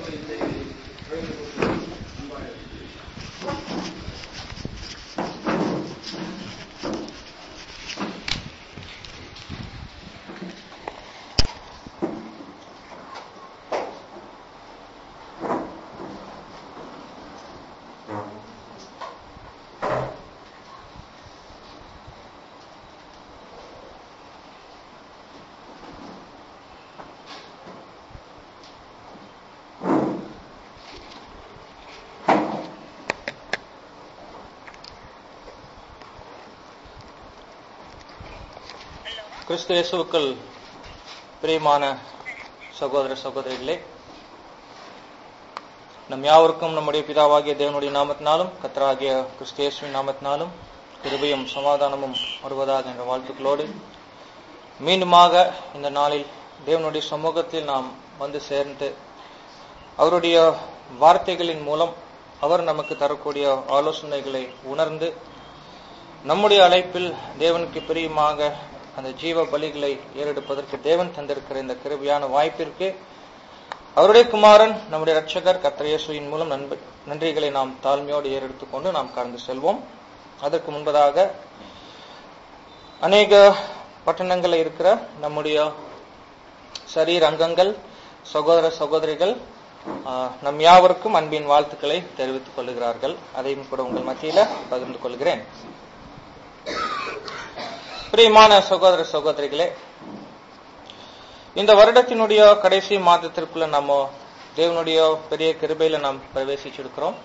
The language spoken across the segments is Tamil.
கர்த்தருடைய செய்தியை பகிர்ந்து கொள்கிறேன். அன்பான கிறிஸ்து இயேசுவுக்குள் பிரியமான சகோதர சகோதரிகளே நம் யாவருக்கும் நம்முடைய பிதாவாகிய தேவனுடைய நாமத்தினாலும் கத்தராகிய கிறிஸ்து இயேசுவின் நாமத்தினாலும் கிருபையும் சமாதானமும் வருவதாக என்ற வாழ்த்துக்களோடு மீண்டுமாக இந்த நாளில் தேவனுடைய சமூகத்தில் நாம் வந்து சேர்ந்து அவருடைய வார்த்தைகளின் மூலம் அவர் நமக்கு தரக்கூடிய ஆலோசனைகளை உணர்ந்து நம்முடைய அழைப்பில் தேவனுக்கு பிரியமாக அந்த ஜீவ பலிகளை ஏறெடுப்பதற்கு தேவன் தந்திருக்கிற இந்த கிருபையான வாய்ப்பிற்கு அவருடைய குமாரன் நம்முடைய ரட்சகர் கத்திரேசுவின் மூலம் நண்ப நன்றிகளை நாம் தாழ்மையோடு ஏறெடுத்துக் கொண்டு நாம் கடந்து செல்வோம் அதற்கு முன்பதாக அநேக பட்டணங்களில் இருக்கிற நம்முடைய சரீர அங்கங்கள் சகோதர சகோதரிகள் ஆஹ், நம் யாவருக்கும் அன்பின் வாழ்த்துக்களை தெரிவித்துக் கொள்கிறார்கள் அதையும் கூட உங்கள் மத்தியில பகிர்ந்து கொள்கிறேன் பிரியமான சகோதர சகோதரிகளே இந்த வருடத்தினுடைய கடைசி மாதத்திற்குள்ள நம்ம தேவனுடைய பெரிய கிருபையில நாம் பிரவேசிச்சிருக்கிறோம்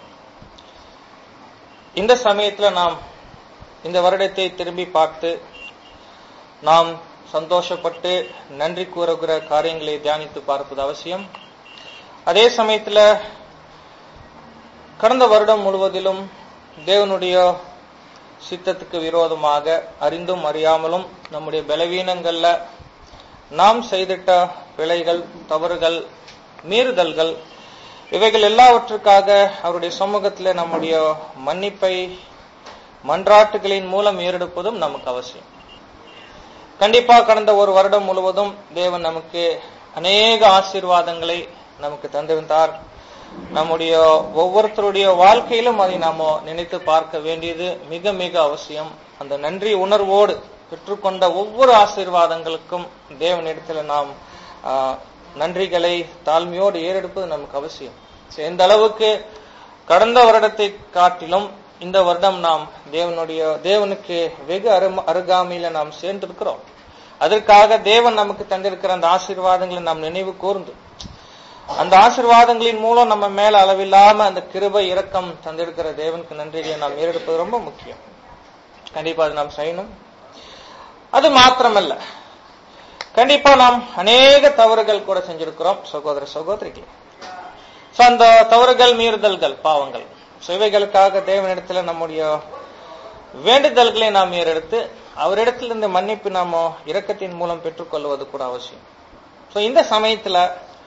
இந்த சமயத்துல நாம் இந்த வருடத்தை திரும்பி பார்த்து நாம் சந்தோஷப்பட்டு நன்றி கூறுகிற காரியங்களை தியானித்து பார்ப்பது அவசியம் அதே சமயத்துல கடந்த வருடம் முழுவதிலும் தேவனுடைய சித்தத்துக்கு விரோதமாக அறிந்தும் அறியாமலும் நம்முடைய பலவீனங்கள்ல நாம் செய்திட்ட பிழைகள் தவறுகள் மீறுதல்கள் இவைகள் எல்லாவற்றுக்காக அவருடைய சமூகத்துல நம்முடைய மன்னிப்பை மன்றாட்டுகளின் மூலம் ஏறெடுப்பதும் நமக்கு அவசியம் கண்டிப்பா கடந்த ஒரு வருடம் முழுவதும் தேவன் நமக்கு அநேக ஆசீர்வாதங்களை நமக்கு தந்திருந்தார் நம்முடைய ஒவ்வொருத்தருடைய வாழ்க்கையிலும் அதை நாம நினைத்து பார்க்க வேண்டியது மிக மிக அவசியம் அந்த நன்றி உணர்வோடு பெற்றுக்கொண்ட ஒவ்வொரு ஆசீர்வாதங்களுக்கும் தேவனிடத்துல நாம் ஆஹ், நன்றிகளை தாழ்மையோடு ஏறெடுப்பது நமக்கு அவசியம் So, எந்த அளவுக்கு கடந்த வருடத்தை காட்டிலும் இந்த வருடம் நாம் தேவனுடைய தேவனுக்கு வெகு அரும அருகாமையில நாம் சேர்ந்திருக்கிறோம் அதற்காக தேவன் நமக்கு தந்திருக்கிற அந்த ஆசீர்வாதங்களை நாம் நினைவு கூர்ந்து அந்த ஆசீர்வாதங்களின் மூலம் நம்ம மேல அளவில்லாம அந்த கிருபை இரக்கம் தந்திருக்கிற தேவனுக்கு நன்றிகளை நாம் ஏறெடுப்பது ரொம்ப முக்கியம் கண்டிப்பா அது நாம் செய்யணும் அது மாத்திரமல்ல கண்டிப்பா நாம் அநேக தவறுகள் கூட செஞ்சிருக்கிறோம் சகோதர சகோதரிகள் So, அந்த தவறுகள் மீறுதல்கள் பாவங்கள் So, இவைகளுக்காக தேவனிடத்துல நம்முடைய வேண்டுதல்களை நாம் ஏறெடுத்து அவரிடத்திலிருந்து மன்னிப்பு நாம இரக்கத்தின் மூலம் பெற்றுக்கொள்வது கூட அவசியம் So, இந்த சமயத்துல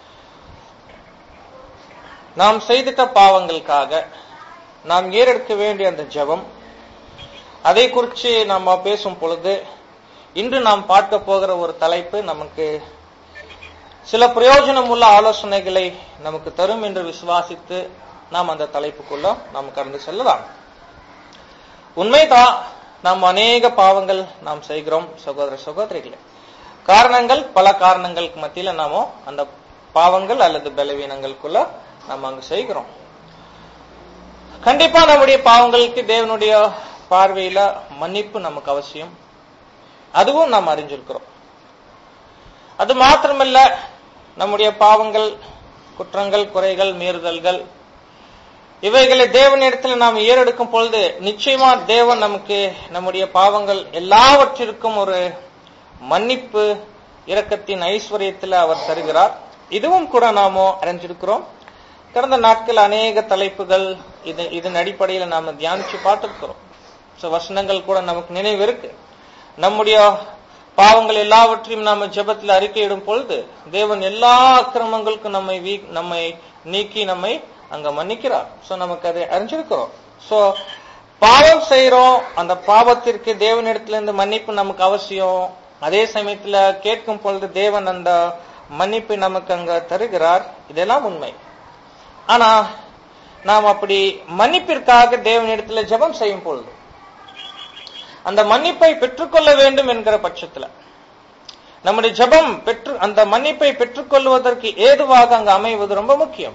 நாம் செய்திட்ட பாவங்களுக்காக நாம் ஏறெடுக்க வேண்டிய அந்த ஜெபம் அதை குறித்து நாம பேசும் பொழுது இன்று நாம் பார்க்க போகிற ஒரு தலைப்பு நமக்கு சில பிரயோஜனம் உள்ள ஆலோசனைகளை நமக்கு தரும் என்று விசுவாசித்து நாம் அந்த தலைப்புக்குள்ள நாம் கடந்து செல்லலாம் உண்மைதான் நாம் அநேக பாவங்கள் நாம் செய்கிறோம் சகோதர சகோதரிகளே காரணங்கள் பல காரணங்களுக்கு மத்தியில நாம அந்த பாவங்கள் அல்லது பலவீனங்களுக்குள்ள நாம் அங்கு செய்கிறோம் கண்டிப்பா நம்முடைய பாவங்களுக்கு தேவனுடைய பார்வையில மன்னிப்பு நமக்கு அவசியம் அதுவும் நாம் அறிஞ்சிருக்கிறோம் அது மாத்திரமல்ல நம்முடைய பாவங்கள் குற்றங்கள் குறைகள் மீறுதல்கள் இவைகளை தேவனிடத்தில் நாம் ஏறெடுக்கும் பொழுது நிச்சயமா தேவன் நமக்கு நம்முடைய பாவங்கள் எல்லாவற்றிற்கும் ஒரு மன்னிப்பு இரக்கத்தின் ஐஸ்வர்யத்தில் அவர் தருகிறார் இதுவும் கூட நாம அறிஞ்சிருக்கிறோம் கடந்த நாட்கள் அநேக தலைப்புகள் இது இதன் அடிப்படையில் நாம தியானிச்சு பார்த்திருக்கிறோம் So, வசனங்கள் கூட நமக்கு நினைவு இருக்கு நம்முடைய பாவங்கள் எல்லாவற்றையும் நாம ஜெபத்தில் அறிக்கையிடும் பொழுது தேவன் எல்லா அக்கிரமங்களுக்கும் நம்மை வீ- நம்மை நீக்கி நம்மை அங்க மன்னிக்கிறார் சோ நமக்கு அதை அறிஞ்சிருக்கிறோம் சோ பாவம் செய்யறோம் அந்த பாவத்திற்கு தேவனிடத்திலிருந்து மன்னிப்பு நமக்கு அவசியம் அதே சமயத்துல கேட்கும் பொழுது தேவன் அந்த மன்னிப்பை நமக்கு அங்க தருகிறார் இதெல்லாம் உண்மை ஆனா நாம் அப்படி மன்னிப்பிற்காக தேவனிடத்துல ஜெபம் செய்யும் பொழுது அந்த மன்னிப்பை பெற்றுக்கொள்ள வேண்டும் என்கிற பட்சத்துல நம்முடைய ஜெபம் பெற்று அந்த மன்னிப்பை பெற்றுக்கொள்வதற்கு ஏதுவாக அங்கு அமைவது ரொம்ப முக்கியம்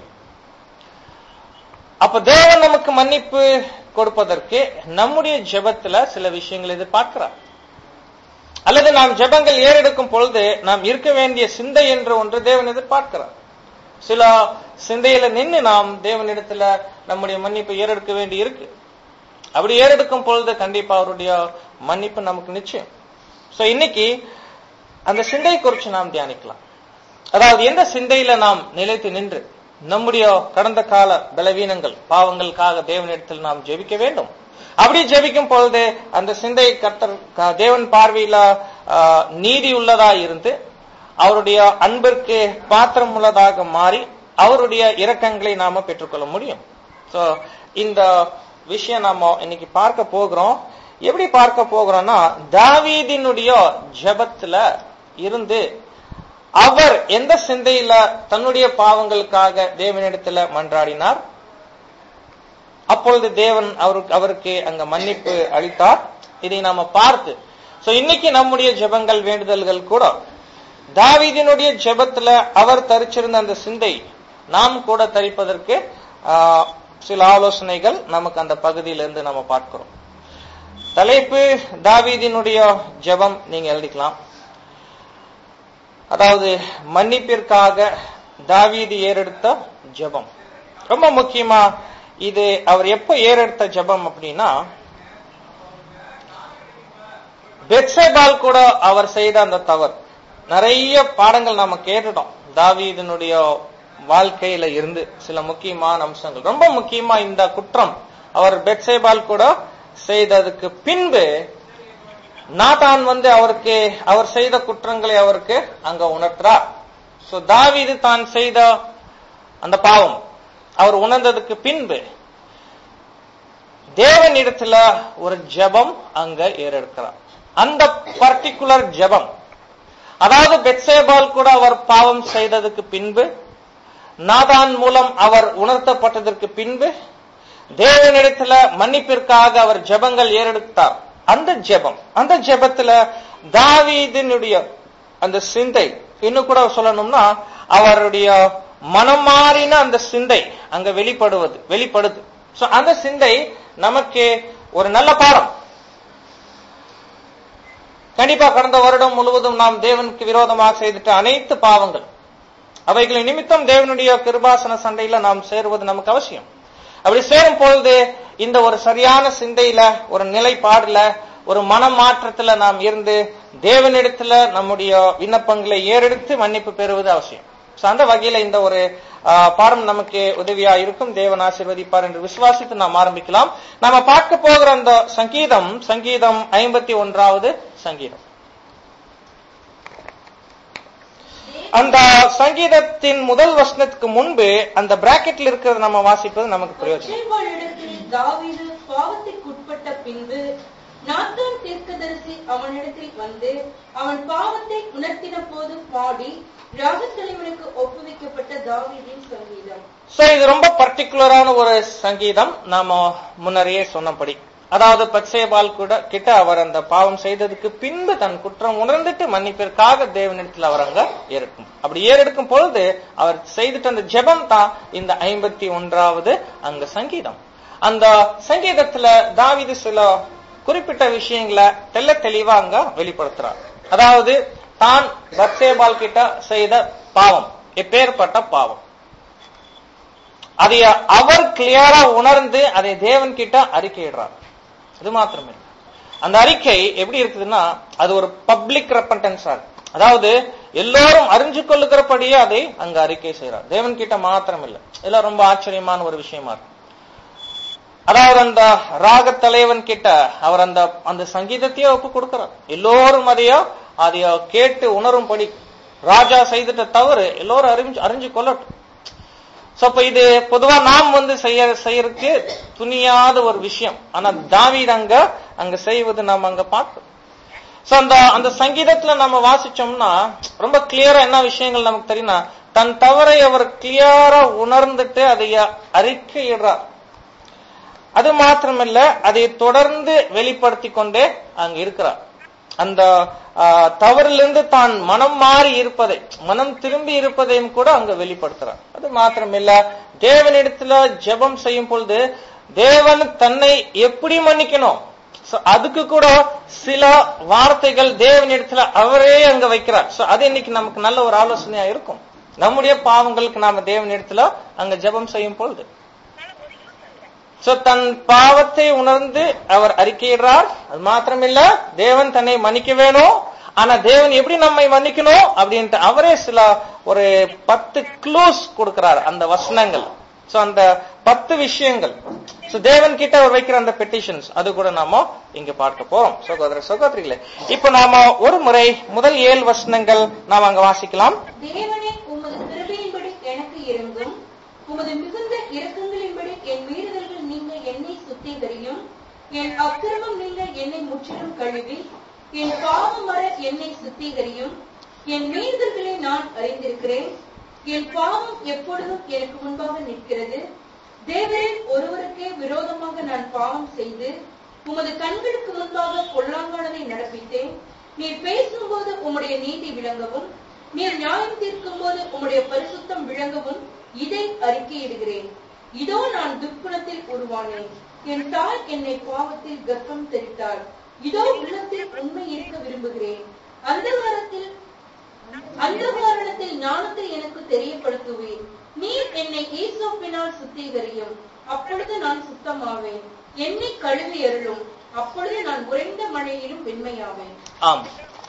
அப்ப தேவன் நமக்கு மன்னிப்பு கொடுப்பதற்கு நம்முடைய ஜெபத்துல சில விஷயங்கள் எதிர்பார்க்கிறார் அல்லது நாம் ஜெபங்கள் ஏறெடுக்கும் பொழுது நாம் இருக்க வேண்டிய சிந்தை என்று ஒன்று தேவன் எதிர்பார்க்கிறார் சில சிந்தையில நின்று நாம் தேவனிடத்துல நம்முடைய மன்னிப்பை ஏறெடுக்க வேண்டி இருக்கு அப்படி ஏறெடுக்கும் பொழுது கண்டிப்பா அவருடைய மன்னிப்பு நமக்கு நிச்சயம் சோ இன்னைக்கு அந்த சிந்தை குறித்து நாம் தியானிக்கலாம் அதாவது எந்த சிந்தையில நாம் நிலைத்து நின்று நம்முடைய கடந்த கால பலவீனங்கள் பாவங்களுக்காக தேவனிடத்தில் நாம் ஜெபிக்க வேண்டும் அப்படி ஜெபிக்கும் பொழுது அந்த சிந்தை கர்த்தர் க- தேவன் பார்வையில ஆ, நீதி உள்ளதா இருந்து அவருடைய அன்பிற்கு பாத்திரம் உள்ளதாக மாறி அவருடைய இரக்கங்களை நாம பெற்றுக்கொள்ள முடியும் சோ இந்த விஷயம் நாம இன்னைக்கு பார்க்க போகிறோம் எப்படி பார்க்க போகிறோம்னா தாவீதினுடைய ஜெபத்துல இருந்து அவர் எந்த சிந்தையில தன்னுடைய பாவங்களுக்காக தேவனிடத்துல மன்றாடினார் அப்பொழுது தேவன் அவருக்கு அவருக்கு அங்க மன்னிப்பு அளித்தார் இதை நாம பார்த்து சோ இன்னைக்கு நம்முடைய ஜெபங்கள் வேண்டுதல்கள் கூட தாவீதினுடைய ஜெபத்துல அவர் தரிச்சிருந்த அந்த சிந்தை நாம் கூட தரிப்பதற்கு ஆஹ், சில ஆலோசனைகள் நமக்கு அந்த பகுதியிலிருந்து நம்ம பார்க்கிறோம் தலைப்பு தாவீதினுடைய ஜெபம் நீங்க எழுதிக்கலாம் அதாவது மன்னிப்பிற்காக தாவீது ஏறெடுத்த ஜெபம் ரொம்ப முக்கியமா இது அவர் எப்ப ஏறெடுத்த ஜெபம் அப்படின்னா பெட்சேபால் கூட அவர் செய்த அந்த தவறு நிறைய பாடங்கள் நாம கேட்டுட்டோம் தாவீதனுடைய வாழ்க்கையில இருந்து சில முக்கியமான அம்சங்கள் ரொம்ப முக்கியமா இந்த குற்றம் அவர் பெட்சேபால் கூட செய்ததுக்கு பின்பு நாதான் வந்து அவருக்கு அவர் செய்த குற்றங்களை அவருக்கு அங்க உணர்த்துறார் சோ தாவீது தான் செய்த அந்த பாவம் அவர் உணர்ந்ததுக்கு பின்பு தேவனிடத்துல ஒரு ஜெபம் அங்க ஏறெடுக்கிறார் அந்த பர்டிகுலர் ஜெபம் அதாவது பெட்சேபால் கூட அவர் பாவம் செய்ததுக்கு பின்பு நாதான் மூலம் அவர் உணர்த்தப்பட்டதற்கு பின்பு தேவனிடத்துல மன்னிப்பிற்காக அவர் ஜெபங்கள் ஏறெடுத்தார் அந்த ஜெபம் அந்த ஜெபத்துல தாவீதினுடைய அந்த சிந்தை இன்னும் கூட சொல்லணும்னா அவருடைய மனம் மாறின அந்த சிந்தை அங்க வெளிப்படுவது வெளிப்படுது சோ அந்த சிந்தை நமக்கு ஒரு நல்ல பாடம் கண்டிப்பா கடந்த வருடம் முழுவதும் நாம் தேவனுக்கு விரோதமாக செய்துட்ட அனைத்து பாவங்கள் அவைகளை நிமித்தம் தேவனுடைய கிருபாசன சண்டையில நாம் சேருவது நமக்கு அவசியம் அப்படி சேரும் பொழுது இந்த ஒரு சரியான சிந்தையில ஒரு நிலைப்பாடுல ஒரு மனமாற்றத்துல நாம் இருந்து தேவனிடத்துல நம்முடைய விண்ணப்பங்களை ஏறெடுத்து மன்னிப்பு பெறுவது அவசியம் So, அந்த வகையில இந்த ஒரு ஆ, பாடம் நமக்கு உதவியா இருக்கும் தேவன் ஆசீர்வதிப்பார் என்று விசுவாசித்து நாம் ஆரம்பிக்கலாம் நாம பார்க்க போகிற அந்த சங்கீதம் சங்கீதம் ஐம்பத்தி ஒன்றாவது சங்கீதம் அந்த சங்கீதத்தின் முதல் வசனத்துக்கு முன்பு அந்த பிராக்கெட்ல இருக்கிறத நம்ம வாசிப்பது நமக்கு பிரயோஜனம் பெட்சேபாளிடத்தில் தாவீது பாவத்திற்குட்பட்ட பின்பு நாத்தான் தீர்க்கதரிசி அவனிடத்தில் வந்து அவன் பாவத்தை உணர்த்தின போது பாடி ராஜத்தலைவனுக்கு ஒப்புவிக்கப்பட்ட தாவீதின் சங்கீதம் சோ இது ரொம்ப பர்டிகுலரான ஒரு சங்கீதம் நாம முன்னரே சொன்னபடி அதாவது பச்சைபால் கூட கிட்ட அவர் அந்த பாவம் செய்ததுக்கு பின்பு தன் குற்றம் உணர்ந்துட்டு மன்னிப்பிற்காக தேவனிடத்தில் அவர் அங்க ஏறெடுக்கும் அப்படி ஏறெடுக்கும் பொழுது அவர் செய்துட்டு அந்த ஜெபம் தான் இந்த ஐம்பத்தி ஒன்றாவது அங்க சங்கீதம் அந்த சங்கீதத்துல தாவீது சில குறிப்பிட்ட விஷயங்களை தெள்ள தெளிவா அங்க வெளிப்படுத்துறார் அதாவது தான் பத்சேபால் கிட்ட செய்த பாவம் எப்பேற்பட்ட பாவம் அதை அவர் கிளியரா உணர்ந்து அதை தேவன் கிட்ட அறிக்கையிடுறார் அது மாத்திரமே அந்த அறிக்கை எப்படி இருக்குதுன்னா அது ஒரு பப்ளிக் ரெப்பன்டன்ஸா இருக்கு அதாவது எல்லோரும் அறிஞ்சு கொள்ளுகிறபடியே அதை அங்க அறிக்கை செய்யறார் தேவன் கிட்ட மாத்திரம் இல்ல இதெல்லாம் ரொம்ப ஆச்சரியமான ஒரு விஷயமா இருக்கு அதாவது அந்த ராக தலைவன் கிட்ட அவர் அந்த அந்த சங்கீதத்தையே ஒப்பு கொடுக்கிறார் எல்லோரும் அதையோ அதையோ கேட்டு உணரும்படி ராஜா செய்துட்ட தவறு எல்லோரும் அறிஞ்சு அறிஞ்சு கொள்ளட்டும் சோ அப்ப இது பொதுவா நாம் வந்து செய்ய செய்யறதுக்கு துணியாத ஒரு விஷயம் ஆனா தாவீது அங்க அங்க செய்வது நாம் அங்க பார்க்கிறோம் சோ அந்த அந்த சங்கீதத்துல நம்ம வாசிச்சோம்னா ரொம்ப கிளியரா என்ன விஷயங்கள் நமக்கு தெரியும்னா தன் தவறை அவர் கிளியரா உணர்ந்துட்டு அதை அறிக்கையிடுறார் அது மாத்திரமல்ல அதை தொடர்ந்து வெளிப்படுத்தி கொண்டே அங்க இருக்கிறார் அந்த ஆஹ், தவறிலிருந்து தான் மனம் மாறி இருப்பதை மனம் திரும்பி இருப்பதையும் கூட அங்க வெளிப்படுத்துறார் அது மாத்திரமில்ல தேவனிடத்துல ஜெபம் செய்யும் பொழுது தேவன் தன்னை எப்படி மன்னிக்கணும் So, அதுக்கு கூட சில வார்த்தைகள் தேவனிடத்துல அவரே அங்க வைக்கிறார் சோ அது இன்னைக்கு நமக்கு நல்ல ஒரு ஆலோசனையா இருக்கும் நம்முடைய பாவங்களுக்கு நாம தேவனிடத்துல அங்க ஜெபம் செய்யும் பொழுது சோ தன் பாவத்தை உணர்ந்து அவர் அறிக்கையிடுறார் அது மாத்திரமில்ல தேவன் தன்னை மன்னிக்க வேணும் ஆனா தேவன் எப்படி நம்மை மன்னிக்கணும் அப்படின்ட்டு அவரே சில ஒரு பத்து க்ளூஸ் கொடுக்கிறார் அந்த வசனங்கள் சோ அந்த பத்து விஷயங்கள் சோ தேவன் கிட்ட அவர் வைக்கிற அந்த பெட்டிஷன்ஸ் அது கூட நாம இங்க பார்க்க போறோம் சகோதர சகோதரிகளே இப்ப நாம ஒரு முறை முதல் ஏழு வசனங்கள் நாம் அங்க வாசிக்கலாம் தேவனே உமது கிருபையின்படி எனக்கு இறங்கும் உமது மிகுந்த இரக்கங்களின்படி என் மீறுதல்கள் நீங்க என்னை சுத்திகரியும் என் அக்கிரமம் நீங்க என்னை முற்றிலும் கழுவி என் பாவம் வர என்னை சுத்திகரியும் என் மீறுதல்களை நான் அறிந்திருக்கிறேன் என் பாவம் எப்பொழுதும் எனக்கு முன்பாக நிற்கிறது தேவரில் ஒருவருக்கே விரோதமாக நான் பாவம் செய்து உமது கண்களுக்கு முன்பாக பொல்லாங்கானதை நடப்பித்தேன் நீர் பேசும்போது உம்முடைய நீதி விளங்கவும் நீர் நியாயம் தீர்க்கும் போது உம்முடைய பரிசுத்தம் விளங்கவும் இதை அறிக்கையிடுகிறேன் இதோ நான் துர்க்குணத்தில் உருவானேன் என் தாய் என்னை பாவத்தில் கர்ப்பம் தெரித்தாள் இதோ உள்ளத்தில் உண்மை இருக்க விரும்புகிறேன் அந்தகாரத்தில் அந்தகாரணத்தில் ஞானத்தை எனக்கு தெரியப்படுத்துவேன் நீர் என்னை ஈசோப்பினால் சுத்திகரியும் அப்பொழுது நான் சுத்தமாவேன் என்னை கழுவி அருளும் அப்பொழுது நான் உறைந்த மழையிலும் வெண்மையாவேன் ஆம்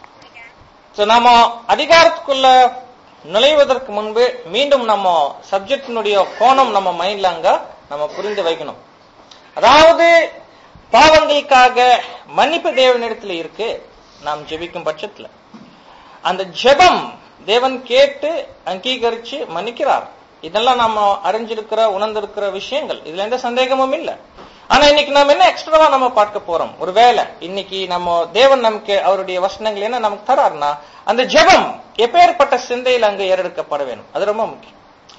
சோ நாம அதிகாரத்துக்குள்ள நுழைவதற்கு முன்பு மீண்டும் நம்ம சப்ஜெக்டினுடைய கோணம் நம்ம மைண்ட்ல அங்க நம்ம புரிந்து வைக்கணும் அதாவது பாவங்களுக்காக மன்னிப்பு தேவனிடத்துல இருக்கு நாம் ஜெபிக்கும் பட்சத்துல அந்த ஜெபம் தேவன் கேட்டு அங்கீகரிச்சு மன்னிக்கிறார் இதெல்லாம் நாம அறிஞ்சிருக்கிற உணர்ந்திருக்கிற விஷயங்கள் இதுல எந்த சந்தேகமும் இல்ல ஆனா இன்னைக்கு நம்ம என்ன எக்ஸ்ட்ராவா நம்ம பார்க்க போறோம் ஒருவேளை இன்னைக்கு நம்ம தேவன் நமக்கு அவருடைய வசனங்கள் என்ன நமக்கு தராருன்னா அந்த ஜெபம் எப்பேற்பட்ட சிந்தையில் அங்க ஏறெடுக்கப்பட வேணும் அது ரொம்ப முக்கியம்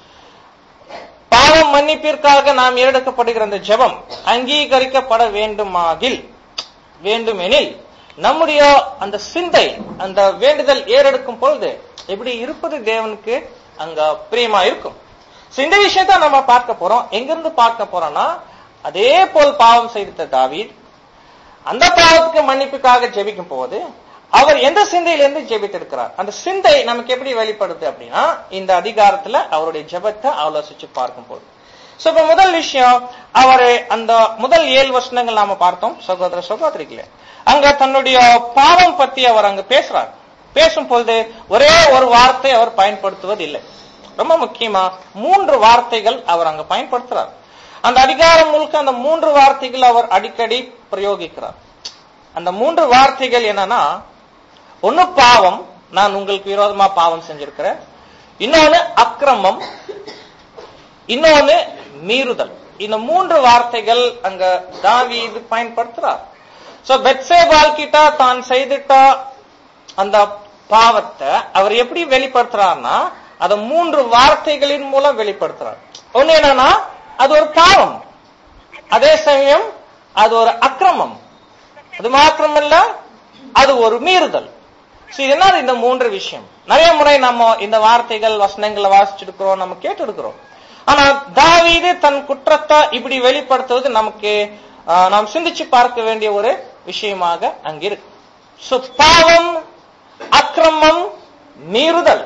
பாவம் மன்னிப்பிற்காக நாம் ஏறெடுக்கப்படுகிற அந்த ஜெபம் அங்கீகரிக்கப்பட வேண்டுமாகில் வேண்டுமெனில் நம்முடைய அந்த சிந்தை அந்த வேண்டுதல் ஏறெடுக்கும் பொழுது எப்படி இருப்பது தேவனுக்கு அங்க பிரியமா இருக்கும் So, இந்த விஷயத்த நம்ம பார்க்க போறோம் எங்கிருந்து பார்க்க போறோம்னா அதே போல் பாவம் செய்த தாவீத் அந்த பாவத்துக்கு மன்னிப்புக்காக ஜெபிக்கும் போது அவர் எந்த சிந்தையிலிருந்து ஜெபித்திருக்கிறார் அந்த சிந்தை நமக்கு எப்படி வெளிப்படுது அப்படின்னா இந்த அதிகாரத்துல அவருடைய ஜெபத்தை ஆலோசிச்சு பார்க்கும் போது சோ இப்ப முதல் விஷயம் அவரு அந்த முதல் ஏழு வசனங்கள் நாம பார்த்தோம் சகோதர சகோதரிகளே அங்க தன்னுடைய பாவம் பத்தி அவர் அங்க பேசுறார் பேசும் பொழுது ஒரே ஒரு வார்த்தை அவர் பயன்படுத்துவது இல்லை ரொம்ப முக்கியமா மூன்று வார்த்தைகள் அவர் அங்க பயன்படுத்துறார் அந்த அதிகாரம் முழுக்க அந்த மூன்று வார்த்தைகள் அவர் அடிக்கடி பிரயோகிக்கிறார் அந்த மூன்று வார்த்தைகள் என்னன்னா ஒன்னு பாவம் நான் உங்களுக்கு விரோதமா பாவம் செஞ்சிருக்கிறேன் இன்னொன்னு அக்கிரமம் இன்னொன்னு மீறுதல் இந்த மூன்று வார்த்தைகள் அங்க தாவீது பயன்படுத்துறார் சோ பெட்சேபால் கிட்ட தான் செய்துட்ட அந்த பாவத்தை அவர் எப்படி வெளிப்படுத்துறார்னா அத மூன்று வார்த்தைகளின் மூலம் வெளிப்படுத்துறார் ஒண்ணு என்னன்னா அது ஒரு பாவம் அதே சமயம் அது ஒரு அக்கிரமம் அது மாத்திரமல்ல அது ஒரு மீறுதல் So, இது என்ன இந்த மூன்று விஷயம் நிறைய முறை நம்ம இந்த வார்த்தைகள் வசனங்களை வாசிச்சிருக்கிறோம் நம்ம கேட்டிருக்கிறோம் ஆனா தாவீது தன் குற்றத்தை இப்படி வெளிப்படுத்துவது நமக்கு ஆஹ், நாம் சிந்திச்சு பார்க்க வேண்டிய ஒரு விஷயமாக அங்க இருக்கு So, பாவம் அக்கிரமம் மீறுதல்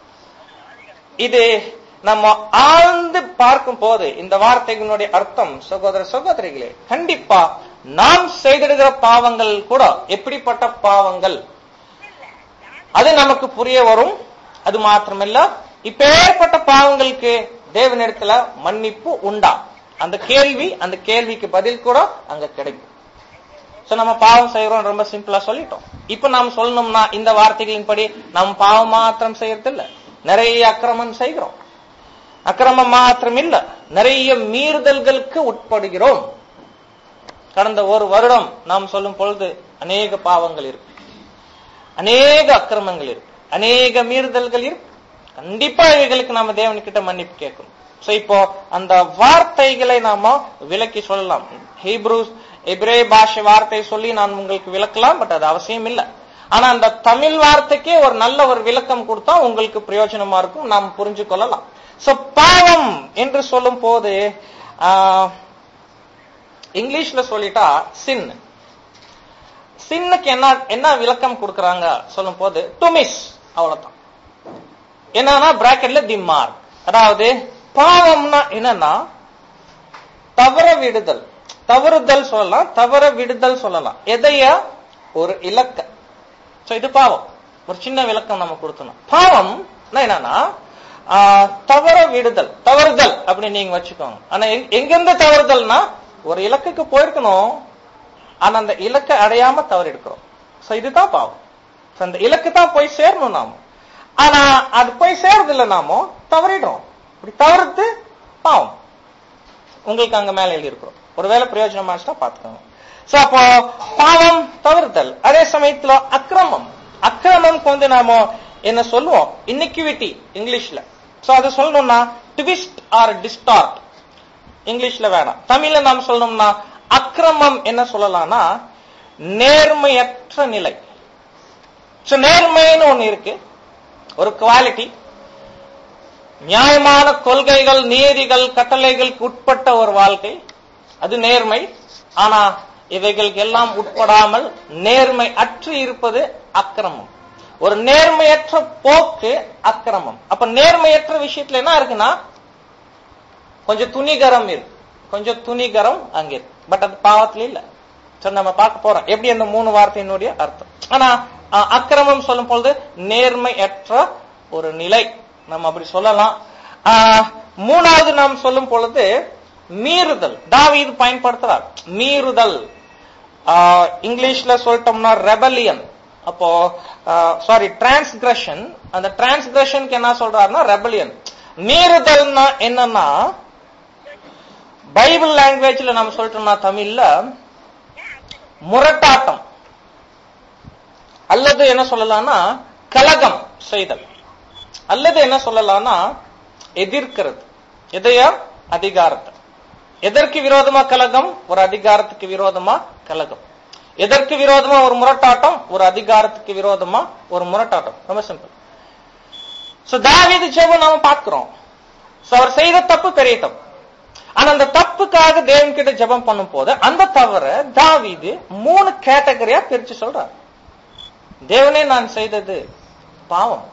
இது நம்ம ஆழ்ந்து பார்க்கும் போது இந்த வார்த்தைகளுடைய அர்த்தம் சகோதர சகோதரிகளே கண்டிப்பா நாம் செய்திடுகிற பாவங்கள் கூட எப்படிப்பட்ட பாவங்கள் அது நமக்கு புரிய வரும் அது மாத்திரமல்ல இப்பேற்பட்ட பாவங்களுக்கு தேவனிடத்துல மன்னிப்பு உண்டா அந்த கேள்வி அந்த கேள்விக்கு பதில் கூட அங்க கிடைக்கும் சோ நம்ம பாவம் செய்யறோம் ரொம்ப சிம்பிளா சொல்லிட்டோம் இப்ப நாம் சொல்லணும்னா இந்த வார்த்தைகளின்படி நாம் பாவம் மாத்திரம் செய்யறது இல்ல நிறைய அக்கிரமம் செய்கிறோம் அக்கிரமம் மாத்திரம் இல்ல நிறைய மீறுதல்களுக்கு உட்படுகிறோம் கடந்த ஒரு வருடம் நாம் சொல்லும் பொழுது அநேக பாவங்கள் இருக்கு அநேக அக்கிரமங்கள் இருக்கு அநேக மீறுதல்கள் இருக்கு கண்டிப்பா இவைகளுக்கு நாம தேவன்கிட்ட மன்னிப்பு கேட்கணும் சோ இப்போ அந்த வார்த்தைகளை நாம விளக்கி சொல்லலாம் ஹீப்ரூ எபிரே பாஷை வார்த்தை சொல்லி நான் உங்களுக்கு விளக்கலாம் பட் அது அவசியம் இல்லை ஆனா அந்த தமிழ் வார்த்தைக்கே ஒரு நல்ல ஒரு விளக்கம் கொடுத்தா உங்களுக்கு பிரயோஜனமா இருக்கும் நாம் புரிஞ்சு கொள்ளலாம் சோ பாவம் என்று சொல்லும் போது ஆஹ், இங்கிலீஷ்ல சொல்லிட்டா சின் சின்னுக்கு என்ன என்ன விளக்கம் கொடுக்கறாங்க சொல்லும் போது டு மிஸ் அவ்வளவுதான் என்னன்னா பிராக்கெட்ல தி மார்க் அதாவது பாவம்னா என்னன்னா தவற விடுதல் தவறுதல் சொல்லலாம் தவற விடுதல் சொல்லலாம் எதைய ஒரு இலக்க சோ இது பாவம் ஒரு சின்ன விளக்கம் நம்ம கொடுத்தோம் பாவம் என்னன்னா ஆஹ், தவற விடுதல் தவறுதல் அப்படின்னு நீங்க வச்சுக்கோங்க ஆனா எங்க- எங்கிருந்து தவறுதல்னா ஒரு இலக்குக்கு போயிருக்கணும் ஆனா அந்த இலக்கை அடையாம தவறு எடுக்கிறோம் சோ இதுதான் பாவம் So, அந்த இலக்கு தான் போய் சேரணும் நாம ஆனா அது போய் சேர்றது இல்ல நாமோ தவறிடுறோம் இப்படி தவறுது பாவம் உங்களுக்கு அங்க மேல எழுதி இருக்கிறோம் ஒருவேளை பிரயோஜனமா இருந்துச்சுன்னா பாத்துக்கோங்க சோ அப்போ பாவம் தவறுதல் அதே சமயத்துல அக்கிரமம் அக்கிரமம்க்கு வந்து நாம என்ன சொல்லுவோம் இன்னிக்விட்டி இங்கிலீஷ்ல சோ அது சொல்லணும்னா ட்விஸ்ட் ஆர் டிஸ்டார்ட் இங்கிலீஷ்ல வேணாம் தமிழ்ல நாம் சொல்லணும்னா அக்கிரமம் என்ன சொல்லலாம்னா நேர்மையற்ற நிலை சோ நேர்மைன்னு ஒண்ணு இருக்கு ஒரு குவாலிட்டி நியாயமான கொள்கைகள் நீதிகள் கட்டளைகளுக்கு உட்பட்ட ஒரு வாழ்க்கை அது நேர்மை ஆனா இவைகளுக்கு எல்லாம் உட்படாமல் நேர்மை அற்று இருப்பது அக்கிரமம் ஒரு நேர்மையற்ற போக்கு அக்கிரமம் அப்ப நேர்மையற்ற விஷயத்துல என்ன இருக்குன்னா கொஞ்சம் துணிகரம் இருக்கு கொஞ்சம் துணிகரம் அங்க இருக்கு பட் அது பாவத்துல இல்ல சரி நம்ம பார்க்க போறோம் எப்படி அந்த மூணு வார்த்தையினுடைய அர்த்தம் ஆனா அஹ், அக்கிரமம் சொல்லும் பொழுது நேர்மையற்ற ஒரு நிலை நம்ம அப்படி சொல்லலாம் ஆஹ், மூணாவது நாம் சொல்லும் பொழுது மீறுதல் தாவீது பயன்படுத்துறார் மீறுதல் ஆஹ், இங்கிலீஷ்ல சொல்லிட்டோம்னா ரெபலியன் அப்போ சாரி டிரான்ஸ்கிரஷன் அந்த டிரான்ஸ்கிரஷனுக்கு என்ன சொல்றாருன்னா ரெபலியன் மீறுதல்னா என்னன்னா பைபிள் லாங்குவேஜ்ல நம்ம சொல்லிட்டோம்னா தமிழ்ல முரட்டாட்டம் அல்லது என்ன சொல்லலாம்னா கலகம் செய்தல் அல்லது என்ன சொல்லலாம்னா எதிர்க்கிறது எதையா அதிகாரத்தை எதற்கு விரோதமா கலகம் ஒரு அதிகாரத்துக்கு விரோதமா கலகம் எதற்கு விரோதமா ஒரு முரட்டாட்டம் ஒரு அதிகாரத்துக்கு விரோதமா ஒரு முரட்டாட்டம் ரொம்ப சிம்பிள் சோ தாவீது ஜெபம் நாம பார்க்கிறோம் சோ அவர் செய்த தப்பு பெரிய தப்பு ஆனா அந்த தப்புக்காக தேவன் கிட்ட ஜெபம் பண்ணும் போது அந்த தவற தாவீது மூணு கேட்டகரியா பிரிச்சு சொல்றார் தேவனே நான் செய்தது பாவம்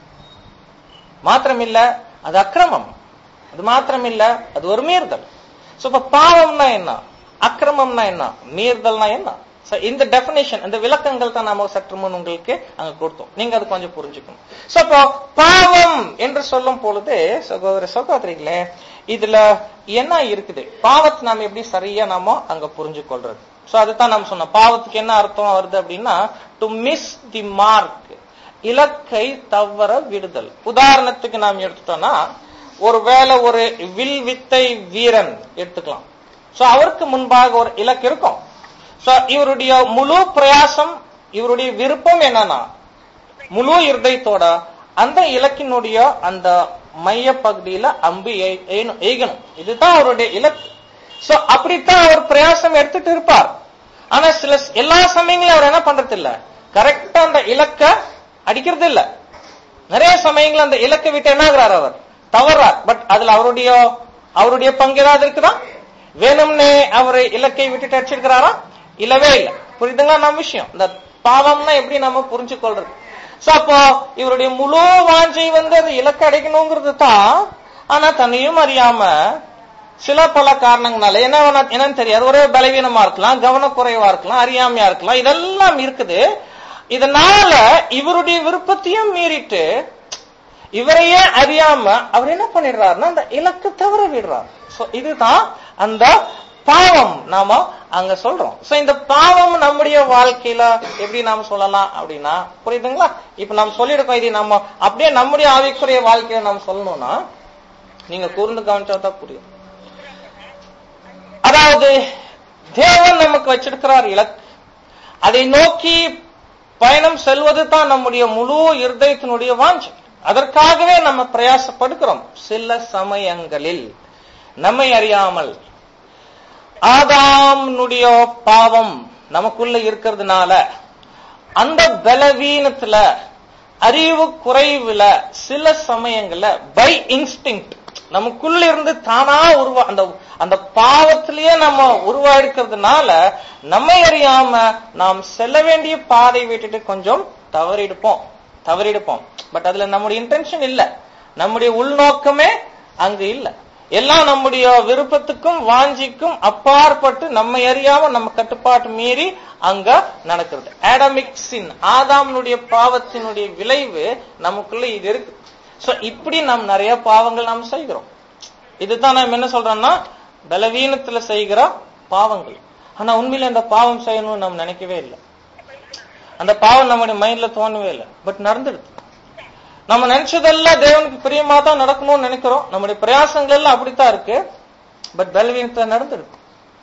மாத்திரமில்ல அது அக்கிரமம் அது மாத்திரமில்ல அது ஒரு மீறுதல் சோ இப்ப பாவம்னா என்ன அக்கிரமம்னா என்ன மீறுதல்னா என்ன So, இந்த டெபினேஷன் இந்த விளக்கங்கள் தான் நாம சற்று முன் உங்களுக்கு அங்க கொடுத்தோம் நீங்க அது கொஞ்சம் புரிஞ்சுக்கணும் சோ அப்போ பாவம் என்று சொல்லும் பொழுது சகோதர சகோதரிகளே இதுல என்ன இருக்குது பாவத்தை நாம எப்படி சரியா நாம அங்க புரிஞ்சு கொள்றது சோ அதுதான் நம்ம சொன்னோம் பாவத்துக்கு என்ன அர்த்தம் வருது அப்படின்னா டு மிஸ் தி மார்க் இலக்கை தவற விடுதல் உதாரணத்துக்கு நாம் எடுத்துட்டோம்னா ஒருவேளை ஒரு வில் வித்தை வீரன் எடுத்துக்கலாம் சோ அவருக்கு முன்பாக ஒரு இலக்கு இருக்கும் சோ இவருடைய முழு பிரயாசம் இவருடைய விருப்பம் என்னன்னா முழு இருதயத்தோட அந்த இலக்கினுடைய அந்த மைய பகுதியில அம்பு எய்- எய்யணும்- எய்கணும் இதுதான் அவருடைய இலக்கு சோ அப்படித்தான் அவர் பிரயாசம் எடுத்துட்டு இருப்பார் ஆனா சில எல்லா சமயங்களும் அவர் என்ன பண்றது இல்ல கரெக்டா அந்த இலக்க அடிக்கிறது இல்ல நிறைய சமயங்கள் அந்த இலக்கை விட்டு என்ன ஆகுறார் அவர் தவறார் பட் அதுல அவருடைய அவருடைய பங்கு ஏதாவது இருக்குதா வேணும்னே அவர் இலக்கை விட்டுட்டு அடிச்சிருக்கிறாரா இல்லவே இல்ல புரியுதுங்களா நம்ம விஷயம் இந்த பாவம்னா எப்படி நம்ம புரிஞ்சு கொள்றது சோ அப்போ இவருடைய முழு வாஞ்சை வந்து அது இலக்கு அடைக்கணுங்கிறது தான் ஆனா தன்னையும் அறியாம சில பல காரணங்களால என்ன வேணா- என்னன்னு தெரியாது ஒரே பலவீனமா இருக்கலாம் கவனக்குறைவா இருக்கலாம் அறியாமையா இருக்கலாம் இதெல்லாம் இருக்குது இதனால இவருடைய விருப்பத்தையும் மீறிட்டு இவரையே அறியாம அவர் என்ன பண்ணிடுறாருன்னா அந்த இலக்கு தவற விடுறார் சோ இதுதான் அந்த பாவம் நாம அங்க சொல்றோம் சோ இந்த பாவம் நம்முடைய வாழ்க்கையில எப்படி நாம சொல்லலாம் அப்படின்னா புரியுதுங்களா இப்ப நம்ம சொல்லிருக்கோம் இது நம்ம அப்படியே நம்முடைய ஆவிக்குரிய வாழ்க்கையில நாம் சொல்லணும்னா நீங்க கூர்ந்து கவனிச்சா தான் புரியும் அதாவது தேவன் நமக்கு வச்சிருக்கிறார் இலக்கு அதை நோக்கி பயணம் செல்வது தான் நம்முடைய முழு இருதயத்தினுடைய வாஞ்சை அதற்காகவே நம்ம பிரயாசப்படுகிறோம் சில சமயங்களில் நம்மை அறியாமல் ஆதாம்னுடைய பாவம் நமக்குள்ள இருக்கிறதுனால அந்த பலவீனத்துல அறிவு குறைவுல சில சமயங்கள்ல பை இன்ஸ்டிங் நமக்குள்ள இருந்து தானா உருவா அந்த அந்த பாவத்திலேயே நம்ம உருவாயிருக்கிறதுனால நம்மை அறியாம நாம் செல்ல வேண்டிய பாதை விட்டுட்டு கொஞ்சம் தவறிடுப்போம் தவறிடுப்போம் பட் அதுல நம்முடைய இன்டென்ஷன் இல்ல நம்முடைய உள்நோக்கமே அங்கு இல்ல எல்லாம் நம்முடைய விருப்பத்துக்கும் வாஞ்சிக்கும் அப்பாற்பட்டு நம்மை அறியாம நம்ம கட்டுப்பாட்டு மீறி அங்க நடக்கிறது ஆடமிக் சின் ஆதாம்னுடைய பாவத்தினுடைய விளைவு நமக்குள்ள இது இருக்கு சோ இப்படி நாம் நிறைய பாவங்கள் நாம் செய்கிறோம் இதுதான் நாம் என்ன சொல்றோம்னா பலவீனத்துல செய்கிற பாவங்கள் ஆனா உண்மையில அந்த பாவம் செய்யணும்னு நம்ம நினைக்கவே இல்லை அந்த பாவம் நம்முடைய மைண்ட்ல தோணவே இல்லை பட் நடந்துடுது நம்ம நினைச்சதெல்லாம் தேவனுக்கு பிரியமா தான் நடக்கணும்னு நினைக்கிறோம் நம்முடைய பிரயாசங்கள் எல்லாம் அப்படித்தான் இருக்கு பட் பலவீனத்துல நடந்துடுது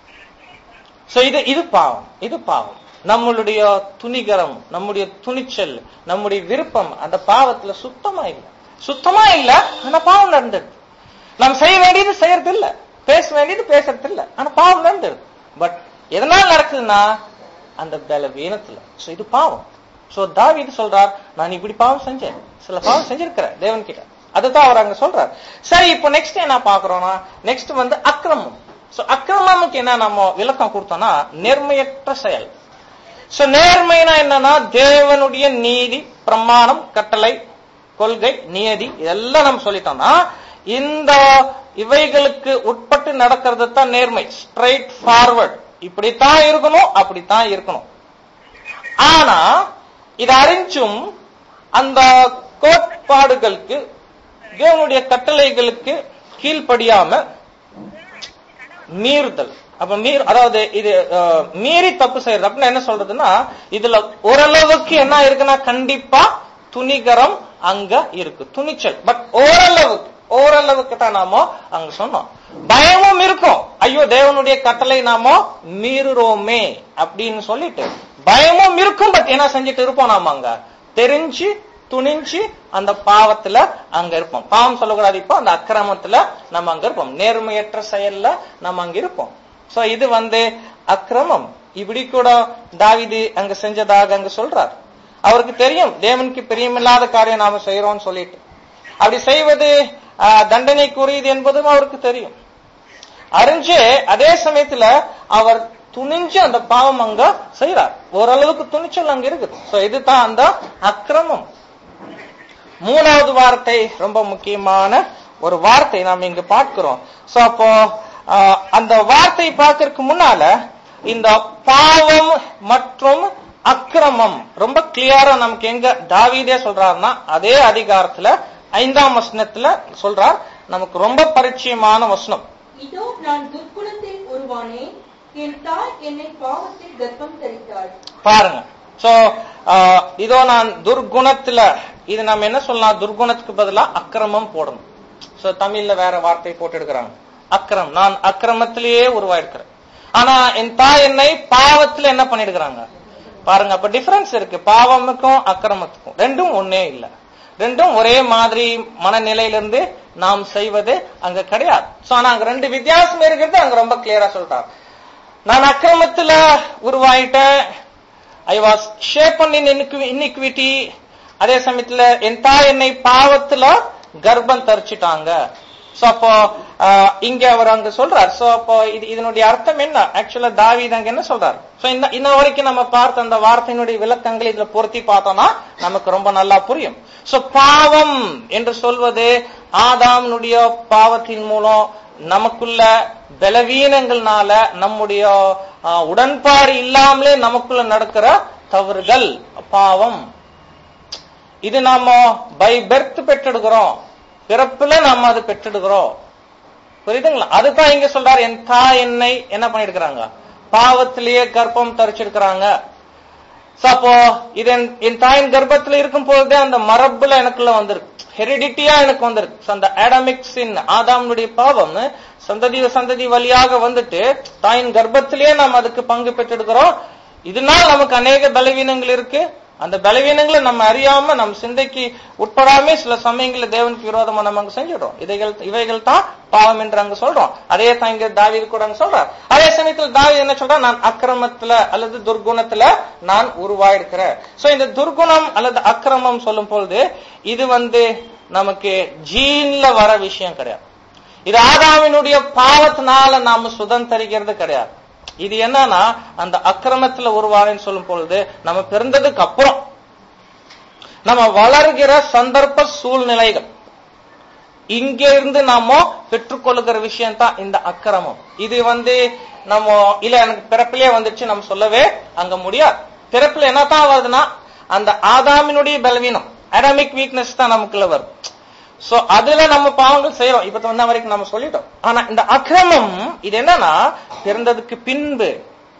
சோ இது இது பாவம் இது பாவம் நம்மளுடைய துணிகரம் நம்முடைய துணிச்சல் நம்முடைய விருப்பம் அந்த பாவத்துல சுத்தமா இல்ல சுத்தமா இல்ல ஆனா பாவம் நடந்துடுது நாம் செய்ய வேண்டியது செய்யறது இல்ல பேச வேண்டியது பேசுறது இல்ல ஆனா பாவம் நடந்துடுது பட் எதனால நடக்குதுன்னா அந்த பலவீனத்துல சோ இது பாவம் சோ தாவீது சொல்றார் நான் இப்படி பாவம் செஞ்சேன் சில பாவம் செஞ்சிருக்கிறேன் தேவன் கிட்ட அதுதான் அவர் அங்க சொல்றார் சரி இப்போ நெக்ஸ்ட் என்ன பாக்குறோம்னா நெக்ஸ்ட் வந்து அக்கிரமம் சோ அக்கிரமமுக்கு என்ன நம்ம விளக்கம் கொடுத்தோம்னா நேர்மையற்ற செயல் சோ நேர்மைனா என்னன்னா தேவனுடைய நீதி பிரமாணம் கட்டளை கொள்கை நியதி இதெல்லாம் நம்ம சொல்லிட்டோம்னா இந்த இவைகளுக்கு உட்பட்டு நடக்கிறது தான் நேர்மை ஸ்ட்ரைட் ஃபார்வர்ட் இப்படித்தான் இருக்கணும் அப்படித்தான் இருக்கணும் ஆனா இது அறிஞ்சும் அந்த கோட்பாடுகளுக்கு தேவனுடைய கட்டளைகளுக்கு கீழ்ப்படியாம மீறுதல் அப்ப மீர் அதாவது இது அஹ், மீறி தப்பு செய்யறது அப்படின்னு என்ன சொல்றதுன்னா இதுல ஓரளவுக்கு என்ன இருக்குன்னா கண்டிப்பா துணிகரம் அங்க இருக்கு துணிச்சல் பட் ஓரளவுக்கு ஓரளவுக்கு தான் நாம அங்க சொன்னோம் பயமும் இருக்கும் ஐயோ தேவனுடைய கட்டளை நாம மீறுறோமே அப்படின்னு சொல்லிட்டு பயமும் இருக்கும் பட் என்ன செஞ்சுட்டு இருப்போம் நாம அங்க தெரிஞ்சு துணிஞ்சு அந்த பாவத்துல அங்க இருப்போம் பாவம் சொல்லக்கூடாது இப்போ அந்த அக்கிரமத்துல நம்ம அங்க இருப்போம் நேர்மையற்ற செயல்ல நம்ம அங்க இருப்போம் சோ இது வந்து அக்கிரமம் இப்படி கூட தாவிது அங்க செஞ்சதாக அங்க சொல்றார் அவருக்கு தெரியும் தேவனுக்கு பிரியமில்லாத காரியம் நாம செய்யறோம்னு சொல்லிட்டு அப்படி செய்வது ஆஹ், தண்டனைக்குரியது என்பதும் அவருக்கு தெரியும் அறிஞ்சே அதே சமயத்துல அவர் துணிஞ்சு அந்த பாவம் அங்க செய்யறார் ஓரளவுக்கு துணிச்சல் அங்க இருக்குது சோ இதுதான் அந்த அக்கிரமம் மூணாவது வார்த்தை ரொம்ப முக்கியமான ஒரு வார்த்தை நாம் இங்க பார்க்கிறோம் சோ அப்போ ஆஹ், அந்த வார்த்தை பார்க்கறதுக்கு முன்னால இந்த பாவம் மற்றும் அக்கிரமம் ரொம்ப கிளியரா நமக்கு எங்க தாவீதே சொல்றாருன்னா அதே அதிகாரத்துல ஐந்தாம் வசனத்துல சொல்றார் நமக்கு ரொம்ப பரிச்சயமான வசனம் இதோ நான் துர்க்குணத்தில் உருவானேன் என் தாய் என்னை பாவத்தில் கர்ப்பம் தரித்தாள் பாருங்க சோ இதோ நான் துர்குணத்துல இது நம்ம என்ன சொல்லலாம் துர்குணத்துக்கு பதிலா அக்கிரமம் போடணும் சோ தமிழ்ல வேற வார்த்தை போட்டு எடுக்கிறாங்க அக்கிரம் நான் அக்கிரமத்திலேயே உருவாயிருக்கிறேன் ஆனா என் தாய் என்னை பாவத்துல என்ன பண்ணிடுக்கிறாங்க பாருங்க அப்ப டிஃபரன்ஸ் இருக்கு பாவமுக்கும் அக்கிரமத்துக்கும் ரெண்டும் ஒன்னே இல்ல ரெண்டும் ஒரே மாதிரி மனநிலையிலிருந்து நாம் செய்வது அங்க கிடையாது சோ ஆனா அங்க ரெண்டு வித்தியாசம் இருக்கிறது அங்க ரொம்ப கிளியரா சொல்றாரு நான் அக்கிரமத்துல உருவாயிட்டேன் ஐ வாஸ் ஷேப்பன் இன் இன்இக்விட்டி அதே சமயத்துல என் தாய் என்னை பாவத்துல கர்ப்பம் தரிச்சிட்டாங்க சோ அப்போ ஆஹ், இங்க அவர் அங்க சொல்றார் சோ அப்போ இது இதனுடைய அர்த்தம் என்ன ஆக்சுவலா தாவீது அங்க என்ன சொல்றார் சோ இந்த இன்ன வரைக்கும் நம்ம பார்த்த அந்த வார்த்தையினுடைய விளக்கங்களை இதுல பொருத்தி பார்த்தோம்னா நமக்கு ரொம்ப நல்லா புரியும் சோ பாவம் என்று சொல்வது ஆதாம்னுடைய பாவத்தின் மூலம் நமக்குள்ள பலவீனங்கள்னால நம்முடைய ஆஹ், உடன்பாடு இல்லாமலே நமக்குள்ள நடக்கிற தவறுகள் பாவம் இது நாம பை பெர்த் பெற்றெடுக்கிறோம் பிறப்புல நாம அது பெற்றெடுக்கிறோம் புரியுதுங்களா அதுதான் இங்க சொல்றாரு என் தாய் என்னை என்ன பண்ணிருக்கிறாங்க பாவத்திலேயே கர்ப்பம் தரிச்சிருக்கிறாங்க So, அப்போ இது என்- என் தாயின் கர்ப்பத்துல இருக்கும் பொழுதே அந்த மரபுல எனக்குள்ள வந்திருக்கு ஹெரிடிட்டியா எனக்கு வந்திருக்கு So, அந்த ஆடமிக் சின் ஆதாமுடைய பாவம் சந்ததி சந்ததி வழியாக வந்துட்டு தாயின் கர்ப்பத்திலேயே நாம் அதுக்கு பங்கு பெற்றெடுக்கிறோம் இதனால் நமக்கு அநேக பலவீனங்கள் இருக்கு அந்த பலவீனங்களை நம்ம அறியாம நம்ம சிந்தைக்கு உட்படாம சில சமயங்கள்ல தேவனுக்கு விரோதமா நம்ம அங்க செஞ்சிடுறோம் இதைகள் இவைகள் தான் பாவம் என்று அங்க சொல்றோம் அதே தான் இங்க தாவீது கூட அங்க சொல்றார் அதே சமயத்துல தாவீது என்ன சொல்றா நான் அக்கிரமத்துல அல்லது துர்குணத்துல நான் உருவாயிருக்கிறேன் சோ இந்த துர்குணம் அல்லது அக்கிரமம் சொல்லும் பொழுது இது வந்து நமக்கு ஜீன்ல வர விஷயம் கிடையாது இது ஆதாமினுடைய பாவத்தினால நாம சுதந்திரிக்கிறது கிடையாது இது என்னன்னா அந்த அக்கிரமத்துல உருவானேன்னு சொல்லும் பொழுது நம்ம பிறந்ததுக்கு அப்புறம் நம்ம வளர்கிற சந்தர்ப்ப சூழ்நிலைகள் இங்க இருந்து நாம பெற்றுக்கொள்ளுகிற விஷயம் தான் இந்த அக்கிரமம் இது வந்து நம்ம இல்ல எனக்கு பிறப்பிலே வந்துச்சு நம்ம சொல்லவே அங்க முடியாது பிறப்புல என்னதான் வருதுன்னா அந்த ஆதாமினுடைய பலவீனம் அடாமிக் வீக்னஸ் தான் நமக்குள்ள வரும் சோ அதுல நம்ம பாவங்கள் செய்யறோம் இப்ப வந்த வரைக்கும் நம்ம சொல்லிட்டோம் ஆனா இந்த அக்கிரமம் இது என்னன்னா பிறந்ததுக்கு பின்பு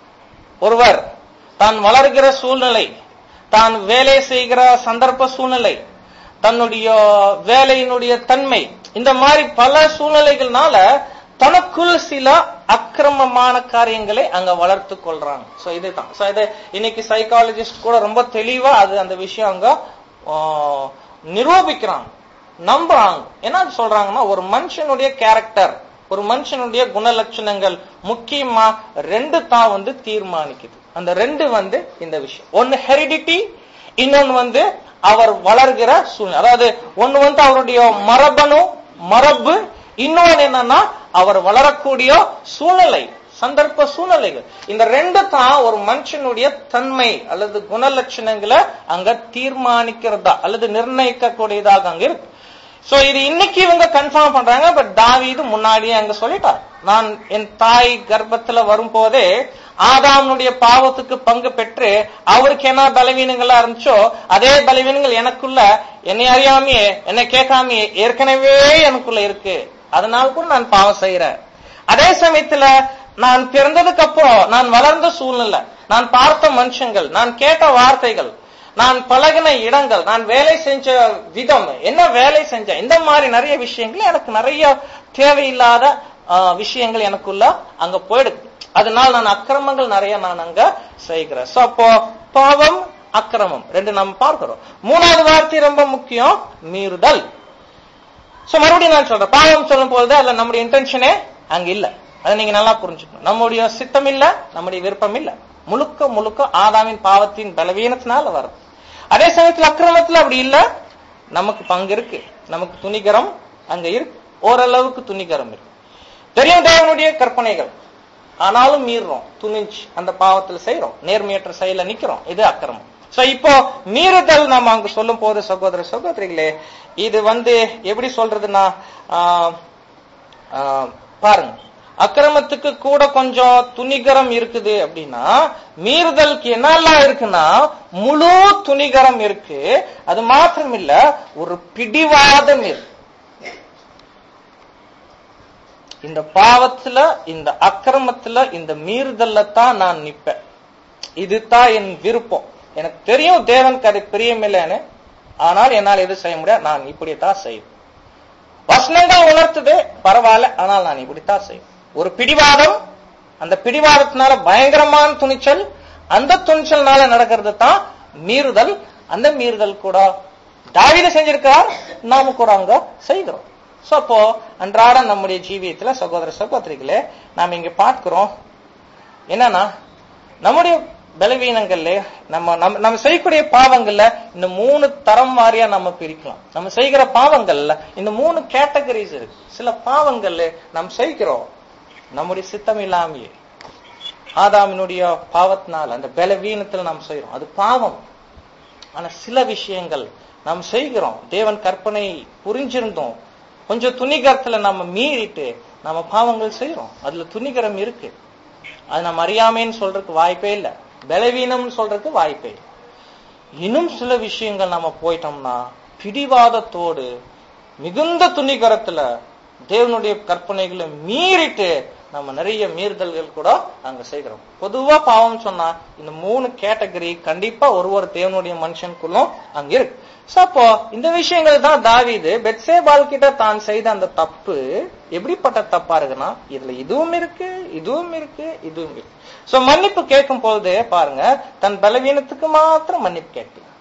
ஒருவர் தான் வளர்கிற சூழ்நிலை தான் வேலை செய்கிற சந்தர்ப்ப சூழ்நிலை தன்னுடைய வேலையினுடைய தன்மை இந்த மாதிரி பல சூழ்நிலைகள்னால தனக்குள் சில அக்கிரமமான காரியங்களை அங்க வளர்த்து கொள்றாங்க சோ இதுதான் சோ இது இன்னைக்கு சைக்காலஜிஸ்ட் கூட ரொம்ப தெளிவா அது அந்த விஷயம் அங்க ஆ, நிரூபிக்கிறாங்க நம்புறாங்க என்ன சொல்றாங்கன்னா ஒரு மனுஷனுடைய கேரக்டர் ஒரு மனுஷனுடைய குணலட்சணங்கள் முக்கியமா ரெண்டு தான் வந்து தீர்மானிக்குது அந்த ரெண்டு வந்து இந்த விஷயம் ஒன்னு ஹெரிடிட்டி இன்னொன்னு வந்து அவர் வளர்கிற சூழ்நிலை அதாவது ஒன்னு வந்து அவருடைய மரபணு மரபு இன்னொன்னு என்னன்னா அவர் வளரக்கூடிய சூழ்நிலை சந்தர்ப்ப சூழ்நிலைகள் இந்த ரெண்டு தான் ஒரு மனுஷனுடைய தன்மை அல்லது குணலட்சணங்களை அங்க தீர்மானிக்கிறதா அல்லது நிர்ணயிக்க கூடியதாக அங்க இருக்கு சோ இது இன்னைக்கு இவங்க கன்ஃபார்ம் பண்றாங்க பட் தாவீது முன்னாடியே அங்க சொல்லிட்டார் நான் என் தாய் கர்ப்பத்துல வரும்போதே ஆதாமுடைய பாவத்துக்கு பங்கு பெற்று அவருக்கு என்ன பலவீனங்களா இருந்துச்சோ அதே பலவீனங்கள் எனக்குள்ள என்னை அறியாமையே என்னை கேட்காமையே ஏற்கனவே எனக்குள்ள இருக்கு அதனால கூட நான் பாவம் செய்யறேன் அதே சமயத்துல நான் பிறந்ததுக்கு அப்புறம் நான் வளர்ந்த சூழ்நிலை நான் பார்த்த மனுஷங்கள் நான் கேட்ட வார்த்தைகள் நான் பழகின இடங்கள் நான் வேலை செஞ்ச விதம் என்ன வேலை செஞ்சேன் இந்த மாதிரி நிறைய விஷயங்கள் எனக்கு நிறைய தேவையில்லாத ஆ, விஷயங்கள் எனக்குள்ள அங்க போயிடுது அதனால நான் அக்கிரமங்கள் நிறைய நான் அங்க செய்கிறேன் சோ அப்போ பாவம் அக்கிரமம் ரெண்டு நம்ம பார்க்கிறோம் மூணாவது வார்த்தை ரொம்ப முக்கியம் மீறுதல் சோ மறுபடியும் நான் சொல்றேன் பாவம் சொல்லும் பொழுது அதுல நம்முடைய இன்டென்ஷனே அங்க இல்ல அதை நீங்க நல்லா புரிஞ்சுக்கணும் நம்முடைய சித்தம் இல்ல நம்முடைய விருப்பம் இல்ல முழுக்க முழுக்க ஆதாமின் பாவத்தின் பலவீனத்தினால வரும் அதே சமயத்துல அக்கிரமத்துல அப்படி இல்ல நமக்கு பங்கு இருக்கு நமக்கு துணிகரம் அங்க இருக்கு ஓரளவுக்கு துணிகரம் இருக்கு தெரியும் தேவனுடைய கற்பனைகள் ஆனாலும் மீறுறோம் துணிஞ்சு அந்த பாவத்துல செய்யறோம் நேர்மையற்ற செயல நிக்கிறோம் இது அக்கிரமம் சோ இப்போ மீறுதல் நாம அங்க சொல்லும் போது சகோதர சகோதரிகளே இது வந்து எப்படி சொல்றதுன்னா ஆஹ், ஆஹ், பாருங்க அக்கிரமத்துக்கு கூட கொஞ்சம் துணிகரம் இருக்குது அப்படின்னா மீறுதலுக்கு என்னெல்லாம் இருக்குன்னா முழு துணிகரம் இருக்கு அது மாத்திரம் இல்ல ஒரு பிடிவாதம் இருக்கு இந்த பாவத்துல இந்த அக்கிரமத்துல இந்த மீறுதல்ல தான் நான் நிப்பேன் இதுதான் என் விருப்பம் எனக்கு தெரியும் தேவனுக்கு அது பிரியமில்லைன்னு ஆனால் என்னால் எது செய்ய முடியாது நான் இப்படித்தான் செய்வேன் வசனங்கள் உணர்த்துது பரவாயில்ல ஆனால் நான் இப்படித்தான் செய்வேன் ஒரு பிடிவாதம் அந்த பிடிவாதத்தினால பயங்கரமான துணிச்சல் அந்த துணிச்சல்னால நடக்கிறது தான் மீறுதல் அந்த மீறுதல் கூட தாவீது செஞ்சிருக்கார் நாம கூட அங்க செய்கிறோம் சோ அப்போ அன்றாட நம்முடைய ஜீவியத்துல சகோதர சகோதரிகளே நாம் இங்க பார்க்கிறோம் என்னன்னா நம்முடைய பலவீனங்கள்ல நம்ம நம்ம நம்ம செய்யக்கூடிய பாவங்கள்ல இந்த மூணு தரம் வாரியா நம்ம பிரிக்கலாம் நம்ம செய்கிற பாவங்கள்ல இந்த மூணு கேட்டகரிஸ் இருக்கு சில பாவங்கள்ல நாம் செய்கிறோம் நம்முடைய சித்தம் இல்லாமையே ஆதாமினுடைய பாவத்தினால அந்த பலவீனத்துல நாம் செய்யறோம் அது பாவம் ஆனா சில விஷயங்கள் நாம் செய்கிறோம் தேவன் கற்பனை புரிஞ்சிருந்தோம் கொஞ்சம் துணிகரத்துல நம்ம மீறிட்டு நம்ம பாவங்கள் செய்யறோம் அதுல துணிகரம் இருக்கு அது நம்ம அறியாமைன்னு சொல்றதுக்கு வாய்ப்பே இல்லை பலவீனம்னு சொல்றதுக்கு வாய்ப்பே இல்லை இன்னும் சில விஷயங்கள் நம்ம போயிட்டோம்னா பிடிவாதத்தோடு மிகுந்த துணிகரத்துல தேவனுடைய கற்பனைகளை மீறிட்டு நம்ம நிறைய மீறுதல்கள் கூட அங்க செய்கிறோம் பொதுவா பாவம் சொன்னா இந்த மூணு கேட்டகரி கண்டிப்பா ஒரு ஒரு தேவனுடைய மனுஷனுக்குள்ளும் அங்க இருக்கு சோ அப்போ இந்த விஷயங்கள் தான் தாவீது பெட்சேபால் கிட்ட தான் செய்த அந்த தப்பு எப்படிப்பட்ட தப்பா இருக்குன்னா இதுல இதுவும் இருக்கு இதுவும் இருக்கு இதுவும் இருக்கு சோ மன்னிப்பு கேட்கும் பொழுது பாருங்க தன் பலவீனத்துக்கு மாத்திரம் மன்னிப்பு கேட்கலாம்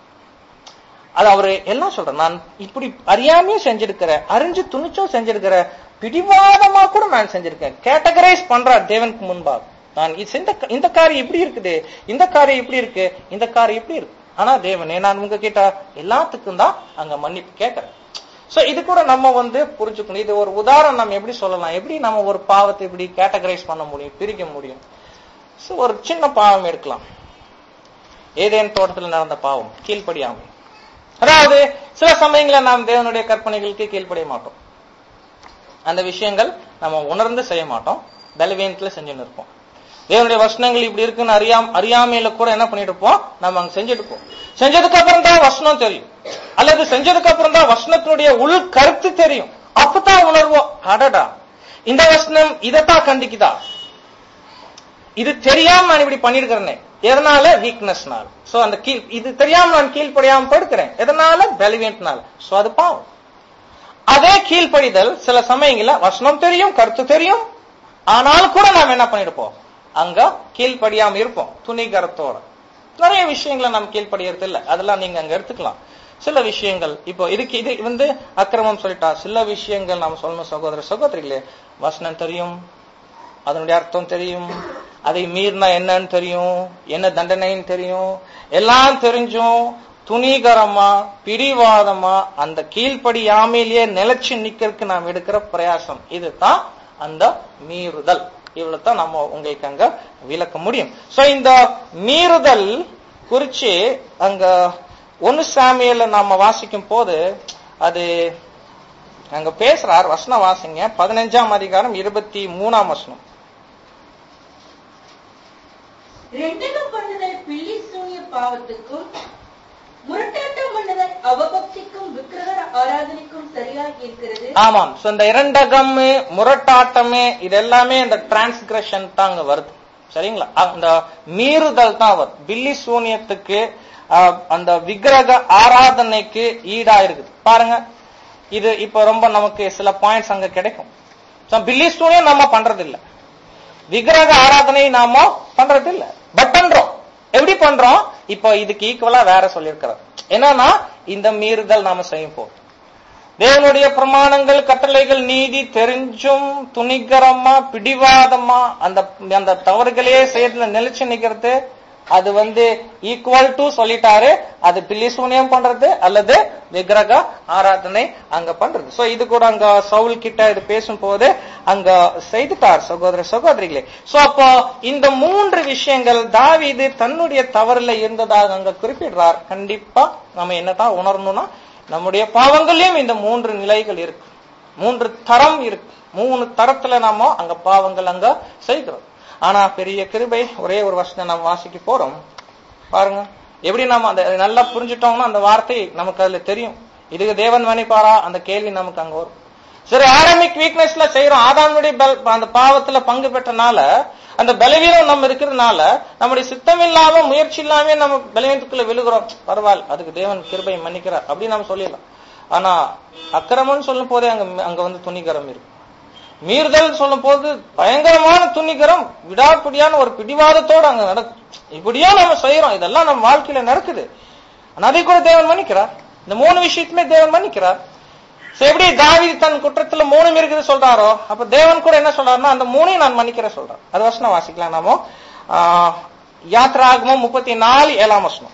அது அவரு எல்லாம் சொல்றேன் நான் இப்படி அறியாமையும் செஞ்சிருக்கிறேன் அறிஞ்சு துணிச்சும் செஞ்சிருக்கிறேன் பிடிவாதமா கூட நான் செஞ்சிருக்கேன் கேட்டகரைஸ் பண்றார் தேவனுக்கு முன்பாக நான் இது செஞ்ச இந்த காரியம் இப்படி இருக்குது இந்த காரியம் இப்படி இருக்கு இந்த காரியம் இப்படி இருக்கு ஆனா தேவனே நான் உங்ககிட்ட எல்லாத்துக்கும் தான் அங்க மன்னிப்பு கேட்கறேன் சோ இது கூட நம்ம வந்து புரிஞ்சுக்கணும் இது ஒரு உதாரணம் நம்ம எப்படி சொல்லலாம் எப்படி நம்ம ஒரு பாவத்தை இப்படி கேட்டகரைஸ் பண்ண முடியும் பிரிக்க முடியும் சோ ஒரு சின்ன பாவம் எடுக்கலாம் ஏதேன் தோட்டத்தில் நடந்த பாவம் கீழ்ப்படியாமை அதாவது சில சமயங்களில் நாம் தேவனுடைய கற்பனைகளுக்கு கீழ்ப்படிய மாட்டோம் அந்த விஷயங்கள் நம்ம உணர்ந்து செய்ய மாட்டோம் பலவீனத்துல செஞ்சுன்னு இருப்போம் தேவனுடைய வசனங்கள் இப்படி இருக்குன்னு அறியாம அறியாமையில கூட என்ன பண்ணிட்டு இருப்போம் நம்ம அங்க செஞ்சுட்டு இருப்போம் செஞ்சதுக்கு அப்புறம் தான் வசனம் தெரியும் அல்லது செஞ்சதுக்கு அப்புறம் தான் வசனத்தினுடைய உள் கருத்து தெரியும் அப்பதான் உணர்வோம் அடடா இந்த வசனம் இதைத்தான் கண்டிக்குதா இது தெரியாம நான் இப்படி பண்ணிருக்கிறேனே எதனால வீக்னஸ்னால சோ அந்த கீழ் இது தெரியாம நான் கீழ்ப்படியாம படுக்கிறேன் எதனால பலவீனத்தினால சோ அது பாவம் அதே கீழ்ப்படிதல் சில சமயங்கள்ல வசனம் தெரியும் கருத்து தெரியும் ஆனாலும் கூட நாம் என்ன பண்ணிருப்போம் அங்க கீழ்ப்படியாம இருப்போம் துணிகரத்தோட நிறைய விஷயங்களை நாம் கீழ்ப்படியறது இல்ல அதெல்லாம் நீங்க அங்க எடுத்துக்கலாம் சில விஷயங்கள் இப்போ இதுக்கு இது வந்து அக்கிரமம் சொல்லிட்டா சில விஷயங்கள் நாம் சொல்லணும் சகோதர சகோதரிகளே வசனம் தெரியும் அதனுடைய அர்த்தம் தெரியும் அதை மீறினா என்னன்னு தெரியும் என்ன தண்டனைன்னு தெரியும் எல்லாம் தெரிஞ்சும் துணிகரமா பிடிவாதமா அந்த கீழ்ப்படியாமையிலேயே நிலைச்சு நிக்கிறதுக்கு நாம் எடுக்கிற பிரயாசம் இதுதான் அந்த மீறுதல் இவ்வளவு தான் நம்ம உங்களுக்கு அங்க விளக்க முடியும் சோ இந்த மீறுதல் குறிச்சு அங்க ஒன்னு சாமியில நாம வாசிக்கும் போது அது அங்க பேசுறார் வசனம் வாசிங்க பதினஞ்சாம் அதிகாரம் இருபத்தி மூணாம் வசனம் ரெண்டகம் பண்ணுதல் பில்லி சூனிய பாவத்துக்கும் முரட்டாட்டம் பண்ணுதல் அவபக்திக்கும் விக்கிரக ஆராதனைக்கும் சரியாய் இருக்கிறது ஆமாம் சோ இந்த இரண்டகம் முரட்டாட்டமே இது எல்லாமே இந்த டிரான்ஸ்கிரஷன் தான் அங்க வருது சரிங்களா அந்த மீறுதல் தான் வருது பில்லி சூனியத்துக்கு ஆஹ், அந்த விக்கிரக ஆராதனைக்கு ஈடா இருக்குது பாருங்க இது இப்ப ரொம்ப நமக்கு சில பாயிண்ட்ஸ் அங்க கிடைக்கும் So, பில்லி சூனியம் நம்ம பண்றது இல்ல விக்கிரக ஆராதனை நாம பண்றது இல்ல பட் பண்றோம் எப்படி பண்றோம் இப்போ இதுக்கு ஈக்குவலா வேற சொல்லியிருக்கிறார் என்னன்னா இந்த மீறுதல் நாம செய்யும் போது தேவனுடைய பிரமாணங்கள் கட்டளைகள் நீதி தெரிஞ்சும் துணிகரமா பிடிவாதமா அந்த அந்த தவறுகளே செய்யறதுல நிலைச்சு நிக்கிறது அது வந்து ஈக்குவல் டு சொல்லிட்டாரு அது பில்லி சூனியம் பண்றது அல்லது விக்கிரக ஆராதனை அங்க பண்றது சோ இது கூட அங்க சவுல் கிட்ட இது பேசும்போது அங்க செய்துட்டார் சகோதர சகோதரிகளே சோ அப்போ இந்த மூன்று விஷயங்கள் தாவீது தன்னுடைய தவறுல இருந்ததாக அங்க குறிப்பிடுறார் கண்டிப்பா நம்ம என்னதான் உணரணும்னா நம்முடைய பாவங்களையும் இந்த மூன்று நிலைகள் இருக்கு மூன்று தரம் இருக்கு மூணு தரத்துல நாம அங்க பாவங்கள் அங்க செய்கிறோம் ஆனா பெரிய கிருபை ஒரே ஒரு வருஷம் நம்ம வாசிக்க போறோம் பாருங்க எப்படி நாம அந்த நல்லா புரிஞ்சுட்டோம்னா அந்த வார்த்தை நமக்கு அதுல தெரியும் இதுக்கு தேவன் மன்னிப்பாரா அந்த கேள்வி நமக்கு அங்க வரும் சரி ஆரம்பிக் வீக்னஸ்ல செய்யறோம் ஆதாமுடைய பல்- அந்த பாவத்துல பங்கு பெற்றனால அந்த பலவீனம் நம்ம இருக்கிறதுனால நம்முடைய சித்தம் இல்லாம முயற்சி இல்லாம நம்ம பலவீனத்துக்குள்ள விழுகிறோம் பரவாயில்ல அதுக்கு தேவன் கிருபை மன்னிக்கிறார் அப்படின்னு நம்ம சொல்லிடலாம் ஆனா அக்கிரமம்னு சொல்லும் போதே அங்க அங்க வந்து துணிகரம் இருக்கு மீறுதல் சொல்லும் போது பயங்கரமான துணிகரம் விடாப்பிடியான ஒரு பிடிவாதத்தோட அங்க நடக்கும் இப்படியோ நம்ம செய்யறோம் இதெல்லாம் நம்ம வாழ்க்கையில நடக்குது ஆனா அதை கூட தேவன் மன்னிக்கிறார் இந்த மூணு விஷயத்துமே தேவன் மன்னிக்கிறார் So, எப்படி தாவீது தன் குற்றத்துல மூணும் இருக்குது சொல்றாரோ அப்ப தேவன் கூட என்ன சொல்றாருன்னா அந்த மூணையும் நான் மன்னிக்கிறேன் சொல்றேன் அது வசனம் வாசிக்கலாம் நாமோ ஆஹ், யாத்ராகமம் முப்பத்தி நாலு ஏழாம் வசனம்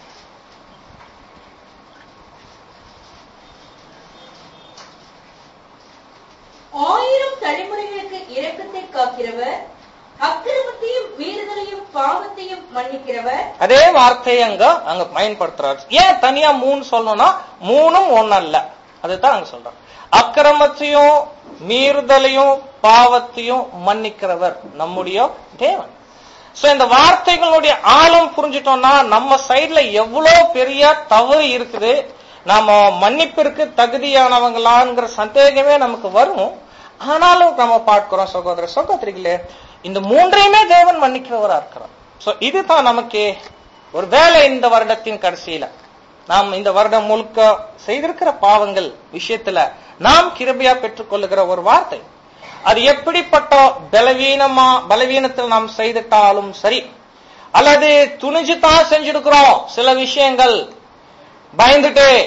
ஆயிரம் தலைமுறைகளுக்கு இரக்கத்தை காக்கிறவர் அக்கிரமத்தையும் மீறுதலையும் பாவத்தையும் மன்னிக்கிறவர் அதே வார்த்தையை அங்க அங்க பயன்படுத்துறாரு ஏன் தனியா மூணு சொல்லணும்னா மூணும் ஒண்ணல்ல அதுதான் அங்க சொல்றாரு அக்கிரமத்தையும் மீறுதலையும் பாவத்தையும் மன்னிக்கிறவர் நம்முடைய தேவன் சோ இந்த வார்த்தைகளுடைய ஆழம் புரிஞ்சிட்டோம்னா நம்ம சைடுல எவ்வளவு பெரிய தவறு இருக்குது நாம மன்னிப்பிற்கு தகுதியானவங்களாங்கிற சந்தேகமே நமக்கு வரும் ஆனாலும் நம்ம பார்க்கிறோம் சகோதர சகோதரிகளே இந்த மூன்றையுமே தேவன் மன்னிக்கிறவரா இருக்கிறார் சோ இதுதான் நமக்கு ஒரு வேலை இந்த வருடத்தின் கடைசியில நாம் இந்த வருடம் முழுக்க செய்திருக்கிற பாவங்கள் விஷயத்துல நாம் கிருபையா பெற்றுக்கொள்ளுகிற ஒரு வார்த்தை அது எப்படிப்பட்ட பலவீனமா பலவீனத்தில் நாம் செய்துட்டாலும் சரி அல்லது துணிஞ்சு தான் செஞ்சிருக்கிறோம் சில விஷயங்கள் பயந்துட்டு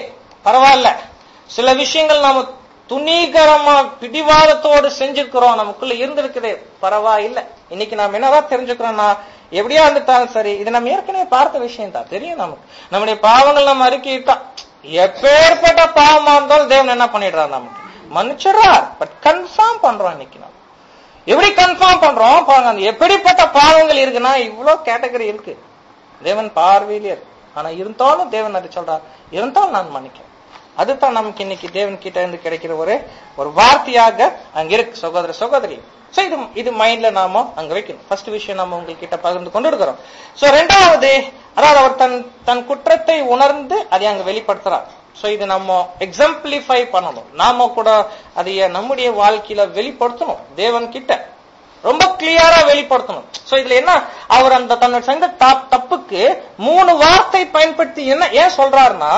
பரவாயில்ல சில விஷயங்கள் நாம துணிகரமா பிடிவாதத்தோடு செஞ்சிருக்கிறோம் நமக்குள்ள இருந்திருக்குது பரவாயில்ல இன்னைக்கு நாம என்னதான் தெரிஞ்சுக்கிறோம்னா எப்படியா இருந்துட்டாலும் சரி இது நம்ம ஏற்கனவே பார்த்த விஷயம் தான் தெரியும் நமக்கு நம்முடைய பாவங்கள் நம்ம அறிக்கையிட்டா எப்பேற்பட்ட பாவமா இருந்தாலும் தேவன் என்ன பண்ணிடுறாரு நமக்கு மன்னிச்சிடுறார் பட் கன்ஃபார்ம் பண்றோம் இன்னைக்கு நம்ம எப்படி கன்ஃபார்ம் பண்றோம் பாருங்க அந்த எப்படிப்பட்ட பாவங்கள் இருக்குன்னா இவ்வளவு கேட்டகரி இருக்கு தேவன் பார்வையிலே இருக்கு ஆனா இருந்தாலும் தேவன் அதை சொல்றார் இருந்தாலும் நான் மன்னிக்கிறேன் அதுதான் நமக்கு இன்னைக்கு தேவன் கிட்ட இருந்து கிடைக்கிற ஒரு ஒரு வார்த்தையாக அங்க இருக்கு சகோதர சகோதரி சோ இது இது மைண்ட்ல நாம அங்க வைக்கணும் ஃபர்ஸ்ட் விஷயம் நாம உங்ககிட்ட பகிர்ந்து கொண்டு இருக்கிறோம் சோ ரெண்டாவது அதாவது அவர் தன் தன் குற்றத்தை உணர்ந்து அதை அங்க வெளிப்படுத்துறார் சோ இது நம்ம எக்ஸாம்பிளிஃபை பண்ணணும் நாம கூட அதைய நம்முடைய வாழ்க்கையில வெளிப்படுத்தணும் தேவன் கிட்ட ரொம்ப கிளியரா வெளிப்படுத்தணும் சோ இதுல என்ன அவர் அந்த தன்னோட செஞ்ச தப்- தப்புக்கு மூணு வார்த்தை பயன்படுத்தி என்ன ஏன் சொல்றாருன்னா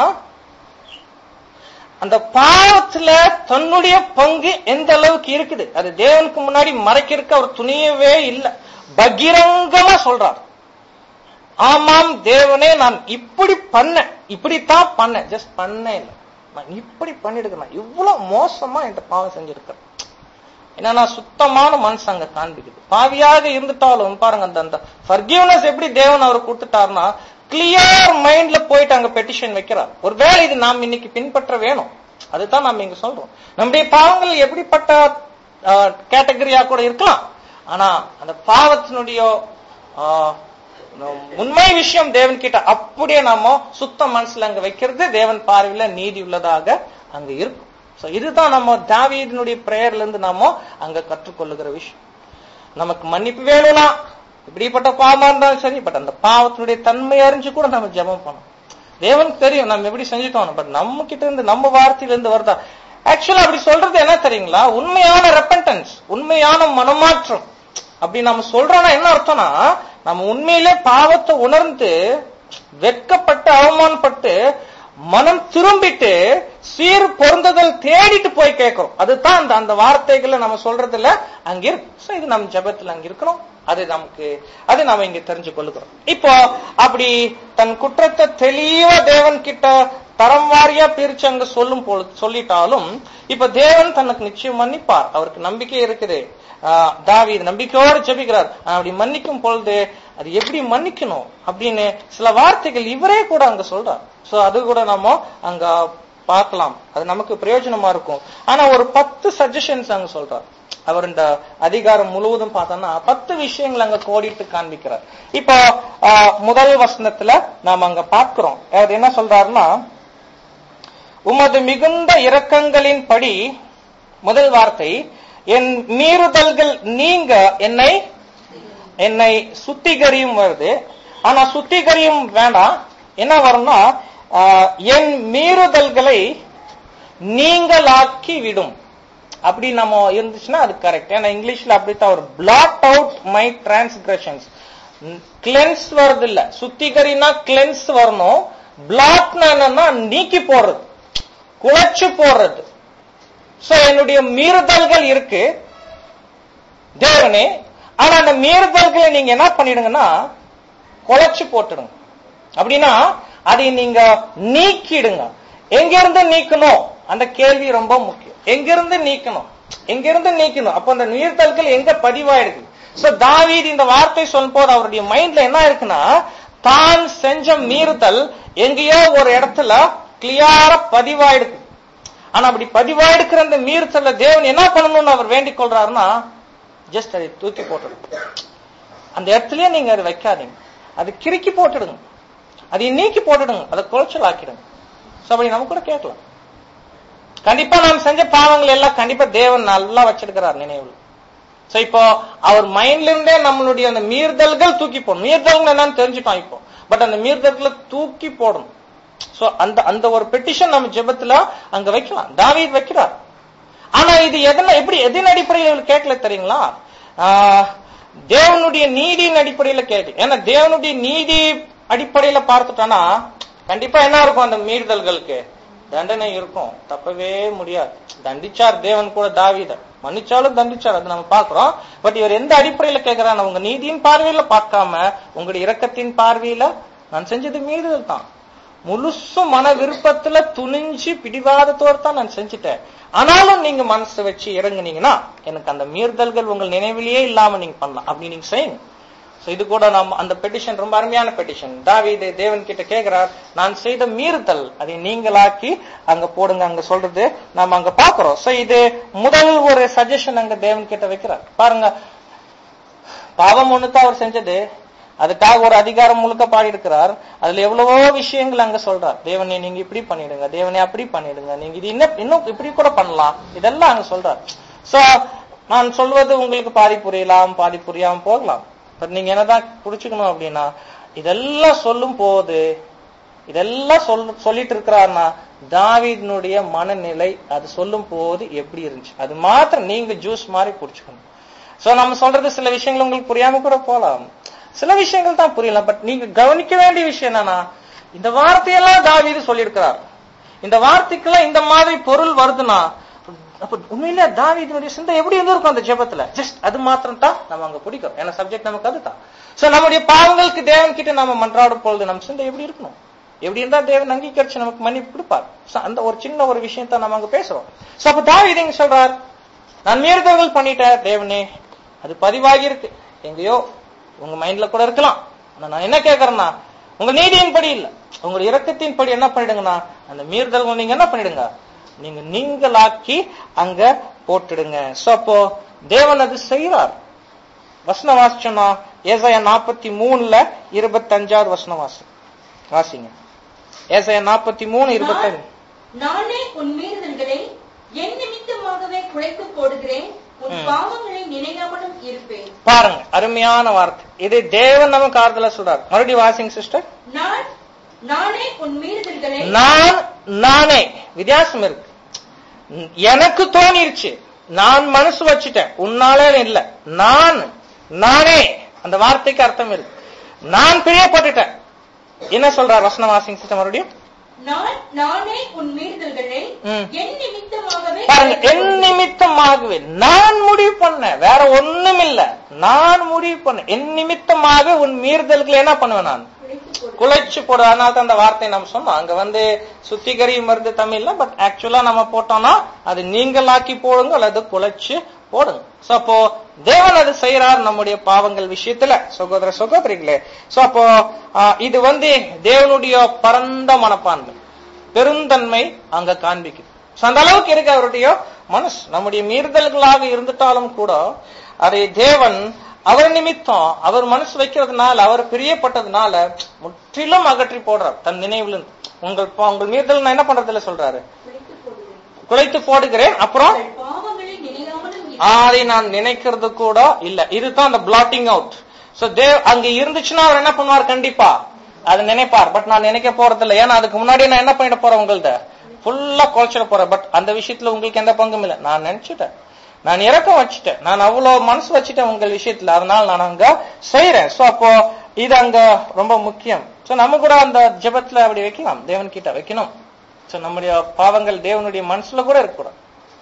அந்த பாவத்துல தன்னுடைய பங்கு எந்த அளவுக்கு இருக்குது அது தேவனுக்கு முன்னாடி மறைக்கிறதுக்கு அவர் துணியவே இல்லை பகிரங்கமா சொல்றார் ஆமாம் தேவனே நான் இப்படி பண்ணேன் இப்படித்தான் பண்ணேன் ஜஸ்ட் பண்ணேன் இல்லை நான் இப்படி பண்ணிடுக்கிறேன் இவ்வளவு மோசமா என்கிட்ட பாவம் செஞ்சிருக்கிறேன் ஏன்னா நான் சுத்தமான மனசு அங்க காண்பிக்குது பாவியாக இருந்துட்டாலும் பாருங்க அந்த அந்த ஃபர்கிவ்னஸ் எப்படி தேவன் அவர் கொடுத்துட்டாருன்னா கிளியர் மைண்ட்ல போயிட்டு அங்க பெட்டிஷன் வைக்கிறார் ஒருவேளை இது நாம் இன்னைக்கு பின்பற்ற வேணும் அதுதான் நாம் இங்க சொல்றோம் நம்முடைய பாவங்கள் எப்படிப்பட்ட கேட்டகரியா கூட இருக்கலாம் ஆனா அந்த பாவத்தினுடைய ஆ, உண்மை விஷயம் தேவன் கிட்ட அப்படியே நாம சுத்த மனசுல அங்க வைக்கிறது தேவன் பார்வையில நீதி உள்ளதாக அங்க இருக்கும் சோ இதுதான் நம்ம தாவீதினுடைய பிரேயர்ல இருந்து நாம அங்க கற்றுக்கொள்ளுகிற விஷயம் நமக்கு மன்னிப்பு வேணும்னா இப்படிப்பட்ட பாவமா இருந்தாலும் சரி பட் அந்த பாவத்தினுடைய தன்மை அறிஞ்சு கூட நம்ம ஜெபம் பண்ணணும் தேவனுக்கு தெரியும் நம்ம எப்படி செஞ்சுட்டோம் பட் நம்ம கிட்ட இருந்து நம்ம வார்த்தையில இருந்து வருதா ஆக்சுவலா அப்படி சொல்றது என்ன தெரியுங்களா உண்மையான ரெப்பன்டன்ஸ் உண்மையான மனமாற்றம் அப்படி நம்ம சொல்றோம்னா என்ன அர்த்தம்னா நம்ம உண்மையிலே பாவத்தை உணர்ந்து வெட்கப்பட்டு அவமானப்பட்டு மனம் திரும்பிட்டு சீர் பொருந்துதல் தேடிட்டு போய் கேட்கிறோம் அதுதான் அந்த அந்த வார்த்தைகளை நம்ம சொல்றதுல அங்க இருக்கு So, இது நம்ம ஜெபத்துல அங்க இருக்கணும் அது நமக்கு அது நாம இங்க தெரிஞ்சு கொள்ளுகிறோம் இப்போ அப்படி தன் குற்றத்தை தெளிவா தேவன் கிட்ட தரம் வாரியா பிரிச்சு அங்க சொல்லும் பொழுது சொல்லிட்டாலும் இப்ப தேவன் தனக்கு நிச்சயம் மன்னிப்பார் அவருக்கு நம்பிக்கை இருக்குது ஆஹ் தாவீது நம்பிக்கையோடு ஜெபிக்கிறார் ஆனா அப்படி மன்னிக்கும் பொழுது அது எப்படி மன்னிக்கணும் அப்படின்னு சில வார்த்தைகள் இவரே கூட அங்க சொல்றார் சோ அது கூட நம்ம அங்க பார்க்கலாம் அது நமக்கு பிரயோஜனமா இருக்கும் ஆனா ஒரு பத்து சஜஷன்ஸ் அங்க சொல்றார் அவர் இந்த அதிகாரம் முழுவதும் பார்த்தோம்னா பத்து விஷயங்கள் அங்க கோடிட்டு காண்பிக்கிறார் இப்போ ஆஹ், முதல் வசனத்துல நாம அங்க பார்க்கிறோம் அவர் என்ன சொல்றாருன்னா உமது மிகுந்த இரக்கங்களின் படி முதல் வார்த்தை என் மீறுதல்கள் நீங்க என்னை என்னை சுத்திகரியும் வருது ஆனா சுத்திகரியும் வேண்டாம் என்ன வரும்னா ஆஹ், என் மீறுதல்களை நீங்களாக்கி விடும் அப்படி நம்ம இருந்துச்சுன்னா அது கரெக்ட் ஏன்னா இங்கிலீஷ்ல அப்படித்தான் ஒரு blot out my transgressions cleanse வருது இல்ல சுத்திகரினா கிளென்ஸ் வரணும் பிளாட்னா என்னன்னா நீக்கி போடுறது குழைச்சு போடுறது சோ என்னுடைய மீறுதல்கள் இருக்கு தேவனே ஆனா அந்த மீறுதல்களை நீங்க என்ன பண்ணிடுங்கன்னா குழைச்சு போட்டுடுங்க அப்படின்னா அதை நீங்க நீக்கிடுங்க எங்கிருந்து நீக்கணும் அந்த கேள்வி ரொம்ப முக்கியம் எங்கிருந்து நீக்கணும் எங்கிருந்து நீக்கணும் அப்ப அந்த மீறுதல்கள் எங்க பதிவாயிடுது சோ தாவீது இந்த வார்த்தை சொல்லும் போது அவருடைய மைண்ட்ல என்ன இருக்குன்னா தான் செஞ்ச மீறுதல் எங்கேயோ ஒரு இடத்துல கிளியரா பதிவாயிடுது ஆனா அப்படி பதிவாயிடுக்கிற அந்த மீறுதல்ல தேவன் என்ன பண்ணணும்னு அவர் வேண்டிக் கொள்றாருன்னா ஜஸ்ட் அதை தூக்கி போட்டுடுங்க அந்த இடத்துலயே நீங்க அதை வைக்காதீங்க அது கிறுக்கி போட்டுடுங்க அதை நீக்கி போட்டுடுங்க அதை குறைச்சல் ஆக்கிடுங்க சோ அப்படி நம்ம கூட கேட்கலாம் கண்டிப்பா நாம் செஞ்ச பாவங்கள் எல்லாம் கண்டிப்பா தேவன் நல்லா வச்சிருக்கிறார் நினைவுல சோ இப்போ அவர் மைண்ட்ல இருந்தே நம்மளுடைய அந்த மீறுதல்கள் தூக்கி போடணும் மீறுதல்கள் என்னன்னு தெரிஞ்சுட்டோம் இப்போ பட் அந்த மீறுதல்களை தூக்கி போடணும் சோ அந்த அந்த ஒரு பெட்டிஷன் நம்ம ஜெபத்துல அங்க வைக்கலாம் தாவீது வைக்கிறார் ஆனா இது எதன எப்படி எதன் அடிப்படையில் இவர் கேட்கல தெரியுங்களா ஆஹ், தேவனுடைய நீதியின் அடிப்படையில கேட்டு ஏன்னா தேவனுடைய நீதி அடிப்படையில பார்த்துட்டோம்னா கண்டிப்பா என்ன இருக்கும் அந்த மீறுதல்களுக்கு தண்டனை இருக்கும் தப்பவே முடியாது தண்டிச்சார் தேவன் கூட தாவீத மன்னிச்சாலும் தண்டிச்சார் அது நம்ம பாக்குறோம் பட் இவர் எந்த அடிப்படையில கேட்கிறார் உங்க நீதியின் பார்வையில பார்க்காம உங்களுடைய இரக்கத்தின் பார்வையில நான் செஞ்சது மீறுதல் தான் முழுசும் மன விருப்பத்துல துணிஞ்சு பிடிவாதத்தோட தான் நான் செஞ்சுட்டேன் ஆனாலும் நீங்க மனசு வச்சு இறங்குனீங்கன்னா எனக்கு அந்த மீறுதல்கள் உங்கள் நினைவிலேயே இல்லாம நீங்க பண்ணலாம் அப்படி நீங்க செய்யுங்க So இது கூட நம்ம அந்த பெட்டிஷன் ரொம்ப அருமையான பெட்டிஷன் தாவீது தேவன் கிட்ட கேக்குறார் நான் செய்த மீறுதல் அதை நீங்களாக்கி அங்க போடுங்க அங்க சொல்றது நாம அங்க பாக்குறோம் சோ இது முதல் ஒரு சஜஷன் அங்க தேவன் கிட்ட வைக்கிறார் பாருங்க பாவம் ஒண்ணுதான் அவர் செஞ்சது அதுக்காக ஒரு அதிகாரம் முழுக்க பாடி இருக்கிறார் அதுல எவ்வளவோ விஷயங்கள் அங்க சொல்றார் தேவனே நீங்க இப்படி பண்ணிடுங்க தேவனே அப்படி பண்ணிடுங்க நீங்க இது இன்னும் இன்னும் இப்படி கூட பண்ணலாம் இதெல்லாம் அங்க சொல்றார் சோ நான் சொல்வது உங்களுக்கு பாதி புரியலாம் பாதி புரியாம போகலாம் பட் நீங்க என்னதான் புடிச்சுக்கணும் அப்படின்னா இதெல்லாம் சொல்லும் போது இதெல்லாம் சொல் சொல்லிட்டு இருக்கிறார்னா தாவீதினுடைய மனநிலை அது சொல்லும் போது எப்படி இருந்துச்சு அது மாத்திரம் நீங்க ஜூஸ் மாதிரி புடிச்சுக்கணும் சோ நம்ம சொல்றது சில விஷயங்கள் உங்களுக்கு புரியாம கூட போலாம் சில விஷயங்கள் தான் புரியலாம் பட் நீங்க கவனிக்க வேண்டிய விஷயம் என்னன்னா இந்த வார்த்தையெல்லாம் தாவீது சொல்லியிருக்கிறார் இந்த வார்த்தைக்கெல்லாம் இந்த மாதிரி பொருள் வருதுன்னா அப்ப உண்மையிலே தாவீதினுடைய சிந்தை எப்படி இருந்திருக்கும் அந்த ஜெபத்துல ஜஸ்ட் அது மாத்திரம் தான் நம்ம அங்க பிடிக்கும் ஏன்னா சப்ஜெக்ட் நமக்கு அதுதான் சோ நம்முடைய பாவங்களுக்கு தேவன் கிட்ட நம்ம மன்றாடும் பொழுது நம்ம சிந்தை எப்படி இருக்கணும் எப்படி இருந்தா தேவன் அங்கீகரிச்சு நமக்கு மன்னிப்பு கொடுப்பார் So, அந்த ஒரு சின்ன ஒரு விஷயத்த நம்ம அங்க பேசுறோம் சோ அப்ப தாவீது இங்க சொல்றார் நான் மீறுதல்கள் பண்ணிட்டேன் தேவனே அது பதிவாகி இருக்கு எங்கேயோ உங்க மைண்ட்ல கூட இருக்கலாம் ஆனா நான் என்ன கேக்குறேன்னா உங்க நீதியின் படி இல்ல உங்க இரக்கத்தின் படி என்ன பண்ணிடுங்கன்னா அந்த மீறுதல் நீங்க என்ன பண்ணிடுங்க நீங்க நீங்களாக்கி அங்க போட்டுடுங்க சோ அப்போ தேவன் அது செய்யறார் வசனம் வாசிச்சோம்னா ஏசாயா நாற்பத்தி மூணுல இருபத்தஞ்சாவது வசனம் வாசி வாசிங்க ஏசாயா நாற்பத்தி மூணு இருபத்தஞ்சு நானே உன் மீறுதல்களை என் நிமித்தமாகவே குழைத்து போடுகிறேன் உன் ம். பாவங்களை நினையாமலும் இருப்பேன் பாருங்க அருமையான வார்த்தை இது தேவன் நமக்கு ஆறுதலா சொல்றார் மறுபடியும் வாசிங்க சிஸ்டர் நான் நானே உன் மீறுதல்களை நான் நானே வித்தியாசம் இருக்கு எனக்கு தோணிருச்சு நான் மனசு வச்சுட்டேன் உன்னாலே இல்ல நான் நானே அந்த வார்த்தைக்கு அர்த்தம் இருக்கு நான் பிரியப்பட்டுட்டேன் என்ன சொல்றார் வசனம் வாசிங்க சிஸ்டர் மறுபடியும் நான் நானே உன் மீறுதல்களை ம். என் நிமித்தமாகவே பாருங்க குழைத்து என் போடுகிறேன். நிமித்தமாகவே நான் முடிவு பண்ணேன் வேற ஒண்ணும் இல்ல நான் முடிவு பண்ணேன் என் நிமித்தமாக உன் மீறுதல்களை என்ன பண்ணுவேன் நான் குழைத்து போடுகிறேன். குலைச்சு போடு அதனால தான் அந்த வார்த்தையை நம்ம சொன்னோம் அங்க வந்து சுத்திகரி மருந்து தமிழ்ல பட் ஆக்சுவலா நம்ம போட்டோம்னா அது நீங்களாக்கி போடுங்க அல்லது குலைச்சு போடுங்க சோ அப்போ தேவன் அது செய்யறார் நம்முடைய பாவங்கள் விஷயத்துல சகோதர சகோதரிகளே சோ அப்போ ஆ, இது வந்து தேவனுடைய பரந்த மனப்பான்மை பெருந்தன்மை அங்க காண்பிக்குது So, அந்த அளவுக்கு இருக்கு அவருடைய மனசு நம்முடைய மீறுதல்களாக இருந்துட்டாலும் கூட அதை தேவன் அவர் நிமித்தம் அவர் மனசு வைக்கிறதுனால அவர் பிரியப்பட்டதுனால முற்றிலும் அகற்றி போடுறார் தன் நினைவுல இருந்து. உங்கள் பா- உங்கள் மீறுதல் நான் என்ன பண்றதுல சொல்றாரு குழைத்து போடுகிறேன். குலைத்து போடுகிறேன் அப்புறம் உங்கள் பாவங்களை நினையாமலும் இருப்பேன். அதை நான் நினைக்கிறது கூட இல்ல இதுதான் அந்த பிளாட்டிங் அவுட் சோ தேவ் அங்க இருந்துச்சுன்னா அவர் என்ன பண்ணுவார் கண்டிப்பா அதை நினைப்பார் பட் நான் நினைக்க போறது இல்ல ஏன்னா அதுக்கு முன்னாடி நான் என்ன பண்ணிட போறேன் உங்கள்ட்ட ஃபுல்லா குறைச்சிட போறேன் பட் அந்த விஷயத்துல உங்களுக்கு எந்த பங்கும் இல்ல நான் நினைச்சிட்டேன் நான் இறக்கம் வச்சுட்டேன் நான் அவ்வளவு மனசு வச்சுட்டேன் உங்கள் விஷயத்துல அதனால நான் அங்க செய்யறேன் சோ அப்போ இது அங்க ரொம்ப முக்கியம் சோ நம்ம கூட அந்த ஜெபத்துல அப்படி வைக்கலாம் தேவன் கிட்ட வைக்கணும் சோ நம்முடைய பாவங்கள் தேவனுடைய மனசுல கூட இருக்கக்கூடாது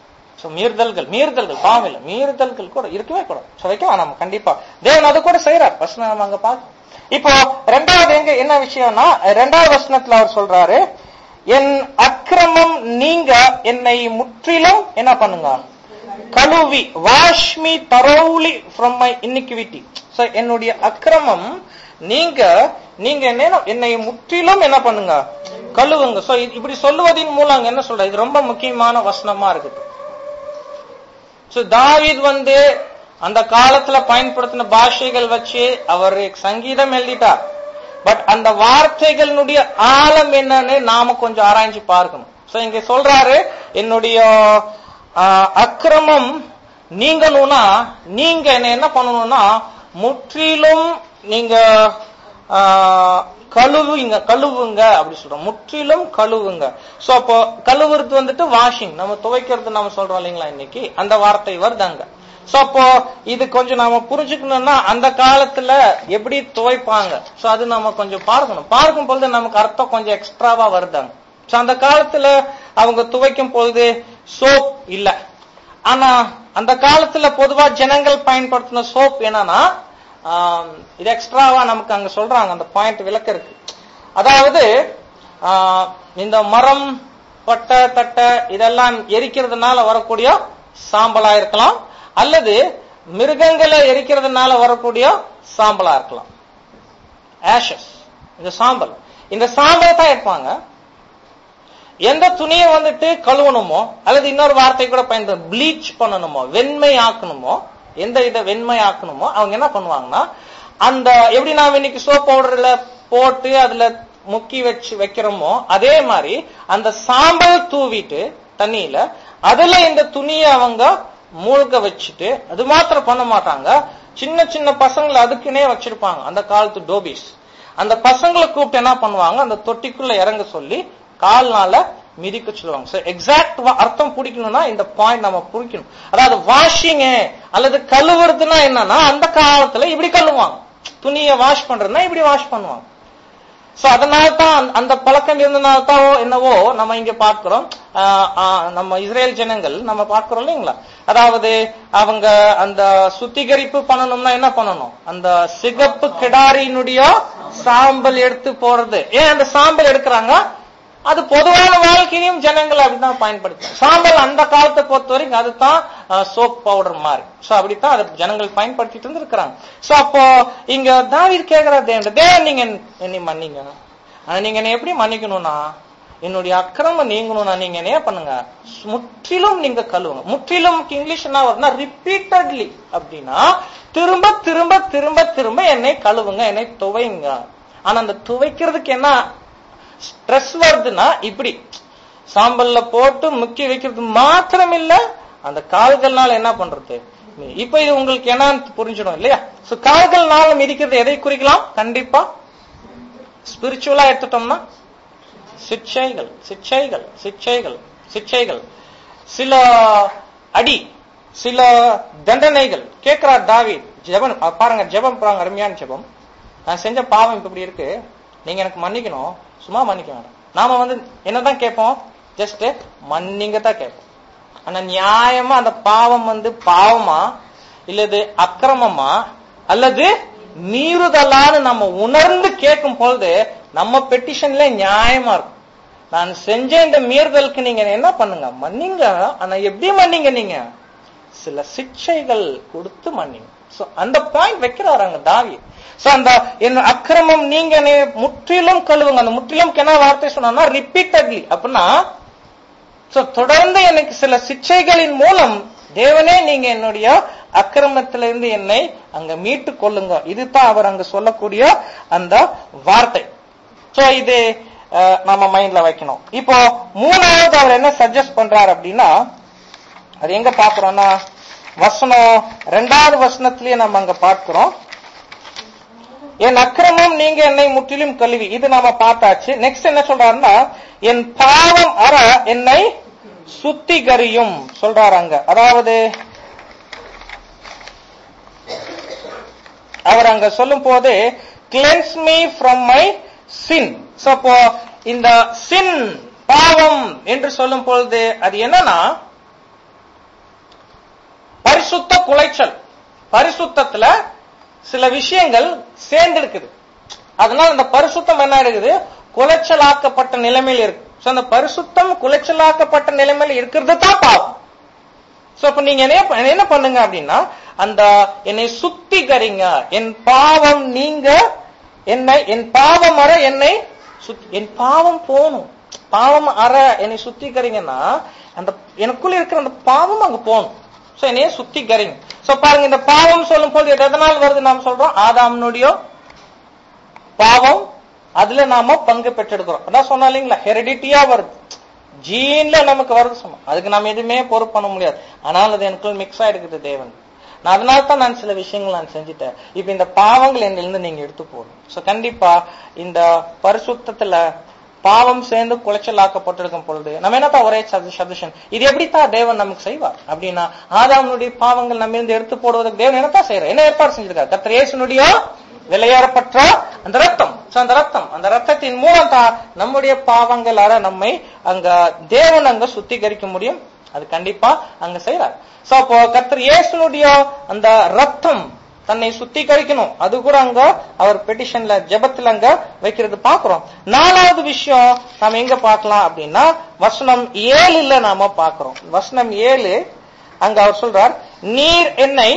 சோ மீறுதல்கள் மீறுதல்கள் பாவம் இல்ல மீறுதல்கள் கூட இருக்கவே கூடாது சோ வைக்கலாம் நம்ம கண்டிப்பா தேவன் அது கூட செய்யறார் வசனம் நம்ம அங்க பார்க்கணும் இப்போ ரெண்டாவது எங்க என்ன விஷயம்னா ரெண்டாவது வசனத்துல அவர் சொல்றாரு என் அக்கிரமம் நீங்க என்னை முற்றிலும் என்ன பண்ணுங்க கழுவி wash me thoroughly from my iniquity so என்னுடைய அக்கிரமம் நீங்க நீங்க என்ன என்னை முற்றிலும் என்ன பண்ணுங்க கழுவுங்க சோ இப்படி சொல்லுவதின் மூலம் அங்க என்ன சொல்ற இது ரொம்ப முக்கியமான வசனமா இருக்குது சோ தாவீது வந்து அந்த காலத்துல பயன்படுத்தின பாஷைகள் வச்சு அவர் சங்கீதம் எழுதிட்டார் பட் அந்த வார்த்தைகளினுடைய ஆழம் என்னன்னு நாம கொஞ்சம் ஆராய்ஞ்சு பார்க்கணும் சோ இங்க சொல்றாரு என்னுடைய ஆஹ், அக்கிரமம் நீங்கணும்னா நீங்க என்ன என்ன பண்ணணும்னா முற்றிலும் நீங்க ஆஹ், கழுவுங்க கழுவுங்க அப்படி சொல்றோம் முற்றிலும் கழுவுங்க சோ அப்போ கழுவுறது வந்துட்டு வாஷிங் நம்ம துவைக்கிறது நம்ம சொல்றோம் இல்லைங்களா இன்னைக்கு அந்த வார்த்தை வருது அங்க சோ அப்போ இது கொஞ்சம் நாம புரிஞ்சுக்கணும்னா அந்த காலத்துல எப்படி துவைப்பாங்க சோ அது நம்ம கொஞ்சம் பார்க்கணும் பார்க்கும் பொழுது நமக்கு அர்த்தம் கொஞ்சம் எக்ஸ்ட்ராவா வருதாங்க சோ அந்த காலத்துல அவங்க துவைக்கும் பொழுது சோப் இல்ல ஆனா அந்த காலத்துல பொதுவா ஜனங்கள் பயன்படுத்தின சோப் என்னன்னா ஆம், இது எக்ஸ்ட்ராவா நமக்கு அங்க சொல்றாங்க அந்த பாயிண்ட் விளக்க இருக்கு அதாவது ஆஹ், இந்த மரம் பட்டை தட்டை இதெல்லாம் எரிக்கிறதுனால வரக்கூடிய சாம்பலா இருக்கலாம் அல்லது மிருகங்களை எரிக்கிறதுனால வரக்கூடிய சாம்பலா இருக்கலாம் ஆஷஸ் இந்த சாம்பல் இந்த சாம்பல் தான் இருப்பாங்க எந்த துணியை வந்துட்டு கழுவணுமோ அல்லது இன்னொரு வார்த்தை கூட பயன்படுத்த ப்ளீச் பண்ணணுமோ வெண்மை ஆக்கணுமோ எந்த இதை வெண்மை ஆக்கணுமோ அவங்க என்ன பண்ணுவாங்கன்னா அந்த எப்படி நாம இன்னைக்கு சோப் பவுடர்ல போட்டு அதுல முக்கி வச்சு வைக்கிறோமோ அதே மாதிரி அந்த சாம்பல் தூவிட்டு தண்ணியில அதுல இந்த துணியை அவங்க மூழ்க வச்சுட்டு அது மாத்திரம் பண்ண மாட்டாங்க சின்ன சின்ன பசங்களை அதுக்குன்னே வச்சிருப்பாங்க அந்த காலத்து டோபிஸ் அந்த பசங்களை கூப்பிட்டு என்ன பண்ணுவாங்க அந்த தொட்டிக்குள்ள இறங்க சொல்லி கால்னால மிதிக்க சொல்லுவாங்க சோ எக்ஸாக்ட் அர்த்தம் பிடிக்கணும்னா இந்த பாயிண்ட் நம்ம புரிக்கணும் அதாவது வாஷிங் அல்லது கழுவுறதுன்னா என்னன்னா அந்த காலத்துல இப்படி கழுவுவாங்க துணியை வாஷ் பண்றதுன்னா இப்படி வாஷ் பண்ணுவாங்க சோ அதனால தான் அந்த- அந்த பழக்கம் இருந்தனால தான் என்னவோ நம்ம இங்க பார்க்கிறோம் ஆஹ் ஆஹ் நம்ம இஸ்ரேல் ஜனங்கள் நம்ம பார்க்கிறோம் இல்லைங்களா அதாவது அவங்க அந்த சுத்திகரிப்பு பண்ணணும்னா என்ன பண்ணணும் அந்த சிகப்பு கிடாரியினுடைய சாம்பல் எடுத்து போறது ஏன் அந்த சாம்பல் எடுக்கிறாங்க அது பொதுவான வாழ்க்கையிலும் ஜனங்கள் அப்படிதான் பயன்படுத்தும் சாம்பல் அந்த காலத்தை பொறுத்த வரைக்கும் அதுதான் சோப் பவுடர் மாதிரி சோ அப்படித்தான் அதை ஜனங்கள் பயன்படுத்திட்டு இருந்திருக்கிறாங்க சோ அப்போ இங்க தாவீது கேக்குற தேவன் தேவன் நீங்க என்னை மன்னிங்க ஆனா நீங்க என்னை எப்படி மன்னிக்கணும்னா என்னுடைய அக்கிரமம் நீங்கணும்னா நீங்க என்ன பண்ணுங்க முற்றிலும் நீங்க கழுவுங்க முற்றிலும் இங்கிலீஷ் என்ன வரும்னா ரிப்பீட்டட்லி அப்படின்னா திரும்ப திரும்ப திரும்ப திரும்ப என்னை கழுவுங்க என்னை துவைங்க ஆனா அந்த துவைக்கிறதுக்கு என்ன ஸ்ட்ரெஸ் வருதுன்னா இப்படி சாம்பல்ல போட்டு முக்கி வைக்கிறது மாத்திரம் இல்ல அந்த கால்கள்னால என்ன பண்றது இப்ப இது உங்களுக்கு என்னன்னு புரிஞ்சிடும் இல்லையா சோ கால்கள்னால மிதிக்கிறது எதை குறிக்கலாம் கண்டிப்பா ஸ்பிரிச்சுவலா எடுத்துட்டோம்னா சிக்ஷைகள் சிக்ஷைகள் சிக்ஷைகள் சிக்ஷைகள் சில அடி சில தண்டனைகள் கேட்கிறார் தாவி ஜெபம் அஹ் பாருங்க ஜெபம் பாருங்க அருமையான ஜெபம் நான் செஞ்ச பாவம் இப்ப இப்படி இருக்கு நீங்க எனக்கு மன்னிக்கணும் சும்மா மன்னிக்க வேண்டாம் நாம வந்து என்னதான் கேட்போம் ஜஸ்ட் மன்னிங்க தான் கேட்போம் ஆனா நியாயமா அந்த பாவம் வந்து பாவமா இல்லது அக்கிரமமா அல்லது மீறுதலான்னு நம்ம உணர்ந்து கேட்கும் பொழுது நம்ம பெட்டிஷன்ல நியாயமா இருக்கும் நான் செஞ்ச இந்த மீறுதலுக்கு நீங்க என்ன பண்ணுங்க மன்னிங்க ஆனா எப்படி மன்னிங்க நீங்க சில சிக்ஷைகள் கொடுத்து மன்னிங்க சோ அந்த பாயிண்ட் வைக்கிறாரு அங்க தாவி சோ அந்த என் அக்கிரமம் நீங்க என்னை முற்றிலும் கழுவுங்க அந்த முற்றிலும் என்ன வார்த்தை சொன்னா ரிப்பீட்டட்லி அப்படின்னா சோ தொடர்ந்து எனக்கு சில சிக்ஷைகளின் மூலம் தேவனே நீங்க என்னுடைய அக்கிரமத்திலிருந்து என்னை அங்க மீட்டு கொள்ளுங்க இதுதான் அவர் அங்க சொல்லக்கூடிய அந்த வார்த்தை சோ இது அஹ், நம்ம மைண்ட்ல வைக்கணும் இப்போ மூணாவது அவர் என்ன சஜஸ்ட் பண்றாரு அப்படின்னா அது எங்க பாக்குறோம்னா வசனம் ரெண்டாவது வசனத்திலேயே நம்ம அங்க பார்க்கிறோம் என் அக்கிரமம் நீங்க என்னை முற்றிலும் கழுவி இது நாம பார்த்தாச்சு நெக்ஸ்ட் என்ன சொல்றாருன்னா என் பாவம் அற என்னை சுத்திகரியும் சொல்றாரு அங்க அதாவது அவர் அங்க சொல்லும் போது cleanse me from my sin அப்போ இந்த சின் பாவம் என்று சொல்லும் பொழுது அது என்னன்னா பரிசுத்த குலைச்சல் பரிசுத்தத்துல சில விஷயங்கள் சேர்ந்து இருக்குது அதனால அந்த பரிசுத்தம் என்ன இருக்குது குலைச்சலாக்கப்பட்ட நிலைமையில் இருக்கு சோ அந்த பரிசுத்தம் குலைச்சலாக்கப்பட்ட நிலைமையில் இருக்கிறது தான் பாவம் சோ அப்ப நீங்க என்ன ப- என்ன பண்ணுங்க அப்படின்னா அந்த என்னை சுத்திகரிங்க என் பாவம் நீங்க என்னை என் பாவம் அற என்னை சுத்தி- என் பாவம் போகணும் பாவம் அற என்னை சுத்திகரிங்கன்னா அந்த எனக்குள்ள இருக்கிற அந்த பாவம் அங்க போகணும் சோ என்னைய சுத்திகரிங்க சோ பாருங்க இந்த பாவம் சொல்லும் போது இது எதனால் வருது நாம் சொல்றோம் ஆதாம்னுடைய பாவம் அதுல நாம பங்கு பெற்றெடுக்கிறோம் அதான் சொன்னா இல்லைங்களா ஹெரிடிட்டியா வருது ஜீன்ல நமக்கு வருது சொன்னோம் அதுக்கு நம்ம எதுவுமே பொறுப்பு பண்ண முடியாது ஆனால் அது எனக்குள்ள மிக்ஸ் ஆயிடுக்குது தேவன் நான் அதனால தான் நான் சில விஷயங்கள் நான் செஞ்சுட்டேன் இப்ப இந்த பாவங்கள் என்னிலிருந்து நீங்க எடுத்து போடணும் சோ கண்டிப்பா இந்த பரிசுத்தத்துல பாவம் சேர்ந்து குலைச்சலாக்கப்பட்டிருக்கும் பொழுது நம்ம என்னத்தான் ஒரே சஜஷன் இது எப்படித்தான் தேவன் நமக்கு செய்வார் அப்படின்னா ஆதாமனுடைய பாவங்கள் நம்ம இருந்து எடுத்து போடுவதற்கு தேவன் என்னத்தான் செய்யறார் என்ன ஏற்பாடு செஞ்சிருக்காரு கர்த்தர் இயேசுனுடைய விலையேறப்பட்ட அந்த ரத்தம் So, அந்த ரத்தம் அந்த ரத்தத்தின் மூலம் தான் நம்முடைய பாவங்கள் அற நம்மை அங்க தேவன் அங்க சுத்திகரிக்க முடியும் அது கண்டிப்பா அங்க செய்யறார் சோ அப்போ கர்த்தர் இயேசுனுடைய அந்த ரத்தம் தன்னை சுத்திகரிக்கணும் அது கூட அங்க அவர் பெட்டிஷன்ல ஜெபத்துல அங்க வைக்கிறது பாக்குறோம் நாலாவது விஷயம் நாம எங்க பார்க்கலாம் அப்படின்னா வசனம் ஏழுல நாம பார்க்கிறோம் வசனம் ஏழு அங்க அவர் சொல்றார் நீர் என்னை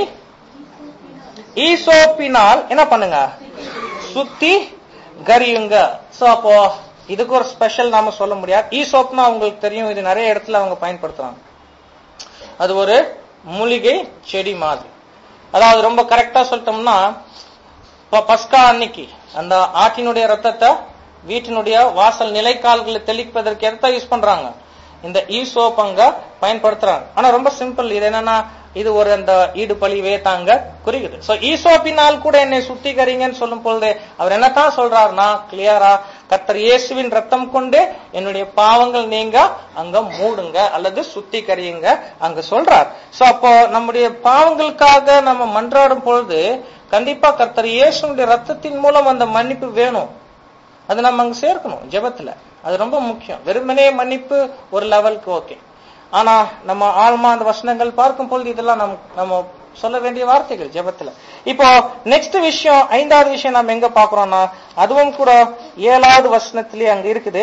ஈசோப்பினால் என்ன பண்ணுங்க சுத்தி கரியுங்க சோ அப்போ இதுக்கு ஒரு ஸ்பெஷல் நாம சொல்ல முடியாது ஈசோப்னா உங்களுக்கு தெரியும் இது நிறைய இடத்துல அவங்க பயன்படுத்துறாங்க அது ஒரு மூலிகை செடி மாதிரி அதாவது ரொம்ப கரெக்டா சொல்லிட்டோம்னா ப- பஸ்கா அன்னைக்கு அந்த ஆட்டினுடைய ரத்தத்தை வீட்டினுடைய வாசல் நிலைக்கால்களை தெளிப்பதற்கு எதை யூஸ் பண்றாங்க இந்த ஈ சோப் அங்க பயன்படுத்துறாங்க ஆனா ரொம்ப சிம்பிள் இது என்னன்னா இது ஒரு அந்த ஈடு பழி வேத்தாங்க குறிக்குது சோ ஈசோப்பினால் கூட என்னை சுத்திகரிங்கன்னு சொல்லும் பொழுது அவர் என்னத்தான் சொல்றாருன்னா கிளியரா கர்த்தர் இயேசுவின் ரத்தம் கொண்டு என்னுடைய பாவங்கள் நீங்க அங்க மூடுங்க அல்லது சுத்திகரியுங்க அங்க சொல்றார் சோ அப்போ நம்முடைய பாவங்களுக்காக நம்ம மன்றாடும் பொழுது கண்டிப்பா கர்த்தர் இயேசுனுடைய ரத்தத்தின் மூலம் அந்த மன்னிப்பு வேணும் அது நம்ம அங்க சேர்க்கணும் ஜெபத்துல அது ரொம்ப முக்கியம் வெறுமனே மன்னிப்பு ஒரு லெவலுக்கு ஓகே ஆனா நம்ம ஆழ்மா அந்த வசனங்கள் பார்க்கும் பொழுது இதெல்லாம் நம்ம நம்ம சொல்ல வேண்டிய வார்த்தைகள் ஜெபத்துல இப்போ நெக்ஸ்ட் விஷயம் ஐந்தாவது விஷயம் நம்ம எங்க பாக்குறோம்னா அதுவும் கூட ஏழாவது வசனத்திலே அங்க இருக்குது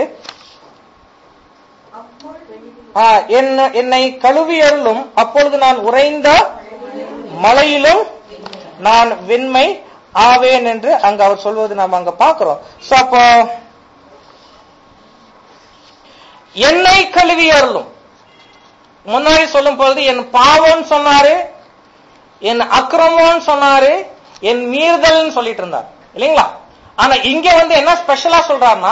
ஆ, என்ன- என்னை கழுவி அருளும் அப்பொழுது நான் உறைந்த மலையிலும் நான் வெண்மை ஆவேன் என்று அங்க அவர் சொல்வது நாம் அங்க பாக்குறோம் சோ அப்போ என்னை கழுவி அருளும் முன்னாடி சொல்லும் பொழுது என் பாவம் சொன்னாரு என் அக்கிரமம்னு சொன்னாரு என் மீறுதல்னு சொல்லிட்டு இருந்தார் இல்லைங்களா ஆனா இங்க வந்து என்ன ஸ்பெஷலா சொல்றாருன்னா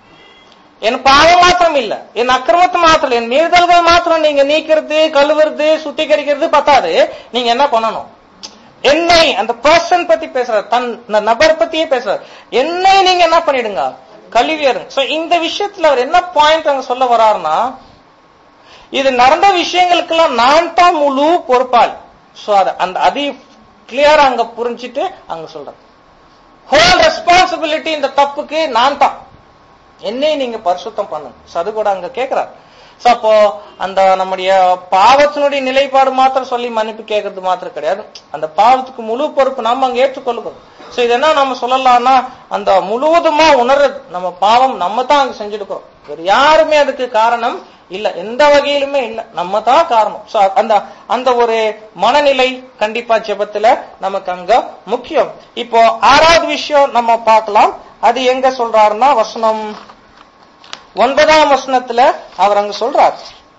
என் பாவம் மாத்திரம் இல்ல என் அக்கிரமத்தை மாத்திரம் இல்ல, என் மீறுதல்கள் மாத்திரம் நீங்க நீக்கிறது கழுவுறது சுத்திகரிக்கிறது பத்தாது நீங்க என்ன பண்ணணும் என்னை அந்த பர்சன் பத்தி பேசுறாரு தன் அந்த நபர் பத்தியே பேசுறாரு என்னை நீங்க என்ன பண்ணிடுங்க கழுவியருங்க சோ இந்த விஷயத்துல அவர் என்ன பாயிண்ட் அங்க சொல்ல வர்றாருன்னா இது நடந்த விஷயங்களுக்கெல்லாம் நான் தான் முழு பொறுப்பாளி சோ அத அந்த அதை கிளியரா அங்க புரிஞ்சிட்டு அங்க சொல்றேன் ஹோல் ரெஸ்பான்சிபிலிட்டி இந்த தப்புக்கு நான் தான் என்னை நீங்க பரிசுத்தம் பண்ணுங்க So அது கூட அங்க கேக்குறார் சோ அப்போ அந்த நம்முடைய பாவத்தினுடைய நிலைப்பாடு மாத்திரம் சொல்லி மன்னிப்பு கேட்கறது மாத்திரம் கிடையாது அந்த பாவத்துக்கு முழு பொறுப்பு நாம அங்க ஏற்றுக்கொள்ளுகிறோம் சோ இது என்ன நம்ம சொல்லலாம்னா அந்த முழுவதுமா உணர்றது நம்ம பாவம் நம்ம தான் அங்க செஞ்சிருக்கிறோம் வேற யாருமே அதுக்கு காரணம் இல்ல எந்த வகையிலுமே இல்ல நம்ம தான் காரணம் சோ அந்த அந்த ஒரு மனநிலை கண்டிப்பா ஜெபத்துல நமக்கு அங்க முக்கியம் இப்போ ஆறாவது விஷயம் நம்ம பார்க்கலாம் அது எங்க சொல்றாருன்னா வசனம் ஒன்பதாம் வசனத்துல அவர் அங்க சொல்றார்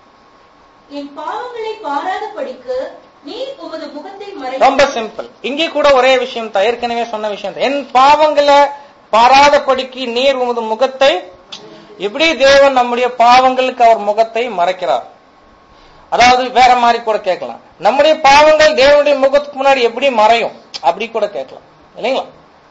என் பாவங்களை பாராதபடிக்கு நீர் உமது முகத்தை ரொம்ப மறை சிம்பிள் இங்கே கூட ஒரே விஷயம் தான் ஏற்கனவே சொன்ன விஷயம் தான் என் பாவங்களை பாராதபடிக்கு நீர் உமது முகத்தை எப்படி தேவன் நம்முடைய பாவங்களுக்கு அவர் முகத்தை மறைக்கிறார் அதாவது வேற மாதிரி கூட கேட்கலாம் நம்முடைய பாவங்கள் தேவனுடைய முகத்துக்கு முன்னாடி எப்படி மறையும் அப்படி கூட கேட்கலாம் இல்லைங்களா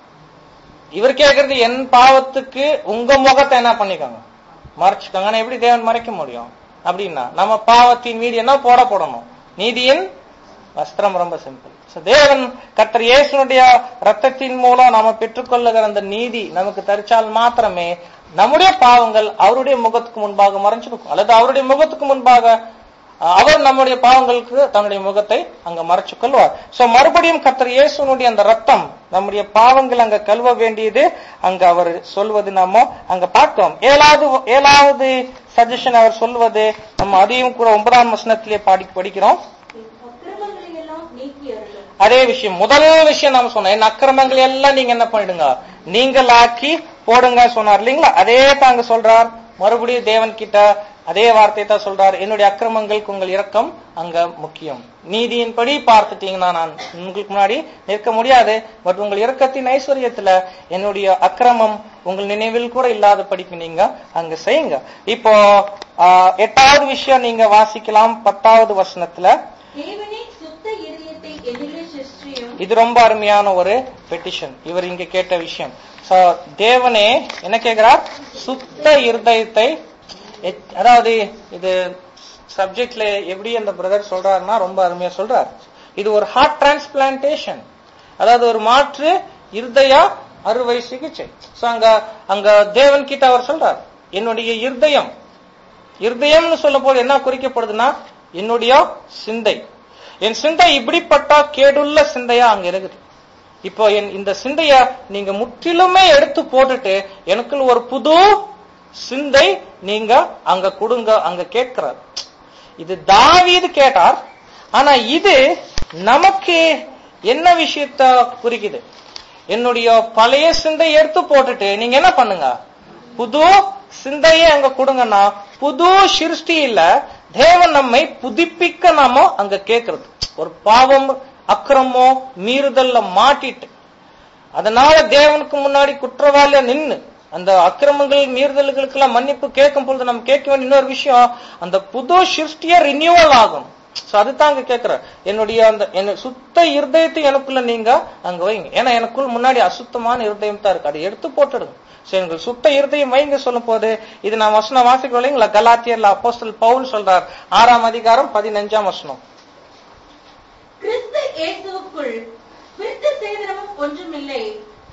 இவர் கேட்கறது என் பாவத்துக்கு உங்க முகத்தை என்ன பண்ணிக்கோங்க மறைச்சுக்கோங்க ஆனா எப்படி தேவன் மறைக்க முடியும் அப்படின்னா நம்ம பாவத்தின் மீது என்ன போட போடணும் நீதியின் வஸ்திரம் ரொம்ப சிம்பிள் So, தேவன் கர்த்தர் இயேசுனுடைய ரத்தத்தின் மூலம் நாம பெற்றுக்கொள்ளுகிற அந்த நீதி நமக்கு தரிச்சால் மாத்திரமே நம்முடைய பாவங்கள் அவருடைய முகத்துக்கு முன்பாக மறைஞ்சிருக்கும் அல்லது அவருடைய முகத்துக்கு முன்பாக அஹ், அவர் நம்முடைய பாவங்களுக்கு தன்னுடைய முகத்தை அங்க மறைச்சு கொள்வார் சோ மறுபடியும் கர்த்தர் இயேசுனுடைய அந்த ரத்தம் நம்முடைய பாவங்கள் அங்க கழுவ வேண்டியது அங்க அவர் சொல்வது நாம அங்க பார்த்தோம் ஏழாவது ஏழாவது சஜஷன் அவர் சொல்வது நம்ம அதையும் கூட ஒன்பதாம் வசனத்திலே பாடி படிக்கிறோம் அக்கிரமங்களை எல்லாம் நீக்கி அருளும் அதே விஷயம் முதல் விஷயம் நாம சொன்னோம் என் அக்கிரமங்கள் எல்லாம் நீங்க என்ன பண்ணிடுங்க நீங்கள் ஆக்கி போடுங்க சொன்னார் இல்லைங்களா அதே தாங்க சொல்றார் மறுபடியும் தேவன் கிட்ட அதே வார்த்தை தான் சொல்றார் என்னுடைய அக்கிரமங்களுக்கு உங்கள் இரக்கம் அங்க முக்கியம் நீதியின்படி பார்த்துட்டீங்கன்னா நான் உங்களுக்கு முன்னாடி நிற்க முடியாது பட் உங்கள் இரக்கத்தின் ஐஸ்வர்யத்துல என்னுடைய அக்கிரமம் உங்கள் நினைவில் கூட இல்லாத படிப்பு நீங்க அங்க செய்யுங்க இப்போ ஆஹ், எட்டாவது விஷயம் நீங்க வாசிக்கலாம் பத்தாவது வசனத்துல தேவனே சுத்த இதயத்தை என்னிலே சிருஷ்டியும் இது ரொம்ப அருமையான ஒரு பெட்டிஷன் இவர் இங்க கேட்ட விஷயம் சோ தேவனே என்ன கேக்குறார் சுத்த இருதயத்தை எத்- அதாவது இது சப்ஜெக்ட்ல எப்படி அந்த பிரதர் சொல்றாருன்னா ரொம்ப அருமையா சொல்றார் இது ஒரு ஹார்ட் டிரான்ஸ்பிளான்டேஷன் அதாவது ஒரு மாற்று இருதய அறுவை சிகிச்சை சோ அங்க அங்க தேவன் கிட்ட அவர் சொல்றார் என்னுடைய இருதயம் இருதயம்னு சொல்லும் போது என்ன குறிக்கப்படுதுன்னா என்னுடைய சிந்தை என் சிந்தை இப்படிப்பட்ட கேடுள்ள சிந்தையா அங்க இருக்குது இப்போ என் இந்த சிந்தைய நீங்க முற்றிலுமே எடுத்து போட்டுட்டு எனக்குள்ள ஒரு புது சிந்தை நீங்க அங்க கொடுங்க அங்க கேட்கிறார் இது தாவீது கேட்டார் ஆனா இது நமக்கு என்ன விஷயத்த குறிக்குது என்னுடைய பழைய சிந்தை எடுத்து போட்டுட்டு நீங்க என்ன பண்ணுங்க புது சிந்தையே அங்க கொடுங்கன்னா புது சிருஷ்டி இல்ல தேவன் நம்மை புதுப்பிக்க நாம அங்க கேட்கறது ஒரு பாவம் அக்கிரமோ மீறுதல்ல மாட்டிட்டு அதனால தேவனுக்கு முன்னாடி குற்றவாளியா நின்னு அந்த அக்கிரமங்கள் மீறுதல்களுக்கெல்லாம் மன்னிப்பு கேட்கும் பொழுது நம்ம கேட்க வேண்டிய இன்னொரு விஷயம் அந்த புது சிருஷ்டியா ரினியூவல் ஆகும் சோ அதுதான் அங்க கேட்கிற என்னுடைய அந்த என்ன சுத்த இருதயத்தை எனக்குள்ள நீங்க அங்க வைங்க ஏன்னா எனக்குள் முன்னாடி அசுத்தமான இருதயம் தான் இருக்கு அதை எடுத்து போட்டுடுங்க சோ எனக்கு சுத்த இருதயம் வைங்க சொல்லும் போது இது நான் வசனம் வாசிக்கிறோம் இல்லைங்களா கலாத்தியர்ல அப்போஸ்தல் பவுல் சொல்றார் ஆறாம் அதிகாரம் பதினஞ்சாம் வசனம் கிறிஸ்து இயேசுவுக்குள் விருத்த சேதனமும் ஒன்றுமில்லை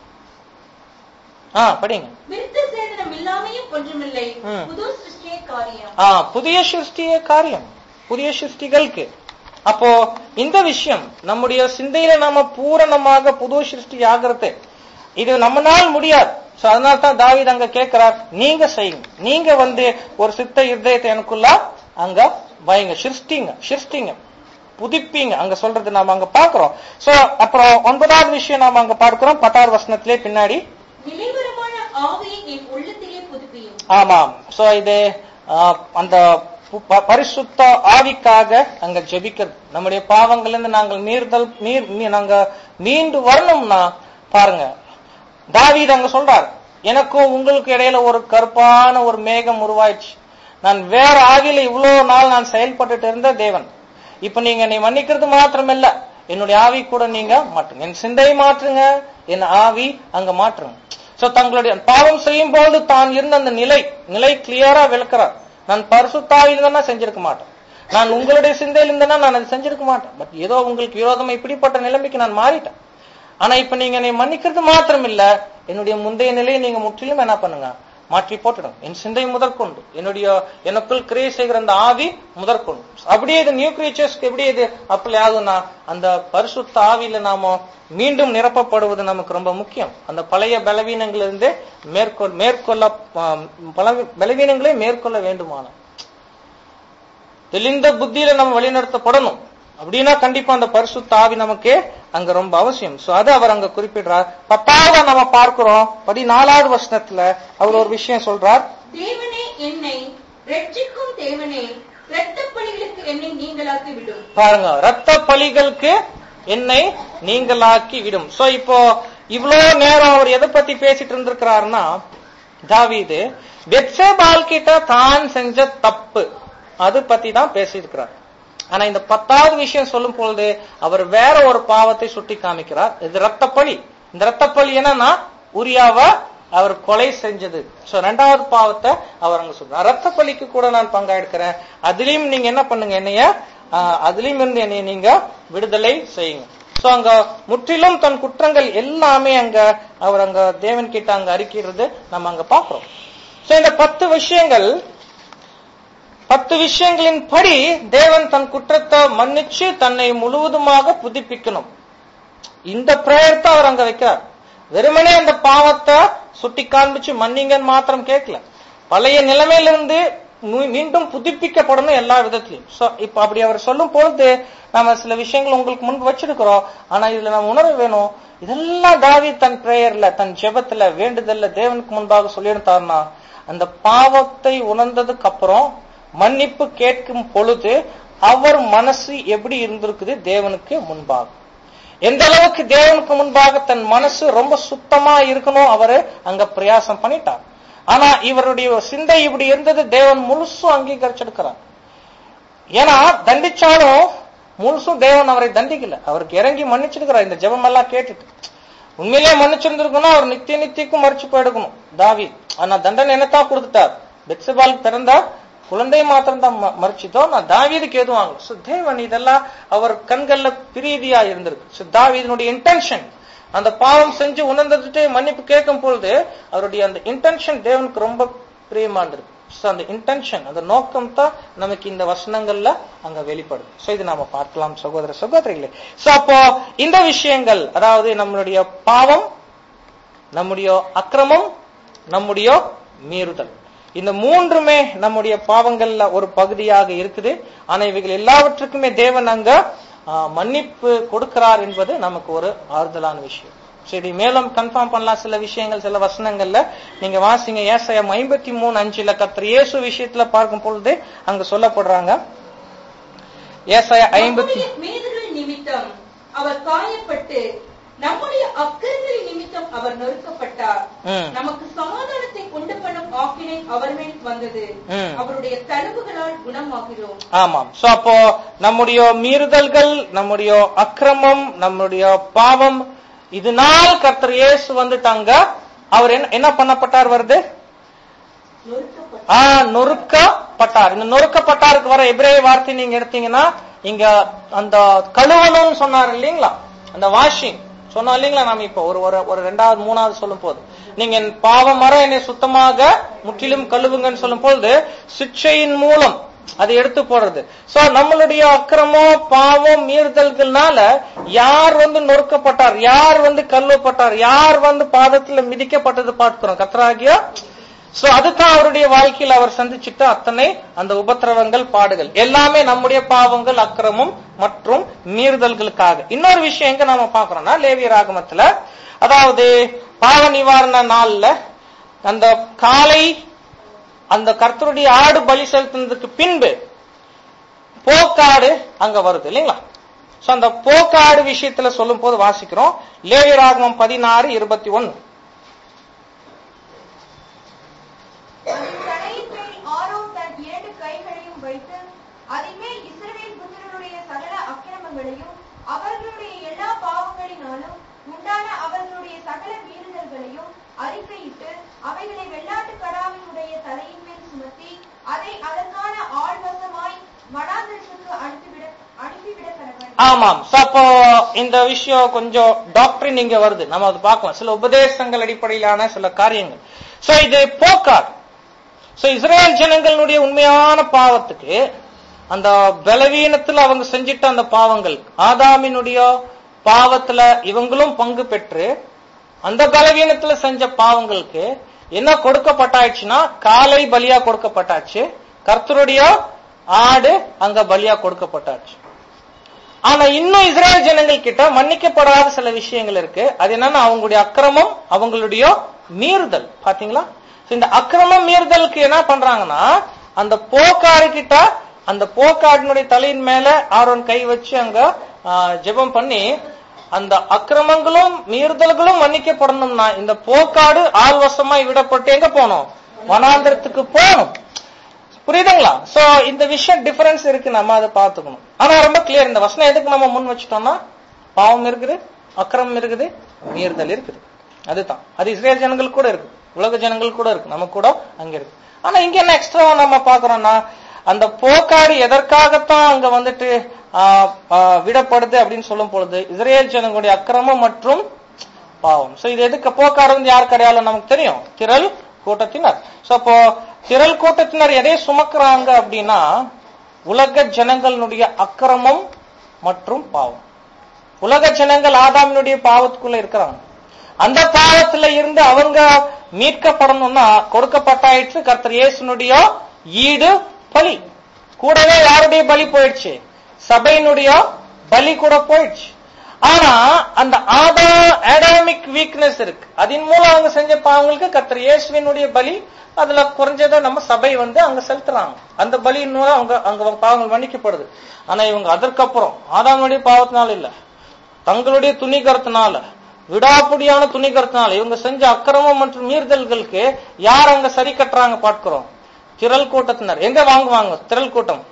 ஆ படிங்க விருத்த சேதனம் இல்லாமையும் ஒன்றுமில்லை ம். புது சிருஷ்டிய காரியம் ஆ புதிய சிருஷ்டிய காரியம் புதிய சிருஷ்டிகளுக்கு அப்போ இந்த விஷயம் நம்முடைய சிந்தையில நாம பூரணமாக புது சிருஷ்டி ஆகிறது இது நம்மனால முடியாது சோ அதனால தான் தாவீது அங்க கேட்கிறார் நீங்க செய்யுங்க நீங்க வந்து ஒரு சித்த இருதயத்தை எனக்குள்ள அங்க வைங்க சிருஷ்டிங்க சிருஷ்டிங்க புதுப்பிங்க அங்க சொல்றது நாம அங்க பாக்குறோம் சோ அப்புறம் ஒன்பதாவது விஷயம் நாம அங்க பார்க்கிறோம் பத்தாவது வசனத்திலே பின்னாடி நிலைவரமான ஆவியை என் உள்ளத்திலே புதுப்பியும் ஆமாம் சோ இது ஆ, அந்த பு- ப- பரிசுத்த ஆவிக்காக அங்க ஜெபிக்கிறது நம்முடைய பாவங்கள்ல இருந்து நாங்கள் மீறுதல் மீர் மீ- நாங்க மீண்டு வரணும்னா பாருங்க தாவீது அங்க சொல்றார் எனக்கும் உங்களுக்கு இடையில ஒரு கருப்பான ஒரு மேகம் உருவாயிடுச்சு நான் வேற ஆவியில இவ்வளவு நாள் நான் செயல்பட்டுட்டு இருந்த தேவன் இப்ப நீங்க நீ மன்னிக்கிறது மாத்திரமில்ல என்னுடைய ஆவி கூட நீங்க மாற்றுங்க என் சிந்தையை மாற்றுங்க என் ஆவி அங்க மாற்றுங்க சோ தங்களுடைய பாவம் செய்யும் போது தான் இருந்த அந்த நிலை நிலை கிளியரா விளக்குறார் நான் பரிசுத்தாவில் இருந்தேன்னா செஞ்சிருக்க மாட்டேன் நான் உங்களுடைய சிந்தையில் இருந்தேன்னா நான் அதை செஞ்சிருக்க மாட்டேன் பட் ஏதோ உங்களுக்கு விரோதமா இப்படிப்பட்ட நிலைமைக்கு நான் மாறிட்டேன் ஆனா இப்ப நீங்க என்னை மன்னிக்கிறது மாத்திரம் இல்ல என்னுடைய முந்தைய நிலையை நீங்க முற்றிலும் என்ன பண்ணுங்க மாற்றி போட்டுடும் என் சிந்தை முதற்கொண்டு என்னுடைய எனக்குள் கிரியை செய்கிற அந்த ஆவி முதற்கொண்டு அப்படியே இது நியூ கிரியேச்சர்ஸ்க்கு எப்படி இது அப்ளை ஆகும்னா அந்த பரிசுத்த ஆவியில நாம மீண்டும் நிரப்பப்படுவது நமக்கு ரொம்ப முக்கியம் அந்த பழைய பலவீனங்களிலிருந்து மேற்கொள் மேற்கொள்ள ஆம், பல- பலவீனங்களை மேற்கொள்ள வேண்டுமான தெளிந்த புத்தியில நம்ம வழிநடத்தப்படணும் அப்படின்னா கண்டிப்பா அந்த பரிசுத்த ஆவி நமக்கு அங்க ரொம்ப அவசியம் சோ அதை அவர் அங்க குறிப்பிடுறார் பத்தாவது நம்ம பார்க்கிறோம் பதினாலாவது வருஷத்துல அவர் ஒரு விஷயம் சொல்றார் தேவனே என்னை ரட்சிக்கும் தேவனே இரத்தப் பலிகளுக்கு என்னை நீங்களாக்கி விடும் பாருங்க ரத்த பலிகளுக்கு என்னை நீங்களாக்கி விடும் சோ இப்போ இவ்வளவு நேரம் அவர் எதை பத்தி பேசிட்டு இருந்திருக்கிறாருன்னா தாவீது பெத்சேபால் கிட்ட தான் செஞ்ச தப்பு அது பத்தி தான் பேசியிருக்கிறார் ஆனா இந்த பத்தாவது விஷயம் சொல்லும் பொழுது அவர் வேற ஒரு பாவத்தை சுட்டி காமிக்கிறார் இது ரத்த பலி இந்த ரத்த பலி என்னன்னா உரியாவ அவர் கொலை செஞ்சது சோ ரெண்டாவது பாவத்தை அவர் அங்க சொல்றார் ரத்த பலிக்கு கூட நான் பங்காடுக்கிறேன் அதுலயும் நீங்க என்ன பண்ணுங்க என்னைய ஆஹ், அதுலயும் இருந்து என்னைய நீங்க விடுதலை செய்யுங்க சோ அங்க முற்றிலும் தன் குற்றங்கள் எல்லாமே அங்க அவர் அங்க தேவன் கிட்ட அங்க அறிக்கிறது நம்ம அங்க பாக்குறோம் சோ இந்த பத்து விஷயங்கள் பத்து விஷயங்களின் படி தேவன் தன் குற்றத்தை மன்னிச்சு தன்னை முழுவதுமாக புதுப்பிக்கணும் இந்த பிரேயர் தான் அவர் அங்க வைக்கிறார் வெறுமனே அந்த பாவத்தை சுட்டி காண்பிச்சு மன்னிங்கன்னு மாத்திரம் கேட்கல பழைய நிலைமையிலிருந்து மீ- மீண்டும் புதுப்பிக்கப்படணும் எல்லா விதத்திலையும் So, இப்ப அப்படி அவர் சொல்லும் பொழுது நாம சில விஷயங்கள் உங்களுக்கு முன்பு வச்சிருக்கிறோம் ஆனா இதுல நம்ம உணர வேணும் இதெல்லாம் தாவி தன் பிரேயர்ல தன் ஜெபத்துல வேண்டுதல்ல தேவனுக்கு முன்பாக சொல்லியிருந்தாருன்னா அந்த பாவத்தை உணர்ந்ததுக்கு அப்புறம் மன்னிப்பு கேட்கும் பொழுது அவர் மனசு எப்படி இருந்திருக்குது தேவனுக்கு முன்பாக எந்த அளவுக்கு தேவனுக்கு முன்பாக தன் மனசு ரொம்ப சுத்தமா இருக்கணும் அவரு அங்க பிரயாசம் பண்ணிட்டார் ஆனா இவருடைய சிந்தை இப்படி இருந்தது தேவன் முழுசும் அங்கீகரிச்சிருக்கிறார் ஏன்னா தண்டிச்சாலும் முழுசும் தேவன் அவரை தண்டிக்கல அவருக்கு இறங்கி மன்னிச்சிருக்கிறார் இந்த ஜெபம் எல்லாம் கேட்டுட்டு உண்மையிலேயே மன்னிச்சிருந்திருக்கணும் அவர் நித்திய நித்தியக்கும் மறிச்சு போயிடுக்கணும் தாவி ஆனா தண்டனை என்னத்தான் கொடுத்துட்டார் பெட்சபால் பிறந்தா குழந்தை மாத்திரம் தான் மறிச்சுதோ நான் தாவீதுக்கு எதுவும் ஆகல So, தேவன் இதெல்லாம் அவர் கண்கள்ல பிரீதியா இருந்திருக்கு So, தாவீதினுடைய இன்டென்ஷன் அந்த பாவம் செஞ்சு உணர்ந்துட்டு மன்னிப்பு கேட்கும் பொழுது அவருடைய அந்த இன்டென்ஷன் தேவனுக்கு ரொம்ப பிரியமா இருந்திருக்கு So, அந்த இன்டென்ஷன் அந்த நோக்கம் தான் நமக்கு இந்த வசனங்கள்ல அங்க வெளிப்படும் சோ இது நாம பார்க்கலாம் சகோதர சகோதரிகளே சோ அப்போ இந்த விஷயங்கள் அதாவது நம்மளுடைய பாவம் நம்முடைய அக்கிரமம் நம்முடைய மீறுதல் இந்த மூன்றுமே நம்முடைய பாவங்கள்ல ஒரு பகுதியாக இருக்குது ஆனா இவைகள் எல்லாவற்றுக்குமே தேவன் அங்க ஆ, மன்னிப்பு கொடுக்கிறார் என்பது நமக்கு ஒரு ஆறுதலான விஷயம் சரி மேலும் கன்ஃபார்ம் பண்ணலாம் சில விஷயங்கள் சில வசனங்கள்ல நீங்க வாசிங்க ஏசாயம் ஐம்பத்தி மூணு அஞ்சுல கத்திர இயேசு விஷயத்துல பார்க்கும் பொழுது அங்க சொல்லப்படுறாங்க ஏசாய ஐம்பத்தி நம்முடைய மீறுதல் நிமித்தம் அவர் காயப்பட்டு நம்முடைய அக்கிரங்களின் நிமித்தம் அவர் நொறுக்கப்பட்டார் ம். நமக்கு சமாதானத்தை கொண்டு பண்ணும் ஆக்கினை அவர் மேல் வந்தது ம். அவருடைய தழும்புகளால் குணமாகிறோம் ஆமாம் சோ அப்போ நம்முடைய மீறுதல்கள் நம்முடைய அக்கிரமம் நம்முடைய பாவம் இதனால் கர்த்தர் இயேசு வந்துட்டாங்க அவர் என்ன என்ன பண்ணப்பட்டார் வருது நொறுக்கப்பட்டார் ஆ நொறுக்கப்பட்டார் இந்த நொறுக்கப்பட்டாருக்கு வர எபிரேய வார்த்தை நீங்க எடுத்தீங்கன்னா இங்க அந்த கழுவணும்னு சொன்னார் இல்லீங்களா அந்த வாஷிங் சொன்னோம் இல்லீங்களா நாம இப்போ ஒரு ஒரு ஒரு ரெண்டாவது மூணாவது சொல்லும் போது நீங்க என் பாவம் வர என்னை சுத்தமாக முற்றிலும் கழுவுங்கன்னு சொல்லும் பொழுது சிக்ஷையின் மூலம் அதை எடுத்து போடுறது சோ நம்மளுடைய அக்கிரமம் பாவம் மீறுதல்கள்னால யார் வந்து நொறுக்கப்பட்டார் யார் வந்து கழுவப்பட்டார் யார் வந்து பாதத்துல மிதிக்கப்பட்டது பார்க்கிறோம் கத்தராகியா சோ அதுதான் அவருடைய வாழ்க்கையில் அவர் சந்திச்சிட்ட அத்தனை அந்த உபத்திரவங்கள் பாடுகள் எல்லாமே நம்முடைய பாவங்கள் அக்கிரமம் மற்றும் மீறுதல்களுக்காக இன்னொரு விஷயம் எங்க நாம பாக்குறோம்னா லேவிய ராகமத்துல அதாவது பாவ நிவாரண நாள்ல அந்த காலை அந்த கர்த்தருடைய ஆடு பலி செலுத்தினதுக்கு பின்பு போக்காடு அங்க வருது இல்லைங்களா சோ அந்த போக்காடு விஷயத்துல சொல்லும் போது வாசிக்கிறோம் லேவிய ராகமம் பதினாறு இருபத்தி ஒன்னு அதன் தலையின் மேல் ஆரோன் தன் இரண்டு கைகளையும் வைத்து அதன் மேல் இஸ்ரவேல் புத்திரருடைய சகல அக்கிரமங்களையும் அவர்களுடைய எல்லா பாவங்களினாலும் உண்டான அவர்களுடைய சகல மீறுதல்களையும் அறிக்கையிட்டு அவைகளை வெள்ளாட்டு கடாவினுடைய தலையின் மேல் சுமத்தி அதை அதற்கான ஆழ்வசமாய் வனாந்தரத்துக்கு அனுப்பிவிட அனுப்பிவிட கடவன் ஆமாம் So, அப்போ இந்த விஷயம் கொஞ்சம் டாக்டரின் இங்க வருது நம்ம அதை பார்க்கலாம் சில உபதேசங்கள் அடிப்படையிலான சில காரியங்கள் சோ இது போக்கார் சோ இஸ்ரேல் ஜனங்களுடைய உண்மையான பாவத்துக்கு அந்த பலவீனத்துல அவங்க செஞ்சிட்ட அந்த பாவங்கள் ஆதாமினுடைய பாவத்துல இவங்களும் பங்கு பெற்று அந்த பலவீனத்துல செஞ்ச பாவங்களுக்கு என்ன கொடுக்கப்பட்டாச்சுன்னா காலை பலியா கொடுக்கப்பட்டாச்சு கர்த்தருடைய ஆடு அங்க பலியா கொடுக்கப்பட்டாச்சு ஆனா இன்னும் இஸ்ரேல் ஜனங்கள் கிட்ட மன்னிக்கப்படாத சில விஷயங்கள் இருக்கு அது என்னன்னா அவங்களுடைய அக்கிரமம் அவங்களுடைய மீறுதல் பாத்தீங்களா So, இந்த அக்கிரமம் மீறுதலுக்கு என்ன பண்றாங்கன்னா அந்த போக்காடு கிட்ட அந்த போக்காடினுடைய தலையின் மேல ஆரோன் கை வச்சு அங்க ஆ, ஜெபம் பண்ணி அந்த அக்கிரமங்களும் மீறுதல்களும் மன்னிக்கப்படணும்னா இந்த போக்காடு ஆள்வசமாய் விடப்பட்டு எங்க போகணும் வனாந்திரத்துக்கு போகணும் புரியுதுங்களா சோ இந்த விஷயம் டிஃபரன்ஸ் இருக்கு நம்ம அதை பார்த்துக்கணும் ஆனா ரொம்ப கிளியர் இந்த வசனம் எதுக்கு நம்ம முன் வச்சுட்டோம்னா பாவம் இருக்குது அக்கிரமம் இருக்குது மீறுதல் இருக்குது அதுதான் அது இஸ்ரேல் ஜனங்கள் கூட இருக்கு உலக ஜனங்கள் கூட இருக்கு நம்ம கூட அங்க இருக்கு ஆனா இங்க என்ன எக்ஸ்ட்ராவா நம்ம பாக்குறோம்னா அந்த போக்காடு எதற்காகத்தான் அங்க வந்துட்டு ஆ, ஆ, விடப்படுது அப்படின்னு சொல்லும் பொழுது இஸ்ரேல் ஜனங்களுடைய அக்கிரமம் மற்றும் பாவம் சோ இது எதுக்கு போக்காடு வந்து யார் கிடையாது நமக்கு தெரியும் திரள் கூட்டத்தினர் சோ அப்போ திரள் கூட்டத்தினர் எதை சுமக்குறாங்க அப்படின்னா உலக ஜனங்களுடைய அக்கிரமம் மற்றும் பாவம் உலக ஜனங்கள் ஆதாமினுடைய பாவத்துக்குள்ள இருக்கிறாங்க அந்த பாவத்துல இருந்து அவங்க மீட்கப்படணும்னா கொடுக்கப்பட்டாயிற்று கர்த்தர் இயேசுனுடைய ஈடு பலி கூடவே யாருடைய பலி போயிடுச்சு சபையினுடைய பலி கூட போயிடுச்சு ஆனா அந்த ஆதா ஆடாமிக் வீக்னஸ் இருக்கு அதன் மூலம் அவங்க செஞ்ச பாவங்களுக்கு கர்த்தர் இயேசுவினுடைய பலி அதுல குறைஞ்சதை நம்ம சபை வந்து அங்க செலுத்துறாங்க அந்த பலியின் மூலம் அவங்க அங்க பாவங்கள் மன்னிக்கப்படுது ஆனா இவங்க அதற்கப்புறம் ஆதாமுடைய பாவத்தினால இல்ல தங்களுடைய துணிகரத்தினால விடாப்புடியான துணிகரத்தினால இவங்க செஞ்ச அக்கிரமம் மற்றும் மீறுதல்களுக்கு யார் அங்க சரி கட்டுறாங்க பார்க்கிறோம் திரள் கூட்டத்தினர் எங்க வாங்குவாங்க திரள் கூட்டம்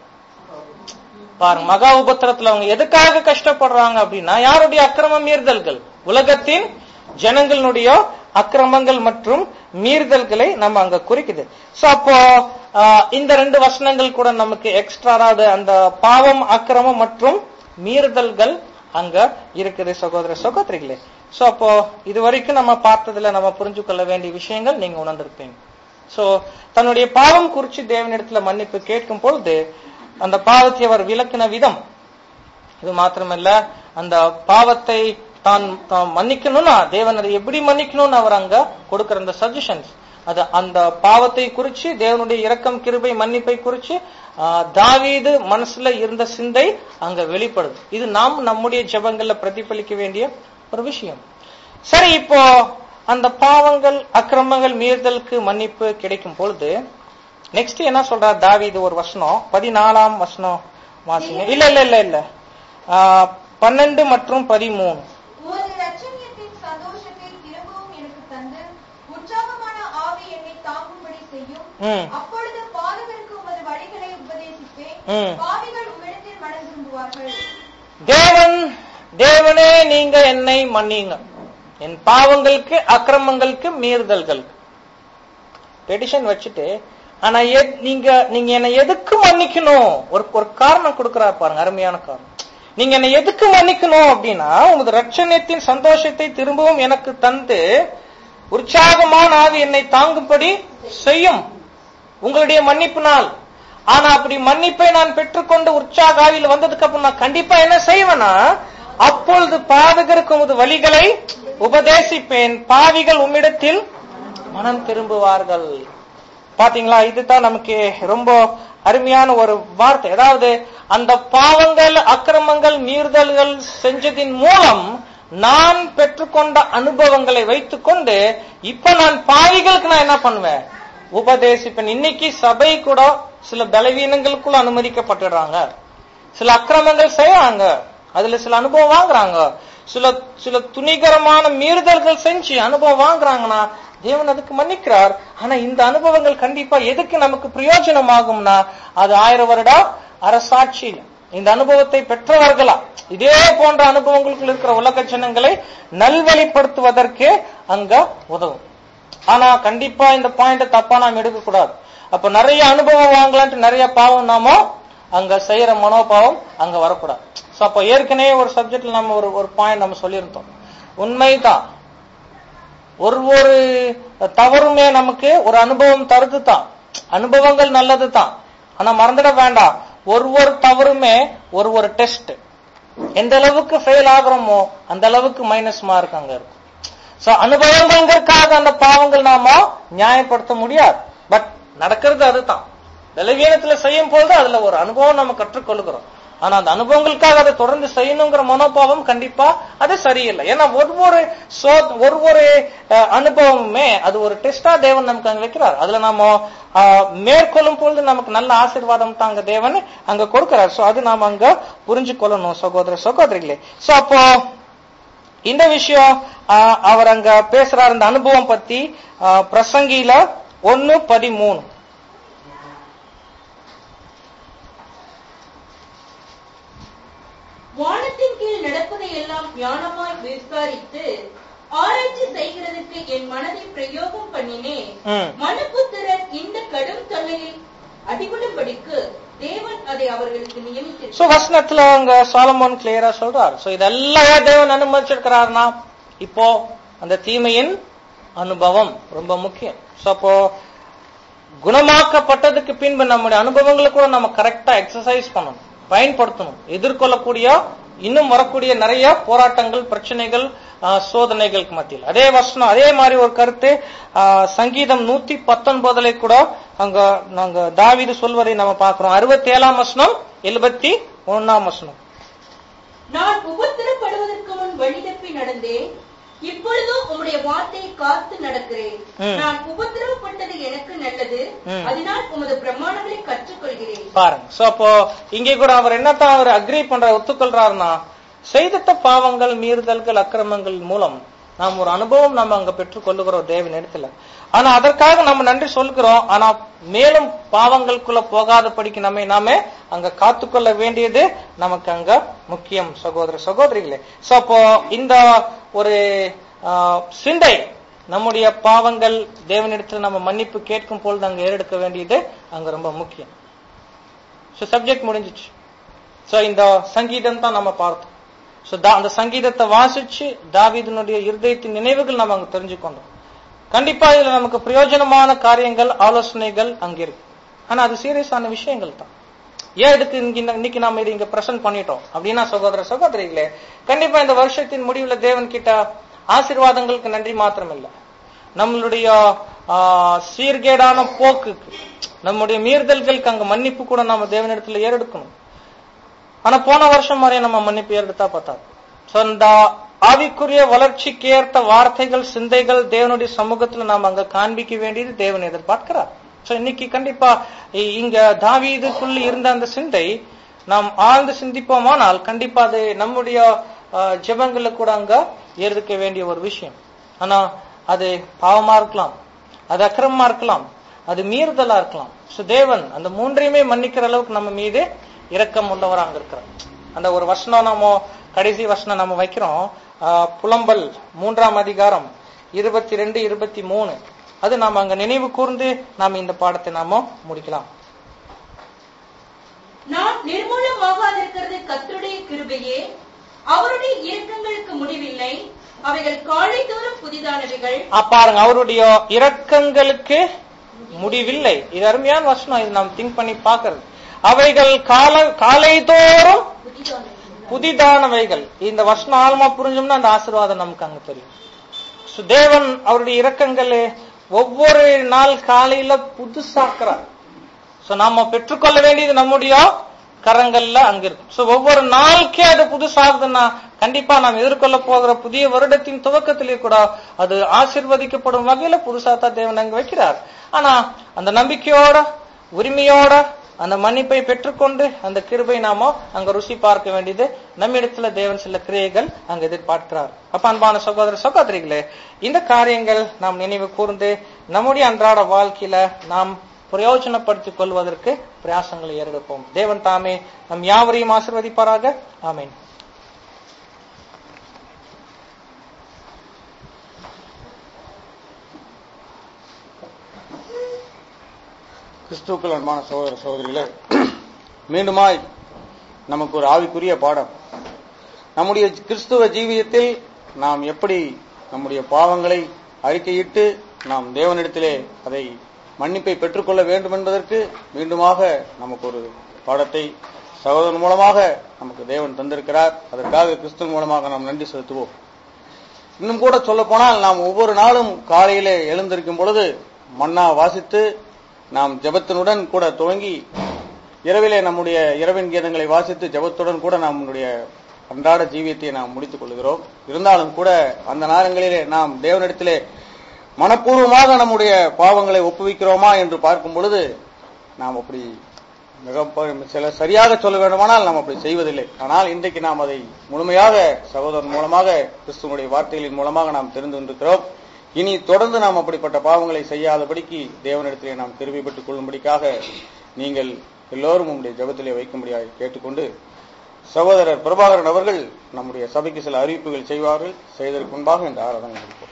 பாருங்க மகா உபத்திரத்துல அவங்க எதுக்காக கஷ்டப்படுறாங்க அப்படின்னா யாருடைய அக்கிரம மீறுதல்கள் உலகத்தின் ஜனங்களுடைய அக்கிரமங்கள் மற்றும் மீறுதல்களை நம்ம அங்க குறிக்குது சோ அப்போ ஆஹ், இந்த ரெண்டு வசனங்கள் கூட நமக்கு எக்ஸ்ட்ரா அதாவது அந்த பாவம் அக்கிரமம் மற்றும் மீறுதல்கள் அங்க இருக்குது சகோதர சகோதரிகளே சோ அப்போ இது வரைக்கும் நம்ம பார்த்ததுல நம்ம புரிஞ்சு கொள்ள வேண்டிய விஷயங்கள் நீங்க உணர்ந்திருப்பீங்க சோ தன்னுடைய பாவம் குறிச்சு தேவனிடத்துல மன்னிப்பு கேட்கும் பொழுது அந்த பாவத்தை அவர் விளக்கின விதம் இது மாத்திரமல்ல அந்த பாவத்தை தான் தான் மன்னிக்கணும்னா தேவன் அதை எப்படி மன்னிக்கணும்னு அவர் அங்க கொடுக்கிற அந்த சஜஷன்ஸ் அது அந்த பாவத்தை குறிச்சு தேவனுடைய இரக்கம் கிருபை மன்னிப்பை குறிச்சு ஆஹ், தாவீது மனசுல இருந்த சிந்தை அங்க வெளிப்படுது இது நாம் நம்முடைய ஜெபங்கள்ல பிரதிபலிக்க வேண்டிய ஒரு விஷயம் சரி இப்போ அந்த பாவங்கள் அக்கிரமங்கள் மீறுதலுக்கு மன்னிப்பு கிடைக்கும் பொழுது நெக்ஸ்ட் என்ன சொல்றார் தாவீது ஒரு வசனம் பதினாலாம் வசனம் வாசிங்க இல்ல இல்ல இல்ல இல்ல ஆஹ், பன்னெண்டு மற்றும் பதிமூணு உமது இரட்சணியத்தின் சந்தோஷத்தை திரும்பவும் எனக்கு தந்து உற்சாகமான ஆவி என்னை தாங்கும்படி செய்யும் ம். அப்பொழுது பாதகருக்கு உமது வழிகளை உபதேசிப்பேன் ம். பாவிகள் உம்மிடத்தில் மனம் திரும்புவார்கள் தேவன் தேவனே நீங்க என்னை மன்னிங்க என் பாவங்களுக்கு அக்கிரமங்களுக்கு மீறுதல்களுக்கு பெட்டிஷன் வச்சுட்டு ஆனா எத்- நீங்க நீங்க என்னை எதுக்கு மன்னிக்கணும் ஒரு ஒரு காரணம் கொடுக்கறாரு பாருங்க அருமையான காரணம் நீங்க என்னை எதுக்கு மன்னிக்கணும் அப்படின்னா உமது ரட்சணியத்தின் சந்தோஷத்தை திரும்பவும் எனக்கு தந்து உற்சாகமான ஆவி என்னை தாங்கும்படி செய்யும் உங்களுடைய மன்னிப்பினால் ஆனா அப்படி மன்னிப்பை நான் பெற்றுக்கொண்டு உற்சாக ஆவியில் வந்ததுக்கு அப்புறம் நான் கண்டிப்பா என்ன செய்வேனா அப்பொழுது பாதகருக்கு உமது வழிகளை உபதேசிப்பேன் பாவிகள் உம்மிடத்தில் மனம் திரும்புவார்கள் பாத்தீங்களா இதுதான் நமக்கு ரொம்ப அருமையான ஒரு வார்த்தை அதாவது அந்த பாவங்கள் அக்கிரமங்கள் மீறுதல்கள் செஞ்சதின் மூலம் நான் பெற்றுக்கொண்ட அனுபவங்களை வைத்துக்கொண்டு இப்ப நான் பாவிகளுக்கு நான் என்ன பண்ணுவேன் உபதேசிப்பேன் இன்னைக்கு சபை கூட சில பலவீனங்களுக்குள்ள அனுமதிக்கப்பட்டுடுறாங்க சில அக்கிரமங்கள் செய்யறாங்க அதுல சில அனுபவம் வாங்குறாங்க சில சில துணிகரமான மீறுதல்கள் செஞ்சு அனுபவம் வாங்குறாங்கன்னா தேவன் அதுக்கு மன்னிக்கிறார் ஆனா இந்த அனுபவங்கள் கண்டிப்பா எதுக்கு நமக்கு பிரயோஜனமாகும்னா அது ஆயிரம் வருட அரசாட்சியில் இந்த அனுபவத்தை பெற்றவர்களா இதே போன்ற அனுபவங்களுக்குள் இருக்கிற உலக ஜனங்களை நல்வழிப்படுத்துவதற்கு அங்க உதவும் ஆனா கண்டிப்பா இந்த பாயிண்ட தப்பா நாம் எடுக்க கூடாது அப்ப நிறைய அனுபவம் வாங்கலான்ட்டு நிறைய பாவம் நாம அங்க செய்யற மனோபாவம் அங்க வரக்கூடாது சோ அப்ப ஏற்கனவே ஒரு சப்ஜெக்ட்ல நம்ம ஒரு ஒரு பாயிண்ட் நம்ம சொல்லியிருந்தோம் உண்மைதான் ஒரு ஒரு தவறுமே நமக்கு ஒரு அனுபவம் தருது தான் அனுபவங்கள் நல்லது தான் ஆனா மறந்துட வேண்டாம் ஒரு ஒரு தவறுமே ஒரு ஒரு டெஸ்ட் எந்த அளவுக்கு ஃபெயில் ஆகுறோமோ அந்த அளவுக்கு மைனஸ் மார்க் அங்க இருக்கும் சோ அனுபவங்களுக்காக அந்த பாவங்கள் நாம நியாயப்படுத்த முடியாது பட் நடக்கிறது அதுதான் பலவீனத்துல செய்யும் போது அதுல ஒரு அனுபவம் நம்ம கற்றுக்கொள்கிறோம் ஆனா அந்த அனுபவங்களுக்காக அதை தொடர்ந்து செய்யணுங்கிற மனோபாவம் கண்டிப்பா அது சரியில்லை ஏன்னா ஒவ்வொரு சோ ஒரு ஒரு அஹ், அனுபவமுமே அது ஒரு டெஸ்டா தேவன் நமக்கு அங்க வைக்கிறார் அதுல நாம அஹ், மேற்கொள்ளும் பொழுது நமக்கு நல்ல ஆசீர்வாதம் தான் அங்க தேவன் அங்க கொடுக்கிறார் சோ அது நாம அங்க புரிஞ்சு கொள்ளணும் சகோதர சகோதரிகளே சோ அப்போ இந்த விஷயம் ஆஹ், அவர் அங்க பேசுறார் இந்த அனுபவம் பத்தி ஆஹ், பிரசங்கியில ஒன்னு பதிமூணு வானத்தின் கீழ் நடப்பதை எல்லாம் ஞானமாய் விசாரித்து ஆராய்ச்சி செய்கிறதற்கு என் மனதை பிரயோகம் பண்ணினேன் ம். மனுபுத்திரர் இந்த கடும் தொல்லையில் அடிபடும்படிக்கு தேவன் அதை அவர்களுக்கு சோ நியமித்திருக்கிறார் வசனத்துல அங்க சாலமோன் கிளியரா சொல்றார் சோ இதெல்லாம் ஏன் தேவன் அனுமதிச்சிருக்கிறார்னா இப்போ அந்த தீமையின் அனுபவம் ரொம்ப முக்கியம் சோ அப்போ குணமாக்கப்பட்டதுக்கு பின்பு நம்முடைய அனுபவங்களை கூட நம்ம கரெக்டா எக்ஸசைஸ் பண்ணணும் பயன்படுத்தணும் எதிர்கொள்ளக்கூடிய இன்னும் வரக்கூடிய நிறைய போராட்டங்கள் பிரச்சனைகள் ஆஹ், சோதனைகளுக்கு மத்தியில் அதே வசனம் அதே மாதிரி ஒரு கருத்து ஆஹ், சங்கீதம் நூத்தி பத்தொன்பதுல கூட அங்க நாங்க தாவீது சொல்வதை நம்ம பார்க்கிறோம் அறுபத்தி ஏழாம் வசனம் எழுபத்தி ஒன்னாம் வசனம் நான் உபத்திரப்படுவதற்கு முன் வழி தப்பி நடந்தேன் இப்பொழுதோ உம்முடைய வார்த்தையை காத்து நடக்கிறேன் ம். நான் உபத்திரவப்பட்டது எனக்கு நல்லது ம். அதனால் உமது பிரமாணங்களை கற்றுக்கொள்கிறேன் பாருங்க சோ அப்போ இங்கே கூட அவர் என்னத்தான் அவர் அக்ரி பண்ற ஒத்துக்கொள்றாருன்னா செய்திட்ட பாவங்கள் மீறுதல்கள் அக்கிரமங்கள் மூலம் நாம் ஒரு அனுபவம் நம்ம அங்க பெற்றுக் கொள்ளுகிறோம் தேவன் இடத்துல ஆனா அதற்காக நம்ம நன்றி சொல்கிறோம் ஆனா மேலும் பாவங்களுக்குள்ள போகாதபடிக்கு நம்மை நாமே அங்க காத்துக்கொள்ள வேண்டியது நமக்கு அங்க முக்கியம் சகோதர சகோதரிகளே சோ அப்போ இந்த ஒரு ஆஹ், சிந்தை நம்முடைய பாவங்கள் தேவனிடத்தில் நம்ம மன்னிப்பு கேட்கும் பொழுது அங்க ஏறெடுக்க வேண்டியது அங்க ரொம்ப முக்கியம் ஸோ சப்ஜெக்ட் முடிஞ்சிச்சு ஸோ இந்த சங்கீதம் தான் நம்ம பார்த்தோம் ஸோ அந்த சங்கீதத்தை வாசிச்சு தாவீதனுடைய இருதயத்தின் நினைவுகள் நம்ம அங்க தெரிஞ்சுக்கொண்டோம் கண்டிப்பா இதுல நமக்கு பிரயோஜனமான காரியங்கள் ஆலோசனைகள் அங்க இருக்கு ஆனா அது சீரியஸான விஷயங்கள் தான் ஏன் இதுக்கு இங்க இன்னைக்கு நாம இது இங்க பிரசன்ட் பண்ணிட்டோம் அப்படின்னா சகோதர சகோதரிகளே கண்டிப்பா இந்த வருஷத்தின் முடிவுல தேவன் கிட்ட ஆசீர்வாதங்களுக்கு நன்றி மாத்திரம் இல்ல நம்மளுடைய ஆ, சீர்கேடான போக்குக்கு நம்முடைய மீறுதல்களுக்கு அங்க மன்னிப்பு கூட நாம தேவனிடத்துல ஏறெடுக்கணும் ஆனா போன வருஷம் மாதிரியே நம்ம மன்னிப்பு ஏறெடுத்தா பார்த்தாது சோ இந்த ஆவிக்குரிய வளர்ச்சிக்கு ஏற்ற வார்த்தைகள் சிந்தைகள் தேவனுடைய சமூகத்துல நாம் அங்க காண்பிக்க வேண்டியது தேவன் எதிர்பார்க்கிறார் சோ இன்னைக்கு கண்டிப்பா இ- இங்க தாவீதுக்குள்ள இருந்த அந்த சிந்தை நாம் ஆழ்ந்து சிந்திப்போமானால் கண்டிப்பா அது நம்முடைய அஹ், ஜெபங்கள்ல கூட அங்க ஏற்க வேண்டிய ஒரு விஷயம் ஆனா அது பாவமா இருக்கலாம் அது அக்கிரமமா இருக்கலாம் அது மீறுதலா இருக்கலாம் சோ தேவன் அந்த மூன்றையுமே மன்னிக்கிற அளவுக்கு நம்ம மீது இரக்கம் உள்ளவரா அங்க இருக்கிறார் அந்த ஒரு வசனம் நாம கடைசி வசனம் நம்ம வைக்கிறோம் ஆஹ், புலம்பல் மூன்றாம் அதிகாரம் இருபத்தி ரெண்டு இருபத்தி மூணு அது நாம அங்க நினைவு கூர்ந்து நாம இந்த பாடத்தை நாம முடிக்கலாம் நான் நிர்மூலமாகாதிருக்கிறது கர்த்தருடைய கிருபையே அவருடைய இரக்கங்களுக்கு முடிவில்லை அவைகள் காலைதோறும் புதிதானவைகள் ஆ, பாருங்க அவருடைய இரக்கங்களுக்கு முடிவில்லை இது அருமையான வசனம் இது நாம் திங்க் பண்ணி பார்க்கிறது அவைகள் கால காலைதோறும் புதிதானவைகள் புதிதானவைகள் இந்த வசனம் ஆழமா புரிஞ்சோம்னா அந்த ஆசீர்வாதம் நமக்கு அங்க தெரியும் So, தேவன் அவருடைய இரக்கங்கள் ஒவ்வொரு நாள் காலையில புதுசாக்குறார் சோ நாம பெற்றுக்கொள்ள வேண்டியது நம்முடைய கரங்கள்ல அங்க இருக்கு சோ ஒவ்வொரு நாளுக்கே அது புதுசாகுதுன்னா கண்டிப்பா நாம் எதிர்கொள்ள போகிற புதிய வருடத்தின் துவக்கத்திலே கூட அது ஆசிர்வதிக்கப்படும் வகையில புதுசா தான் தேவன் அங்க வைக்கிறார் ஆனா அந்த நம்பிக்கையோட உரிமையோட அந்த மன்னிப்பை பெற்றுக்கொண்டு அந்த கிருபை நாம அங்க ருசி பார்க்க வேண்டியது நம்மிடத்துல தேவன் சில கிரியைகள் அங்க எதிர்பார்க்கிறார் அப்ப அன்பான சகோதர சகோதரிகளே இந்த காரியங்கள் நாம் நினைவு கூர்ந்து நம்முடைய அன்றாட வாழ்க்கையில நாம் பிரயோஜனப்படுத்திக் கொள்வதற்கு பிரயாசங்களை ஏறெடுப்போம் தேவன் தாமே நம் யாவரையும் ஆசிர்வதிப்பாராக ஆமென் கிறிஸ்துக்கள் அன்பான சகோதர சகோதரிகளே மீண்டுமாய் நமக்கு ஒரு ஆவிக்குரிய பாடம் நம்முடைய கிறிஸ்துவ ஜீவியத்தில் நாம் எப்படி நம்முடைய பாவங்களை அறிக்கையிட்டு நாம் தேவனிடத்திலே அதை மன்னிப்பை பெற்றுக்கொள்ள வேண்டும் என்பதற்கு மீண்டுமாக நமக்கு ஒரு பாடத்தை சகோதரன் மூலமாக நமக்கு தேவன் தந்திருக்கிறார் அதற்காக கிறிஸ்துவ மூலமாக நாம் நன்றி செலுத்துவோம் இன்னும் கூட சொல்ல போனால் நாம் ஒவ்வொரு நாளும் காலையிலே எழுந்திருக்கும் பொழுது மன்னா வாசித்து நாம் ஜெபத்தினுடன் கூட துவங்கி இரவிலே நம்முடைய இரவின் கீதங்களை வாசித்து ஜெபத்துடன் கூட நம்முடைய அன்றாட ஜீவியத்தை நாம் முடித்துக் கொள்கிறோம் இருந்தாலும் கூட அந்த நேரங்களிலே நாம் தேவனிடத்திலே மனப்பூர்வமாக நம்முடைய பாவங்களை ஒப்புவிக்கிறோமா என்று பார்க்கும் பொழுது நாம் அப்படி மிக ப- சில சரியாக சொல்ல வேண்டுமானால் நாம் அப்படி செய்வதில்லை ஆனால் இன்றைக்கு நாம் அதை முழுமையாக சகோதரன் மூலமாக கிறிஸ்துவனுடைய வார்த்தைகளின் மூலமாக நாம் தெரிந்து கொண்டிருக்கிறோம் இனி தொடர்ந்து நாம் அப்படிப்பட்ட பாவங்களை செய்யாதபடிக்கு தேவனிடத்திலே நாம் கிருபை பெற்றுக் கொள்ளும்படிக்காக நீங்கள் எல்லோரும் உங்களுடைய ஜெபத்திலே வைக்கும்படியாக கேட்டுக்கொண்டு சகோதரர் பிரபாகரன் அவர்கள் நம்முடைய சபைக்கு சில அறிவிப்புகள் செய்வார்கள் செய்ததற்கு முன்பாக இந்த ஆராதனை முடிப்போம்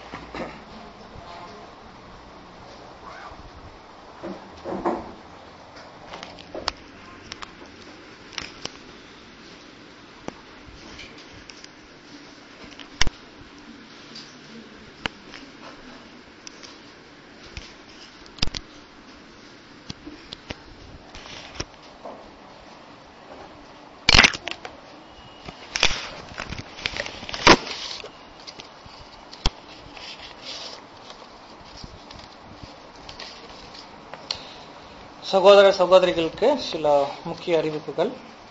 சகோதர சகோதரிகளுக்கு சில முக்கிய அறிவிப்புகள்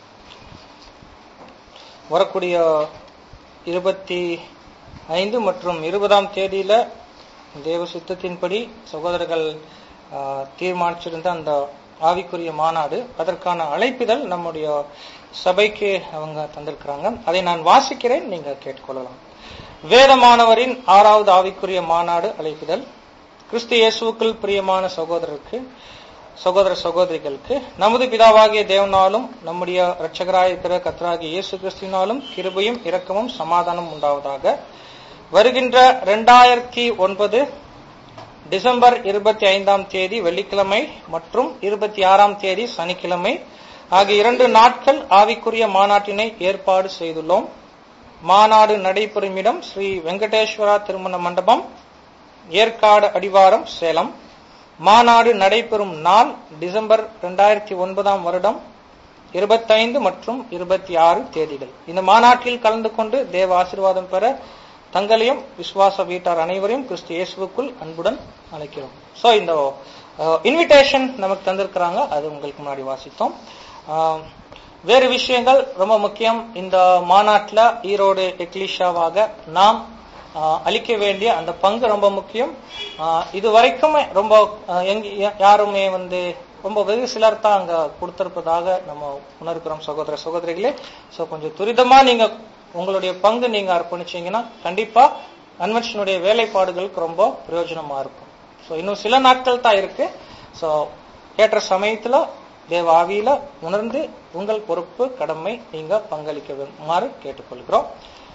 வரக்கூடிய இருபத்தி ஐந்து மற்றும் இருபதாம் தேதியில தேவ சித்தத்தின்படி சகோதரர்கள் ஆ, தீர்மானிச்சிருந்த அந்த ஆவிக்குரிய மாநாடு அதற்கான அழைப்பிதழ் நம்முடைய சபைக்கு அவங்க தந்திருக்கிறாங்க அதை நான் வாசிக்கிறேன் நீங்க கேட்டுக்கொள்ளலாம் வேதமானவரின் ஆறாவது ஆவிக்குரிய மாநாடு அழைப்பிதழ் கிறிஸ்து இயேசுவுக்குள் பிரியமான சகோதரருக்கு சகோதர சகோதரிகளுக்கு நமது பிதாவாகிய தேவனாலும் நம்முடைய இரட்சகராய் இருக்கிற கர்த்தராகிய இயேசு கிறிஸ்துவினாலும் கிருபையும் இரக்கமும் சமாதானம் உண்டாவதாக வருகின்ற இரண்டாயிரத்தி ஒன்பது டிசம்பர் இருபத்தி ஐந்தாம் தேதி வெள்ளிக்கிழமை மற்றும் இருபத்தி ஆறாம் தேதி சனிக்கிழமை ஆகிய இரண்டு நாட்கள் ஆவிக்குரிய மாநாட்டினை ஏற்பாடு செய்துள்ளோம் மாநாடு நடைபெறும் இடம் ஸ்ரீ வெங்கடேஸ்வரா திருமண மண்டபம் ஏற்காடு அடிவாரம் சேலம் மாநாடு நடைபெறும் நாள் டிசம்பர் இரண்டாயிரத்தி ஒன்பதாம் வருடம் இருபத்தைந்து மற்றும் இருபத்தி ஆறு தேதிகள் இந்த மாநாட்டில் கலந்து கொண்டு தேவ ஆசீர்வாதம் பெற தங்களையும் விசுவாச வீட்டார் அனைவரையும் கிறிஸ்து இயேசுவுக்குள் அன்புடன் அழைக்கிறோம் சோ இந்த இன்விடேஷன் நமக்கு தந்திருக்கிறாங்க அது உங்களுக்கு முன்னாடி வாசித்தோம் அஹ், வேறு விஷயங்கள் ரொம்ப முக்கியம் இந்த மாநாட்டில் ஈரோடு எக்லிஷாவாக நாம் அஹ், அளிக்க வேண்டிய அந்த பங்கு ரொம்ப முக்கியம் அஹ், இது வரைக்கும் ரொம்ப அஹ், எங்க யா- யாருமே வந்து ரொம்ப வெகு சிலர் தான் அங்க கொடுத்திருப்பதாக நம்ம உணர்கிறோம் சகோதர சகோதரிகளே சோ கொஞ்சம் துரிதமா நீங்க உங்களுடைய பங்கு நீங்க அர்ப்பணிச்சீங்கன்னா கண்டிப்பா கன்வென்ஷனுடைய வேலைப்பாடுகளுக்கு ரொம்ப பிரயோஜனமா இருக்கும் சோ இன்னும் சில நாட்கள் தான் இருக்கு சோ ஏற்ற சமயத்துல தேவ ஆவியில உணர்ந்து உங்கள் பொறுப்பு கடமை நீங்க பங்களிக்க வேண்டுமாறு கேட்டுக்கொள்கிறோம்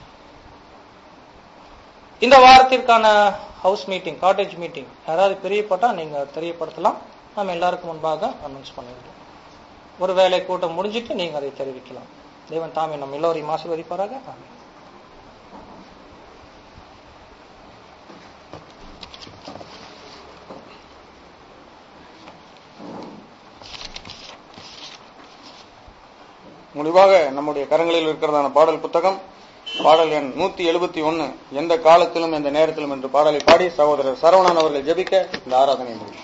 இந்த வாரத்திற்கான ஹவுஸ் மீட்டிங் காட்டேஜ் மீட்டிங் யாராவது தெரியப்பட்டா நீங்க தெரியப்படுத்தலாம் நம்ம எல்லாருக்கும் முன்பாக அனௌன்ஸ் பண்ணிவிடுவோம் ஒருவேளை கூட்டம் முடிஞ்சிட்டு நீங்க அதை தெரிவிக்கலாம் தேவன் தாமே நம்ம எல்லோரையும் ஆசீர்வதிப்பாராக ஆமென் முடிவாக நம்முடைய கரங்களில் இருக்கிறதான பாடல் புத்தகம் பாடல் எண் நூத்தி எழுபத்தி ஒன்னு எந்த காலத்திலும் எந்த நேரத்திலும் என்று பாடலை பாடி சகோதரர் சரவணன் அவர்கள் ஜெபிக்க இந்த ஆராதனை முடியும்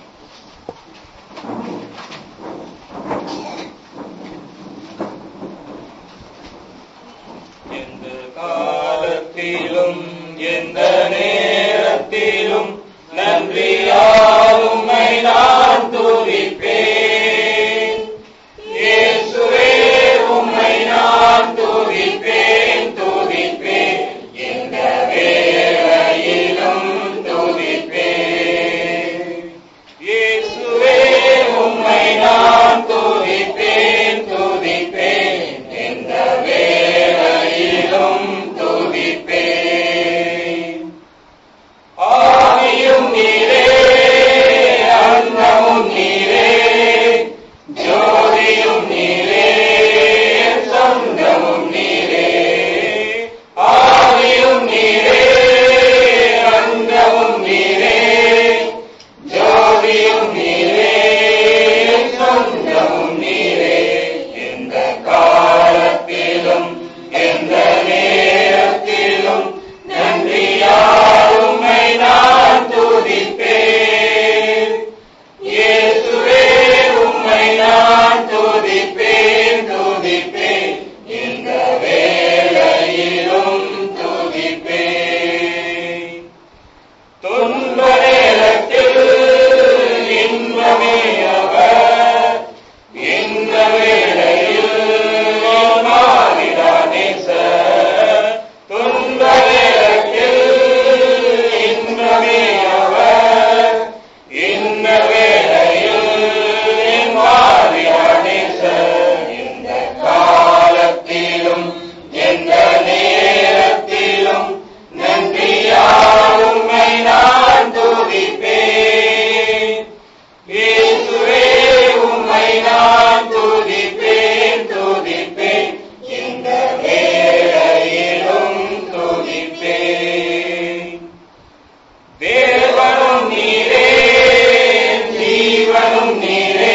எந்த காலத்திலும் எந்த நேரத்திலும் நன்றியாலுமை நான் துதிப்பேன் இயேசுவே உம்மை நான் துதிப்பேன் துதிப்பேன் எந்த வேளையிலும் துதிப்பேன் இயேசுவே உம்மை நான் துதிப்பேன் துதிப்பேன் எந்த வேளையிலும் துதிப்பேன் ஆவியும் நீரே அன்னமும் நீரே ஜோதியும் நீரே சொந்தமும் நீரே ஆவியும் நீரே அன்னமும் நீரே ஜோதியும் நீரே சொந்தமும் நீரே எந்த காலத்திலும் எந்த நேரத்திலும் நன்றியாருமை நான் துதிப்பேன் இயேசுவே உம்மை நான் துதிப்பேன் துதிப்பேன் எந்த வேளையிலும் துதிப்பேன் துன்ப நேரத்தில் இன்பமே அவர் இந்த வேளையில் மாறிடானே சார் துன்ப நேரத்தில் இன்பமே அவர் இந்த வேளையில் மாறிடானே சார் இந்த காலத்திலும் எந்த நேரத்திலும் நன்றியாருமை நான் துதிப்பேன் இயேசுவே உம்மை நான் துதிப்பேன் துதிப்பேன் இந்த வேளையிலும் துதிப்பேன் தேவனும் நீரே ஜீவனும் நீரே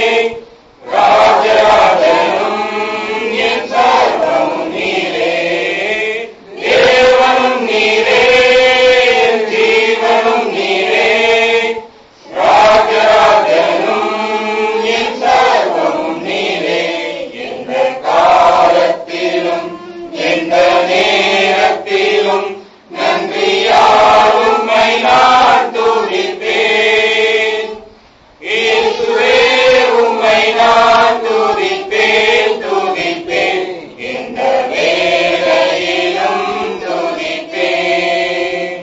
ராஜராஜனும் என் சர்வமும் நீரே தேவனும் நீரே ஜீவனும் நீரே ராஜராஜனும் என் சர்வமும் நீரே எந்த காலத்திலும் எந்த நேரத்திலும் நன்றியாருமை நான் துதிப்பேன் இயேசுவே உம்மை நான் துதிப்பேன் துதிப்பேன் எந்த வேளையிலும் துதிப்பேன்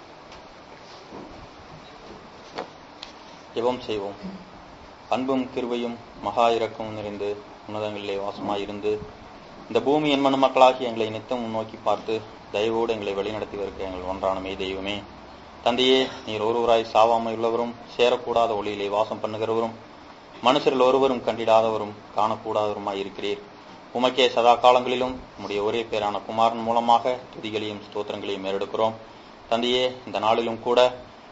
ஜெபம் செய்வோம் அன்பும் கிருபையும் மகா இரக்கமும் நிறைந்து உன்னதங்களிலே வாசமாயிருந்து இந்த பூமி என்மன மக்களாகி எங்களை நித்தம் முன்னோக்கி பார்த்து தயவோடு எங்களை வழிநடத்தி வருகிற எங்கள் ஒன்றான மெய் தெய்வமே தந்தையே நீர் ஒருவராய் சாவாமை உள்ளவரும் சேரக்கூடாத ஒளியிலே வாசம் பண்ணுகிறவரும் மனுஷரில் ஒருவரும் கண்டிடாதவரும் காணக்கூடாதவருமாய் இருக்கிறீர் உமக்கே சதா காலங்களிலும் உம்முடைய ஒரே பேரான குமாரன் மூலமாக துதிகளையும் ஸ்தோத்திரங்களையும் ஏறெடுக்கிறோம் தந்தையே இந்த நாளிலும் கூட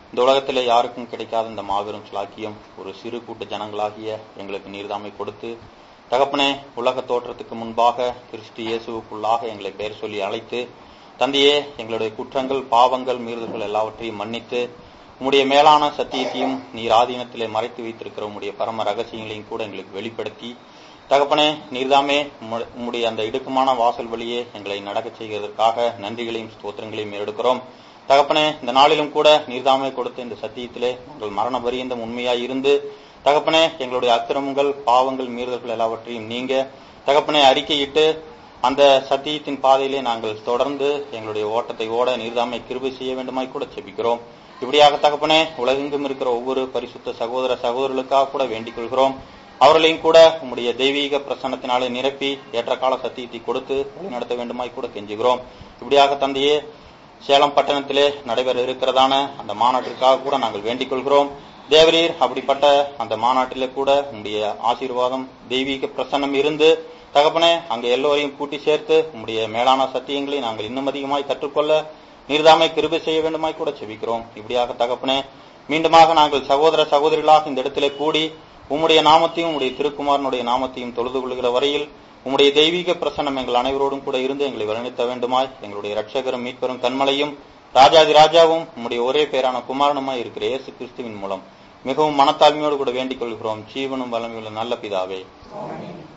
இந்த உலகத்திலே யாருக்கும் கிடைக்காத இந்த மாபெரும் சிலாக்கியம் ஒரு சிறு கூட்ட ஜனங்களாகிய எங்களுக்கு நீர்தாமை கொடுத்து தகப்பனே உலக தோற்றத்துக்கு முன்பாக கிறிஸ்து இயேசுவுக்குள்ளாக எங்களை பெயர் சொல்லி அழைத்து தந்தையே எங்களுடைய குற்றங்கள் பாவங்கள் மீறுதல்கள் எல்லாவற்றையும் மன்னித்து உம்முடைய மேலான சத்தியத்தையும் நீர் ஆதீனத்திலே மறைத்து வைத்திருக்கிற உம்முடைய பரம ரகசியங்களையும் கூட எங்களுக்கு வெளிப்படுத்தி தகப்பனே நீர்தாமே உம்முடைய- உம்முடைய அந்த இடுக்கமான வாசல் வழியே எங்களை நடக்கச் செய்கிறதற்காக நன்றிகளையும் ஸ்தோத்திரங்களையும் எடுக்கிறோம் தகப்பனே இந்த நாளிலும் கூட நீர்தாமே கொடுத்த இந்த சத்தியத்திலே உங்கள் மரண பரியந்தம் உண்மையாய் இருந்து தகப்பனே எங்களுடைய அக்கிரமங்கள் பாவங்கள் மீறுதல்கள் எல்லாவற்றையும் நீங்க தகப்பனே அறிக்கையிட்டு அந்த சத்தியத்தின் பாதையிலே நாங்கள் தொடர்ந்து எங்களுடைய ஓட்டத்தை ஓட நீர்தாமை கிருபை செய்ய வேண்டுமாய் கூட செபிக்கிறோம் இப்படியாக தகப்பனே உலகெங்கும் இருக்கிற ஒவ்வொரு பரிசுத்த சகோதர சகோதரர்களுக்காக கூட வேண்டிக் கொள்கிறோம் அவர்களையும் கூட உம்முடைய தெய்வீக பிரசன்னத்தினாலே நிரப்பி ஏற்ற கால சத்தியத்தை கொடுத்து நடத்த வேண்டுமாய் கூட கெஞ்சுகிறோம் இப்படியாக தந்தையே சேலம் பட்டணத்திலே நடைபெற இருக்கிறதான அந்த மாநாட்டிற்காக கூட நாங்கள் வேண்டிக் கொள்கிறோம் தேவரீர் அப்படிப்பட்ட அந்த மாநாட்டிலே கூட உம்முடைய ஆசீர்வாதம் தெய்வீக பிரசன்னம் இருந்து தகப்பனே அங்க எல்லோரையும் கூட்டி சேர்த்து உம்முடைய மேலான சத்தியங்களை நாங்கள் இன்னும் அதிகமாய் கற்றுக்கொள்ள நீர்தாமை கிருபை செய்ய வேண்டுமாய் கூட செபிக்கிறோம் இப்படியாக தகப்பனே மீண்டுமாக நாங்கள் சகோதர சகோதரிகளாக இந்த இடத்திலே கூடி உம்முடைய நாமத்தையும் உம்முடைய திருக்குமாரனுடைய நாமத்தையும் தொழுது கொள்கிற வரையில் உம்முடைய தெய்வீக பிரசன்னம் எங்கள் அனைவரோடும் கூட இருந்து எங்களை வர்ணித்த வேண்டுமாய் எங்களுடைய இரட்சகரும் மீட்பெரும் கண்மலையும் ராஜாதி ராஜாவும் உம்முடைய ஒரே பேரான குமாரனுமாய் இருக்கிற இயேசு கிறிஸ்துவின் மூலம் மிகவும் மனத்தாழ்மையோடு கூட வேண்டிக் கொள்கிறோம் ஜீவனும் வல்லமையுள்ள நல்ல பிதாவே